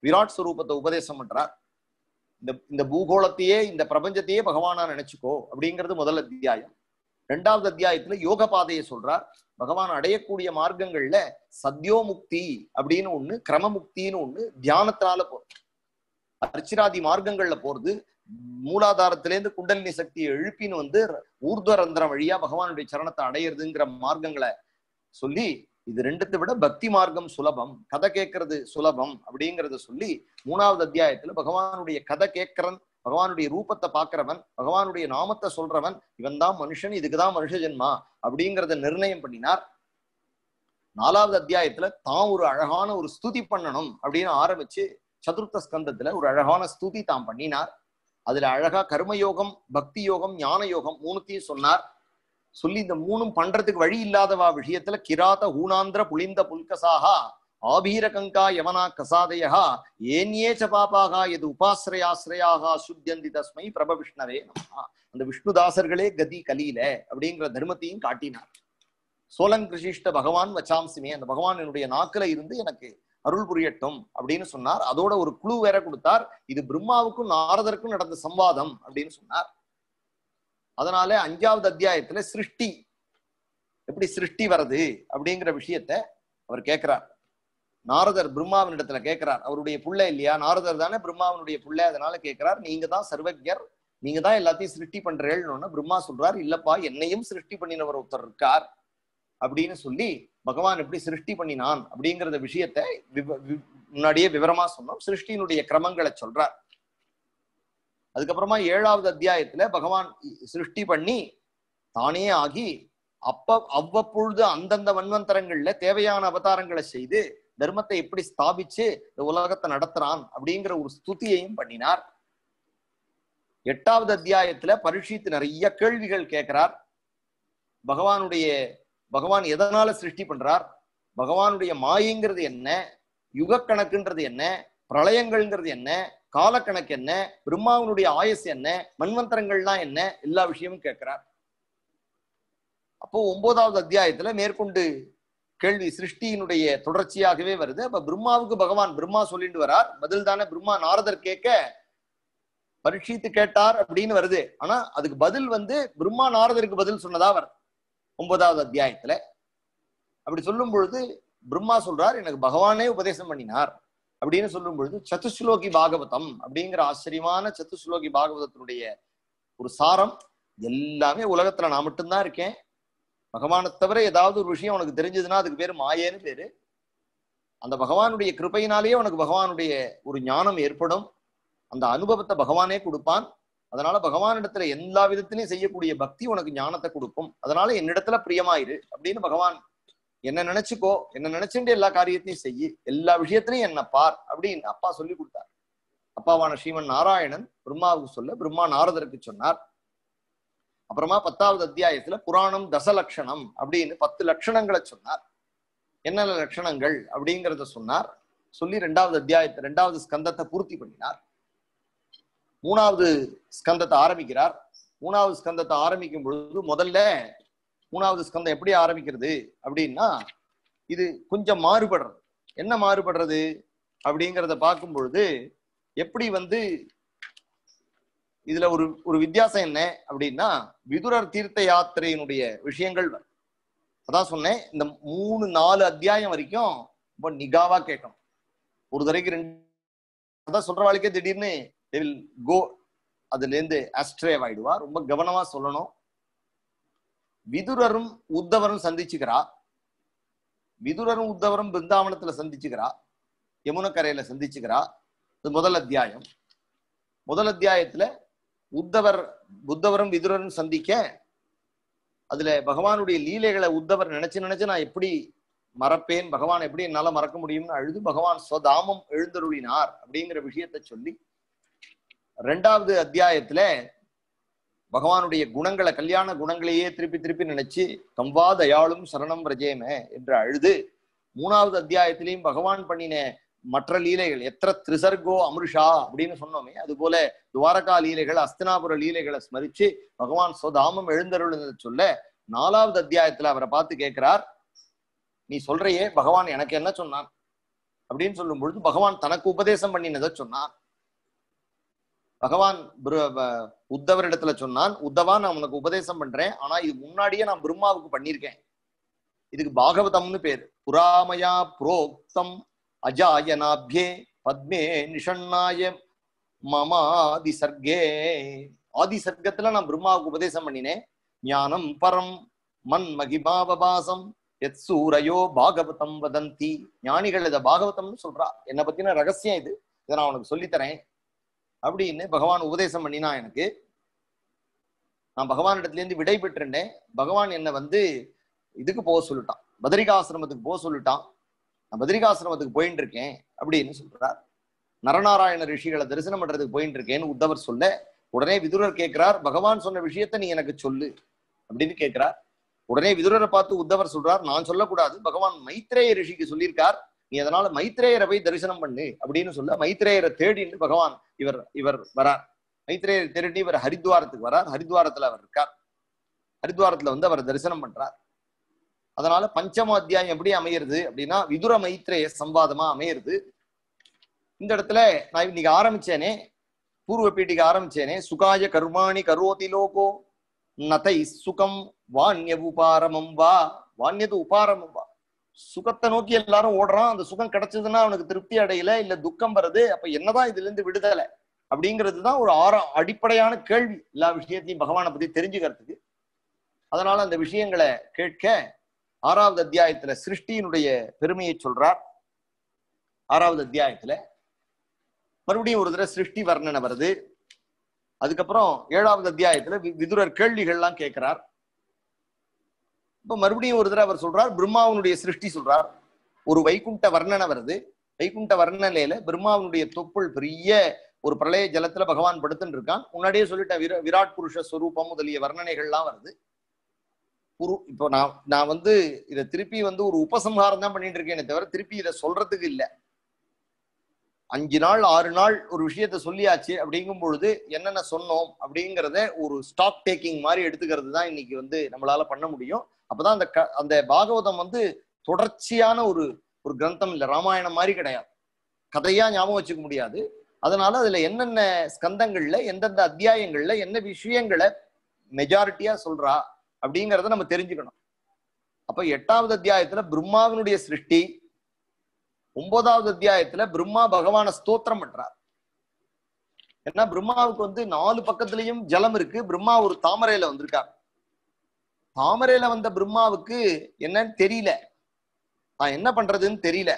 விராட் ஸ்வரூபத்தை உபதேசம் பண்றார் இந்த இந்த பூகோளத்தையே இந்த பிரபஞ்சத்தையே பகவானா நினைச்சுக்கோ அப்படிங்கிறது முதல் அத்தியாயம் ரெண்டாவது அத்தியாயத்துல யோக பாதையை சொல்றார் பகவான் அடையக்கூடிய மார்க்கங்கள்ல சத்யோமுக்தி அப்படின்னு ஒண்ணு கிரமமுக்தின்னு ஒண்ணு தியானத்தினால போறது அர்ச்சிராதி மார்க்கங்கள்ல போறது மூலாதாரத்திலேருந்து குண்டலினி சக்தியை எழுப்பின்னு வந்து ஊர்துவரந்திரம் வழியா பகவானுடைய சரணத்தை அடையிறதுங்கிற மார்க்கங்களை சொல்லி இது ரெண்டுத்தை விட பக்தி மார்க்கம் சுலபம் கதை கேட்கறது சுலபம் அப்படிங்கறத சொல்லி மூணாவது அத்தியாயத்துல பகவானுடைய கதை கேட்கிறன் பகவானுடைய ரூபத்தை பாக்குறவன் பகவானுடைய நாமத்தை சொல்றவன் இவன் தான் மனுஷன் இதுக்குதான் மனுஷ ஜென்மா அப்படிங்கறத நிர்ணயம் பண்ணினார் நாலாவது அத்தியாயத்துல தான் ஒரு அழகான ஒரு ஸ்துதி பண்ணணும் அப்படின்னு ஆரம்பிச்சு சதுர்த்த ஸ்கந்தத்துல ஒரு அழகான ஸ்துதி தாம் பண்ணினார் அதுல அழகா கர்மயோகம் பக்தி யோகம் ஞான யோகம் மூணுத்தையும் சொன்னார் சொல்லி இந்த மூணும் பண்றதுக்கு வழி இல்லாதவா விஷயத்துல கிராத ஊனாந்திர புளிந்த புல்கசாகா ஆபீர கங்கா யவனா கசாதயா ஏன்யே ச பாபாகா எது உபாசிரயாசிரயாக சுத்தியந்தி தஸ்மை பிரப விஷ்ணவே நமஹா அந்த விஷ்ணுதாசர்களே கதி கலியில அப்படிங்கிற தர்மத்தையும் காட்டினார் சோலங் கிருஷிஷ்ட பகவான் வச்சாம்சிமே அந்த பகவான் என்னுடைய நாக்குல இருந்து எனக்கு அருள் புரியட்டும் அப்படின்னு சொன்னார் அதோட ஒரு குழு வேற கொடுத்தார் இது பிரம்மாவுக்கும் நாரதருக்கும் நடந்த சம்வாதம் அப்படின்னு சொன்னார் அதனால அஞ்சாவது அத்தியாயத்துல சிருஷ்டி எப்படி சிருஷ்டி வருது அப்படிங்கிற விஷயத்த அவர் கேட்கிறார் நாரதர் பிரம்மாவின் இடத்துல கேட்கிறார் அவருடைய புள்ள இல்லையா நாரதர் தானே பிரம்மாவினுடைய புள்ள அதனால கேட்கிறார் நீங்க தான் சர்வஜர் நீங்க தான் எல்லாத்தையும் சிருஷ்டி பண்றேன்னு பிரம்மா சொல்றார் இல்லப்பா என்னையும் சிருஷ்டி பண்ணினவர் ஒருத்தர் இருக்கார் அப்படின்னு சொல்லி பகவான் எப்படி சிருஷ்டி பண்ணினான் அப்படிங்கறத விஷயத்த விவ- வி- முன்னாடியே விவரமா சொன்னோம் சிருஷ்டியினுடைய கிரமங்களை சொல்றார் அதுக்கப்புறமா ஏழாவது அத்தியாயத்துல பகவான் சிருஷ்டி பண்ணி தானே ஆகி அப்ப அவ்வப்பொழுது அந்தந்த மன்வந்தரங்கள்ல தேவையான அவதாரங்களை செய்து தர்மத்தை எப்படி ஸ்தாபிச்சு இந்த உலகத்தை நடத்துறான் அப்படிங்கிற ஒரு ஸ்துதியையும் பண்ணினார் எட்டாவது அத்தியாயத்துல பரீட்சித்து நிறைய கேள்விகள் கேட்கிறார் பகவானுடைய பகவான் எதனால சிருஷ்டி பண்றார் பகவானுடைய மாயைங்கிறது என்ன யுக கணக்குன்றது என்ன பிரளயங்கள்ங்கிறது என்ன காலக்கணக்கு என்ன பிரம்மாவனுடைய ஆயுஸ் என்ன மன்வந்தரங்கள்லாம் என்ன எல்லா விஷயமும் கேட்கிறார் அப்போ ஒன்பதாவது அத்தியாயத்துல மேற்கொண்டு கேள்வி சிருஷ்டியினுடைய தொடர்ச்சியாகவே வருது அப்ப பிரம்மாவுக்கு பகவான் பிரம்மா சொல்லிட்டு வரார் பதில் தானே பிரம்மா நாரதர் கேட்க பரீட்சித்து கேட்டார் அப்படின்னு வருது ஆனா அதுக்கு பதில் வந்து பிரம்மா நாரதருக்கு பதில் சொன்னதா வருது ஒன்பதாவது அத்தியாயத்துல அப்படி சொல்லும் பொழுது பிரம்மா சொல்றார் எனக்கு பகவானே உபதேசம் பண்ணினார் அப்படின்னு சொல்லும் பொழுது சதுஸ்லோகி பாகவதம் அப்படிங்கிற ஆச்சரியமான சதுஸ்லோகி பாகவதத்தினுடைய ஒரு சாரம் எல்லாமே உலகத்துல நான் மட்டும்தான் இருக்கேன் பகவானை தவிர ஏதாவது ஒரு விஷயம் உனக்கு தெரிஞ்சதுன்னா அதுக்கு பேரு மாயேன்னு பேரு அந்த பகவானுடைய கிருபையினாலேயே உனக்கு பகவானுடைய ஒரு ஞானம் ஏற்படும் அந்த அனுபவத்தை பகவானே கொடுப்பான் அதனால பகவானிடத்துல எல்லா விதத்திலையும் செய்யக்கூடிய பக்தி உனக்கு ஞானத்தை கொடுக்கும் அதனால என்னிடத்துல பிரியமாயிரு அப்படின்னு பகவான் என்ன நினைச்சுக்கோ என்ன நினைச்சுட்டு எல்லா காரியத்தையும் செய்யி எல்லா விஷயத்திலையும் என்ன பார் அப்படின்னு அப்பா சொல்லி கொடுத்தார் அப்பாவான ஸ்ரீமன் நாராயணன் பிரம்மாவுக்கு சொல்ல பிரம்மா நாரதருக்கு சொன்னார் அப்புறமா பத்தாவது அத்தியாயத்துல புராணம் தசலட்சணம் அப்படின்னு பத்து லட்சணங்களை சொன்னார் என்னென்ன லட்சணங்கள் அப்படிங்கிறத சொன்னார் சொல்லி ரெண்டாவது அத்தியாயத்தை ரெண்டாவது ஸ்கந்தத்தை பூர்த்தி பண்ணினார் மூணாவது ஸ்கந்தத்தை ஆரம்பிக்கிறார் மூணாவது ஸ்கந்தத்தை ஆரம்பிக்கும் பொழுது முதல்ல மூணாவது ஸ்கந்தம் எப்படி ஆரம்பிக்கிறது அப்படின்னா இது கொஞ்சம் மாறுபடுறது என்ன மாறுபடுறது அப்படிங்கிறத பார்க்கும் பொழுது எப்படி வந்து இதுல ஒரு ஒரு வித்தியாசம் என்ன அப்படின்னா விதுரர் தீர்த்த யாத்திரையினுடைய விஷயங்கள் வரும். அதான் சொன்னேன் இந்த மூணு நாலு அத்தியாயம் வரைக்கும் ரொம்ப நிகாவா கேட்கணும் ஒரு தடவைக்கு ரெண்டு அதான் சொல்ற வாழ்க்கை திடீர்னு வில் கோ அதுல இருந்து ஆஸ்ட்ரேவ் ஆயிடுவா ரொம்ப கவனமா சொல்லணும் விதுரரும் உத்தவரும் சந்திச்சுக்கிறா விதுரரும் உத்தவரும் பிருந்தாவனத்துல சந்திச்சுக்கிறா யமுனக்கரையில சந்திச்சுக்கிறா இது முதல் அத்தியாயம் முதல் அத்தியாயத்துல உத்தவர் உத்தவரும் விதுரரும் சந்திக்க அதுல பகவானுடைய லீலைகளை உத்தவர் நினைச்சு நினைச்சு நான் எப்படி மறப்பேன் பகவான் எப்படி என்னால மறக்க முடியும்னு அழுது பகவான் ஸ்வதாமம் எழுந்தருளினார் அப்படிங்கிற விஷயத்த சொல்லி ரெண்டாவது அத்தியாயத்துல பகவானுடைய குணங்களை கல்யாண குணங்களையே திருப்பி திருப்பி நினைச்சு கம்பா தயாளும் சரணம் பிரஜேம என்று அழுது மூணாவது அத்தியாயத்திலையும் பகவான் பண்ணின மற்ற லீலைகள் எத்திர திரிசர்கோ அமிர்ஷா அப்படின்னு சொன்னோமே அது போல துவாரகா லீலைகள் அஸ்தினாபுர லீலைகளை ஸ்மரிச்சு பகவான் சொதாமம் எழுந்தருள் சொல்ல நாலாவது அத்தியாயத்துல அவரை பார்த்து கேட்கிறார் நீ சொல்றையே பகவான் எனக்கு என்ன சொன்னான் அப்படின்னு சொல்லும் பொழுது பகவான் தனக்கு உபதேசம் பண்ணினதை சொன்னான் பகவான் பிர- வ- உத்தவரிடத்துல சொன்னான் உத்தவா நான் உனக்கு உபதேசம் பண்றேன் ஆனா இது முன்னாடியே நான் பிரம்மாவுக்கு பண்ணியிருக்கேன் இதுக்கு பாகவதம்னு பேரு புராமயா புரோக்தம் அஜாயனாபியே பத்மே நிஷண்ணாய மமாதி சர்க்கே ஆதி சர்க்கத்துல நான் பிரம்மாவுக்கு உபதேசம் பண்ணினேன் ஞானம் பரம் மண் மகிமாவபாசம் எத் சூரையோ பாகவதம் வதந்தி ஞானிகள் இதை பாகவதம்னு சொல்றா என்னை பத்தின ரகசியம் இது இதை நான் உனக்கு சொல்லித்தரேன் அப்படின்னு பகவான் உபதேசம் பண்ணினா எனக்கு நான் பகவான் இடத்துல இருந்து விடை பெற்றிருந்தேன் பகவான் என்னை வந்து இதுக்கு போக சொல்லிட்டான் பத்ரிகாசிரமத்துக்கு போக சொல்லிட்டான் நான் பத்ரிகாசிரமத்துக்கு போயிட்டு இருக்கேன் அப்படின்னு சொல்றார் நரநாராயண ரிஷிகளை தரிசனம் பண்றதுக்கு போயிட்டு இருக்கேன்னு உத்தவர் சொல்ல உடனே விதுரர் கேட்கிறார் பகவான் சொன்ன விஷயத்த நீ எனக்கு சொல்லு அப்படின்னு கேட்கிறார் உடனே விதுரரை பார்த்து உத்தவர் சொல்றார் நான் சொல்லக்கூடாது பகவான் மைத்ரேய ரிஷிக்கு சொல்லியிருக்கார் நீ அதனால மைத்ரேயரை போய் தரிசனம் பண்ணு அப்படின்னு சொல்ல மைத்ரேயரை தேடின்னு பகவான் இவர் இவர் வரார் மைத்ரேயரை தேடி இவர் ஹரித்வாரத்துக்கு வரார் ஹரித்வாரத்துல அவர் இருக்கார் ஹரித்வாரத்துல வந்து அவர் தரிசனம் பண்றார் அதனால பஞ்சம அத்தியாயம் எப்படி அமையிறது அப்படின்னா விதுர மைத்ரேய சம்வாதமா அமையிறது இந்த இடத்துல நான் இன்னைக்கு ஆரம்பிச்சேனே பூர்வ பீட்டிக்கு ஆரம்பிச்சேனே சுகாய கர்மாணி கரோதி லோகோ நதை சுகம் வாண்ய உபாரமம் வா வாண்யது உபாரமம் வா சுகத்தை நோக்கி எல்லாரும் ஓடுறான் அந்த சுகம் கிடைச்சதுன்னா அவனுக்கு திருப்தி அடையல இல்ல துக்கம் வருது அப்ப என்னதான் இதுல இருந்து விடுதலை அப்படிங்கிறது தான் ஒரு ஆற அடிப்படையான கேள்வி எல்லா விஷயத்தையும் பகவானை பத்தி தெரிஞ்சுக்கிறதுக்கு அதனால அந்த விஷயங்களை கேட்க ஆறாவது அத்தியாயத்துல சிருஷ்டியினுடைய பெருமையை சொல்றார் ஆறாவது அத்தியாயத்துல மறுபடியும் ஒரு தடவை சிருஷ்டி வர்ணனை வருது அதுக்கப்புறம் ஏழாவது அத்தியாயத்துல வி- விதுரர் கேள்விகள்லாம் கேட்கிறார் இப்ப மறுபடியும் ஒரு தடவை அவர் சொல்றார் பிரம்மாவனுடைய சிருஷ்டி சொல்றார் ஒரு வைகுண்ட வர்ணனை வருது வைகுண்ட வர்ணனையில பிரம்மாவனுடைய தொப்புள் பெரிய ஒரு பிரளய ஜலத்துல பகவான் படுத்துன்னு இருக்கான் முன்னாடியே சொல்லிட்டேன் விரா விராட் புருஷ ஸ்வரூபம் முதலிய வர்ணனைகள்லாம் வருது புரு இப்போ நான் நான் வந்து இதை திருப்பி வந்து ஒரு உபசம்ஹாரம் தான் பண்ணிட்டு இருக்கேனே தவிர திருப்பி இதை சொல்றதுக்கு இல்ல அஞ்சு நாள் ஆறு நாள் ஒரு விஷயத்த சொல்லியாச்சு அப்படிங்கும் பொழுது என்னென்ன சொன்னோம் அப்படிங்கிறத ஒரு ஸ்டாக் டேக்கிங் மாதிரி எடுத்துக்கிறது தான் இன்னைக்கு வந்து நம்மளால பண்ண முடியும் அப்பதான் அந்த க அந்த பாகவதம் வந்து தொடர்ச்சியான ஒரு ஒரு கிரந்தம் இல்ல ராமாயணம் மாதிரி கிடையாது கதையா ஞாபகம் வச்சுக்க முடியாது அதனால அதுல என்னென்ன ஸ்கந்தங்கள்ல எந்தெந்த அத்தியாயங்கள்ல என்ன விஷயங்களை மெஜாரிட்டியா சொல்றா அப்படிங்கிறத நம்ம தெரிஞ்சுக்கணும் அப்ப எட்டாவது அத்தியாயத்துல பிரம்மாவினுடைய சிருஷ்டி ஒன்பதாவது அத்தியாயத்துல பிரம்மா பகவான ஸ்தோத்திரம் பண்றார் ஏன்னா பிரம்மாவுக்கு வந்து நாலு பக்கத்துலயும் ஜலம் இருக்கு பிரம்மா ஒரு தாமரையில வந்திருக்கார் தாமரையில வந்த பிரம்மாவுக்கு என்னன்னு தெரியல நான் என்ன பண்றதுன்னு தெரியல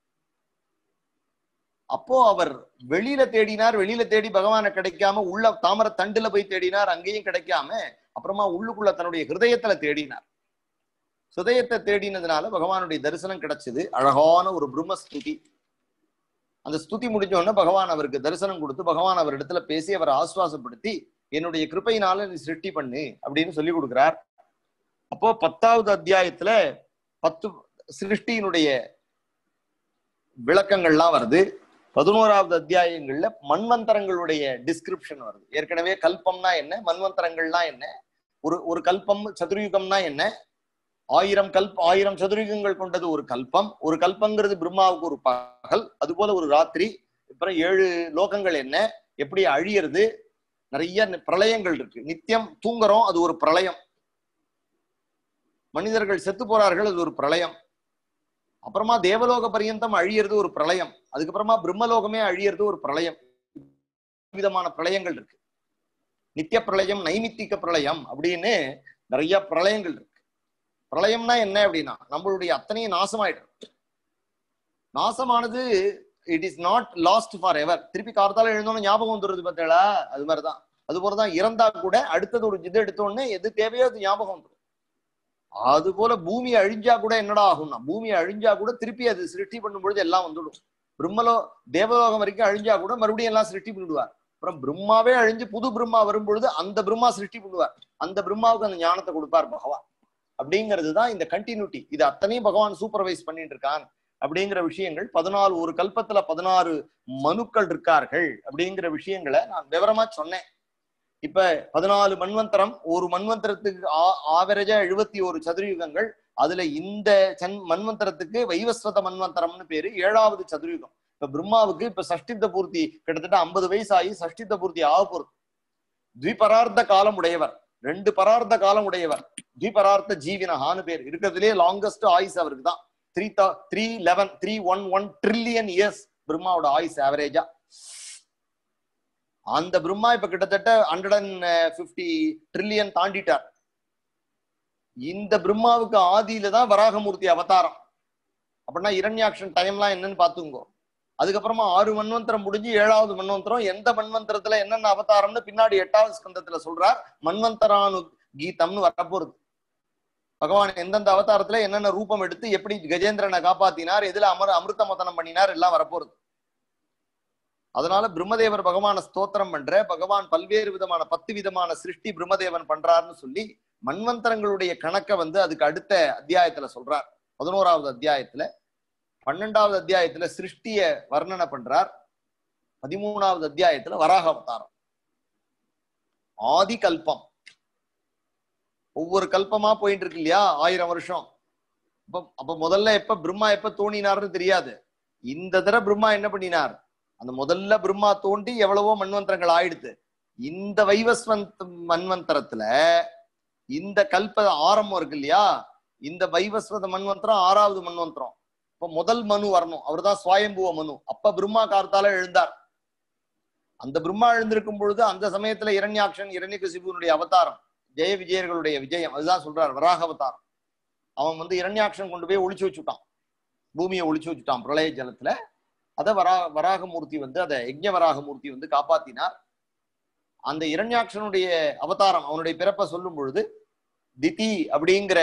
அப்போ அவர் வெளியில தேடினார் வெளியில தேடி பகவானை கிடைக்காம உள்ள தாமரை தண்டுல போய் தேடினார் அங்கேயும் கிடைக்காம அப்புறமா உள்ளுக்குள்ள தன்னுடைய ஹிருதயத்துல தேடினார் ஹிருதயத்தை தேடினதுனால பகவானுடைய தரிசனம் கிடைச்சது அழகான ஒரு பிரம்ம ஸ்துதி அந்த ஸ்துதி முடிஞ்ச உடனே பகவான் அவருக்கு தரிசனம் கொடுத்து பகவான் அவர் இடத்துல பேசி அவரை ஆசுவாசப்படுத்தி என்னுடைய கிருப்பையினால நீ சிருஷ்டி பண்ணு அப்படின்னு சொல்லி கொடுக்கிறார் அப்போ பத்தாவது அத்தியாயத்துல பத்து சிருஷ்டியினுடைய விளக்கங்கள்லாம் வருது பதினோராவது அத்தியாயங்கள்ல மன்வந்தரங்களுடைய டிஸ்கிரிப்ஷன் வருது ஏற்கனவே கல்பம்னா என்ன மன்வந்தரங்கள்னா என்ன ஒரு ஒரு கல்பம் சதுர்யுகம்னா என்ன ஆயிரம் கல்ப் ஆயிரம் சதுர்யுகங்கள் கொண்டது ஒரு கல்பம் ஒரு கல்பங்கிறது பிரம்மாவுக்கு ஒரு பகல் அது போல ஒரு ராத்திரி அப்புறம் ஏழு லோகங்கள் என்ன எப்படி அழியிறது நிறைய நி- பிரளயங்கள் இருக்கு நித்தியம் தூங்குறோம் அது ஒரு பிரளயம் மனிதர்கள் செத்து போறார்கள் அது ஒரு பிரளயம் அப்புறமா தேவலோக பரியந்தம் அழியிறது ஒரு பிரளயம் அதுக்கப்புறமா பிரம்மலோகமே அழியிறது ஒரு பிரளயம் விதமான பிரளயங்கள் இருக்கு நித்திய பிரளயம் நைமித்திக பிரளயம் அப்படின்னு நிறைய பிரளயங்கள் இருக்கு பிரளயம்னா என்ன அப்படின்னா நம்மளுடைய அத்தனையும் நாசமாயிடும் நாசமானது it is not lost forever திருப்பி கார்த்தால எழுந்தோன்னு ஞாபகம் வந்துடுறது பார்த்தீங்களா அது மாதிரிதான் அது போலதான் இறந்தா கூட அடுத்தது ஒரு இது எடுத்தோடனே எது தேவையோ அது ஞாபகம் வந்துடும் அது போல பூமி அழிஞ்சா கூட என்னடா ஆகும்னா பூமி அழிஞ்சா கூட திருப்பி அது சிருஷ்டி பண்ணும் பொழுது எல்லாம் வந்துடும் பிரம்மலோ தேவலோகம் வரைக்கும் அழிஞ்சா கூட மறுபடியும் எல்லாம் சிருஷ்டி பண்ணிடுவார் அப்புறம் பிரம்மாவே அழிஞ்சு புது பிரம்மா வரும் பொழுது அந்த பிரம்மா சிருஷ்டி பண்ணுவார் அந்த பிரம்மாவுக்கு அந்த ஞானத்தை கொடுப்பார் பகவான் அப்படிங்கிறது தான் இந்த கண்டினியூட்டி இது அத்தனையும் பகவான் சூப்பர்வைஸ் பண்ணிட்டு இருக்கான் அப்படிங்கிற விஷயங்கள் பதினாலு ஒரு கல்பத்துல பதினாறு மனுக்கள் இருக்கார்கள் அப்படிங்கிற விஷயங்களை நான் விவரமா சொன்னேன் இப்ப பதினாலு மன்வந்தரம் ஒரு மன்வந்தரத்துக்கு ஆவரேஜா எழுபத்தி ஒரு சதுரயுகங்கள் அதுல இந்த சன் மன்வந்தரத்துக்கு வைவஸ்வத மன்வந்தரம்னு பேரு ஏழாவது சதுரயுகம் இப்ப பிரம்மாவுக்கு இப்ப சஷ்டித்த பூர்த்தி கிட்டத்தட்ட ஐம்பது வயசு ஆகி சஷ்டித்த பூர்த்தி ஆக போறது த்விபரார்த்த காலம் உடையவர் ரெண்டு பரார்த்த காலம் உடையவர் த்விபரார்த்த ஜீவினஹான்னு பேர் இருக்கிறதுலே லாங்கஸ்ட் ஆயுஸ் அவருக்கு தான் three three eleven three one one trillion years பிரம்மாவோட ஆயுஸ் ஆவரேஜா அந்த பிரம்மா இப்ப கிட்டத்தட்ட ஹண்ட்ரட் அண்ட் பிப்டி ட்ரில்லியன் தாண்டிட்டார் இந்த பிரம்மாவுக்கு ஆதியில தான் வராகமூர்த்தி அவதாரம் அப்படின்னா இரண்யாக்ஷன் டைம்லாம் என்னன்னு பாத்துங்கோ அதுக்கப்புறமா ஆறு மன்வந்தரம் முடிஞ்சு ஏழாவது மன்வந்தரம் எந்த மன்வந்தரத்துல என்னென்ன அவதாரம்னு பின்னாடி எட்டாவது ஸ்கந்தத்துல சொல்றார் மன்வந்தரானு கீதம்னு வரப்போறது பகவான் எந்தெந்த அவதாரத்துல என்னென்ன ரூபம் எடுத்து எப்படி கஜேந்திரனை காப்பாத்தினார் எதுல அமர அமிர்த மதனம் பண்ணினார் எல்லாம் வரப்போறது அதனால பிரம்மதேவர் பகவான ஸ்தோத்திரம் பண்ற பகவான் பல்வேறு விதமான பத்து விதமான சிருஷ்டி பிரம்மதேவன் பண்றாருன்னு சொல்லி மன்வந்தரங்களுடைய கணக்க வந்து அதுக்கு அடுத்த அத்தியாயத்துல சொல்றார் பதினோராவது அத்தியாயத்துல பன்னெண்டாவது அத்தியாயத்துல சிருஷ்டிய வர்ணனை பண்றார் பதிமூணாவது அத்தியாயத்துல வராக அவதாரம் ஆதி கல்பம் ஒவ்வொரு கல்பமா போயிட்டு இருக்கு இல்லையா ஆயிரம் வருஷம் அப்ப அப்ப முதல்ல எப்ப பிரம்மா எப்ப தோணினார்னு தெரியாது இந்த தடவை பிரம்மா என்ன பண்ணினார் அந்த முதல்ல பிரம்மா தோண்டி எவ்வளவோ மன்வந்தரங்கள் ஆயிடுது இந்த வைவஸ்வந்த் மன்வந்தரத்துல இந்த கல்ப ஆரம்பம் இருக்கு இல்லையா இந்த வைவஸ்வத மன்வந்தரம் ஆறாவது மன்வந்தரம் இப்ப முதல் மனு வரணும் அவர் தான் சுவாயம்புவ மனு அப்ப பிரம்மா கார்த்தால எழுந்தார் அந்த பிரம்மா எழுந்திருக்கும் பொழுது அந்த சமயத்துல இரண்யாக்ஷன் இரண்யகசிபுனுடைய அவதாரம் ஜெய விஜயர்களுடைய விஜயம் அதுதான் சொல்றார் வராக அவதாரம் அவன் வந்து இரண்யாக்ஷன் கொண்டு போய் ஒளிச்சு வச்சுட்டான் பூமியை ஒளிச்சு வச்சுட்டான் பிரளய ஜலத்துல அதை வரா வராகமூர்த்தி வந்து அதை யஜ்ஞ வராகமூர்த்தி வந்து காப்பாத்தினார் அந்த இரண்யாட்சனுடைய அவதாரம் அவனுடைய பிறப்பை சொல்லும் பொழுது திதி அப்படிங்கிற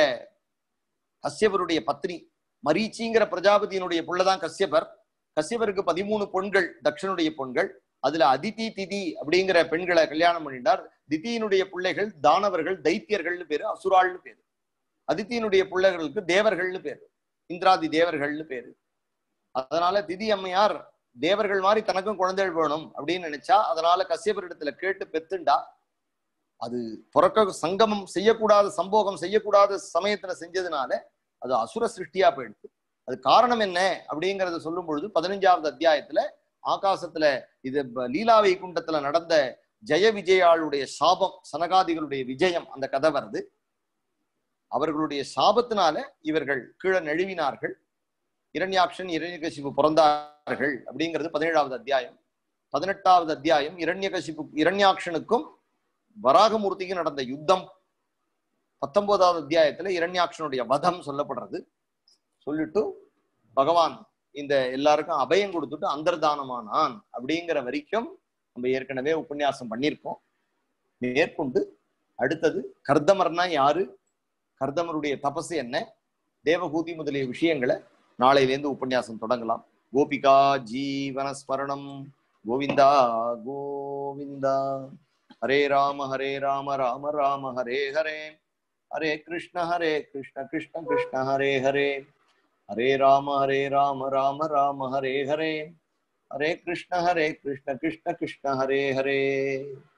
கஸ்யபருடைய பத்னி மரீச்சிங்கிற பிரஜாபதியினுடைய புள்ளதான் கஸ்யபர் கஸ்யபருக்கு பதிமூணு பொண்கள் தக்ஷனுடைய பொண்கள் அதுல அதிதி திதி அப்படிங்கிற பெண்களை கல்யாணம் பண்ணிட்டார் திதியினுடைய பிள்ளைகள் தானவர்கள் தைத்தியர்கள்னு பேரு அசுராள்னு பேரு அதித்தியினுடைய பிள்ளைகளுக்கு தேவர்கள்னு பேரு இந்திராதி தேவர்கள்னு பேரு அதனால திதி அம்மையார் தேவர்கள் மாதிரி தனக்கும் குழந்தைகள் வேணும் அப்படின்னு நினைச்சா அதனால கசியபரிடத்துல கேட்டு பெத்துண்டா அது புறக்க சங்கமம் செய்யக்கூடாத சம்போகம் செய்யக்கூடாத சமயத்துல செஞ்சதுனால அது அசுர சிருஷ்டியா போயிடுது அது காரணம் என்ன அப்படிங்கறத சொல்லும் பொழுது பதினஞ்சாவது அத்தியாயத்துல ஆகாசத்துல இது லீலா வைகுண்டத்துல நடந்த ஜெய விஜயாளுடைய சாபம் சனகாதிகளுடைய விஜயம் அந்த கதை வருது அவர்களுடைய சாபத்தினால இவர்கள் கீழே நழுவினார்கள் இரண்யாக்ஷன் இரண்யகசிபு பிறந்தார்கள் அப்படிங்கிறது பதினேழாவது அத்தியாயம் பதினெட்டாவது அத்தியாயம் இரண்யகசிபு இரண்யாக்ஷனுக்கும் வராகமூர்த்திக்கும் நடந்த யுத்தம் பத்தொன்பதாவது அத்தியாயத்துல இரண்யாக்ஷனுடைய வதம் சொல்லப்படுறது சொல்லிட்டு பகவான் இந்த எல்லாருக்கும் அபயம் கொடுத்துட்டு அந்தர்தானமானான் அப்படிங்கிற வரைக்கும் நம்ம ஏற்கனவே உபன்யாசம் பண்ணியிருக்கோம் மேற்கொண்டு அடுத்தது கர்தமர்னா யாரு கர்தமருடைய தபசு என்ன தேவகூதி முதலிய விஷயங்களை நாளையிலேருந்து உபன்யாசம் தொடங்கலாம் கோபிகா ஜீவனஸ்மரணம் கோவிந்தா கோவிந்தா ஹரே ராம ஹரே ராம ராம ராம ஹரே ஹரே ஹரே கிருஷ்ண ஹரே கிருஷ்ண கிருஷ்ண கிருஷ்ண ஹரே ஹரே ஹரே ராம ஹரே ராம ராம ராம ஹரே ஹரே ஹரே கிருஷ்ண ஹரே கிருஷ்ண கிருஷ்ண கிருஷ்ண ஹரே ஹரே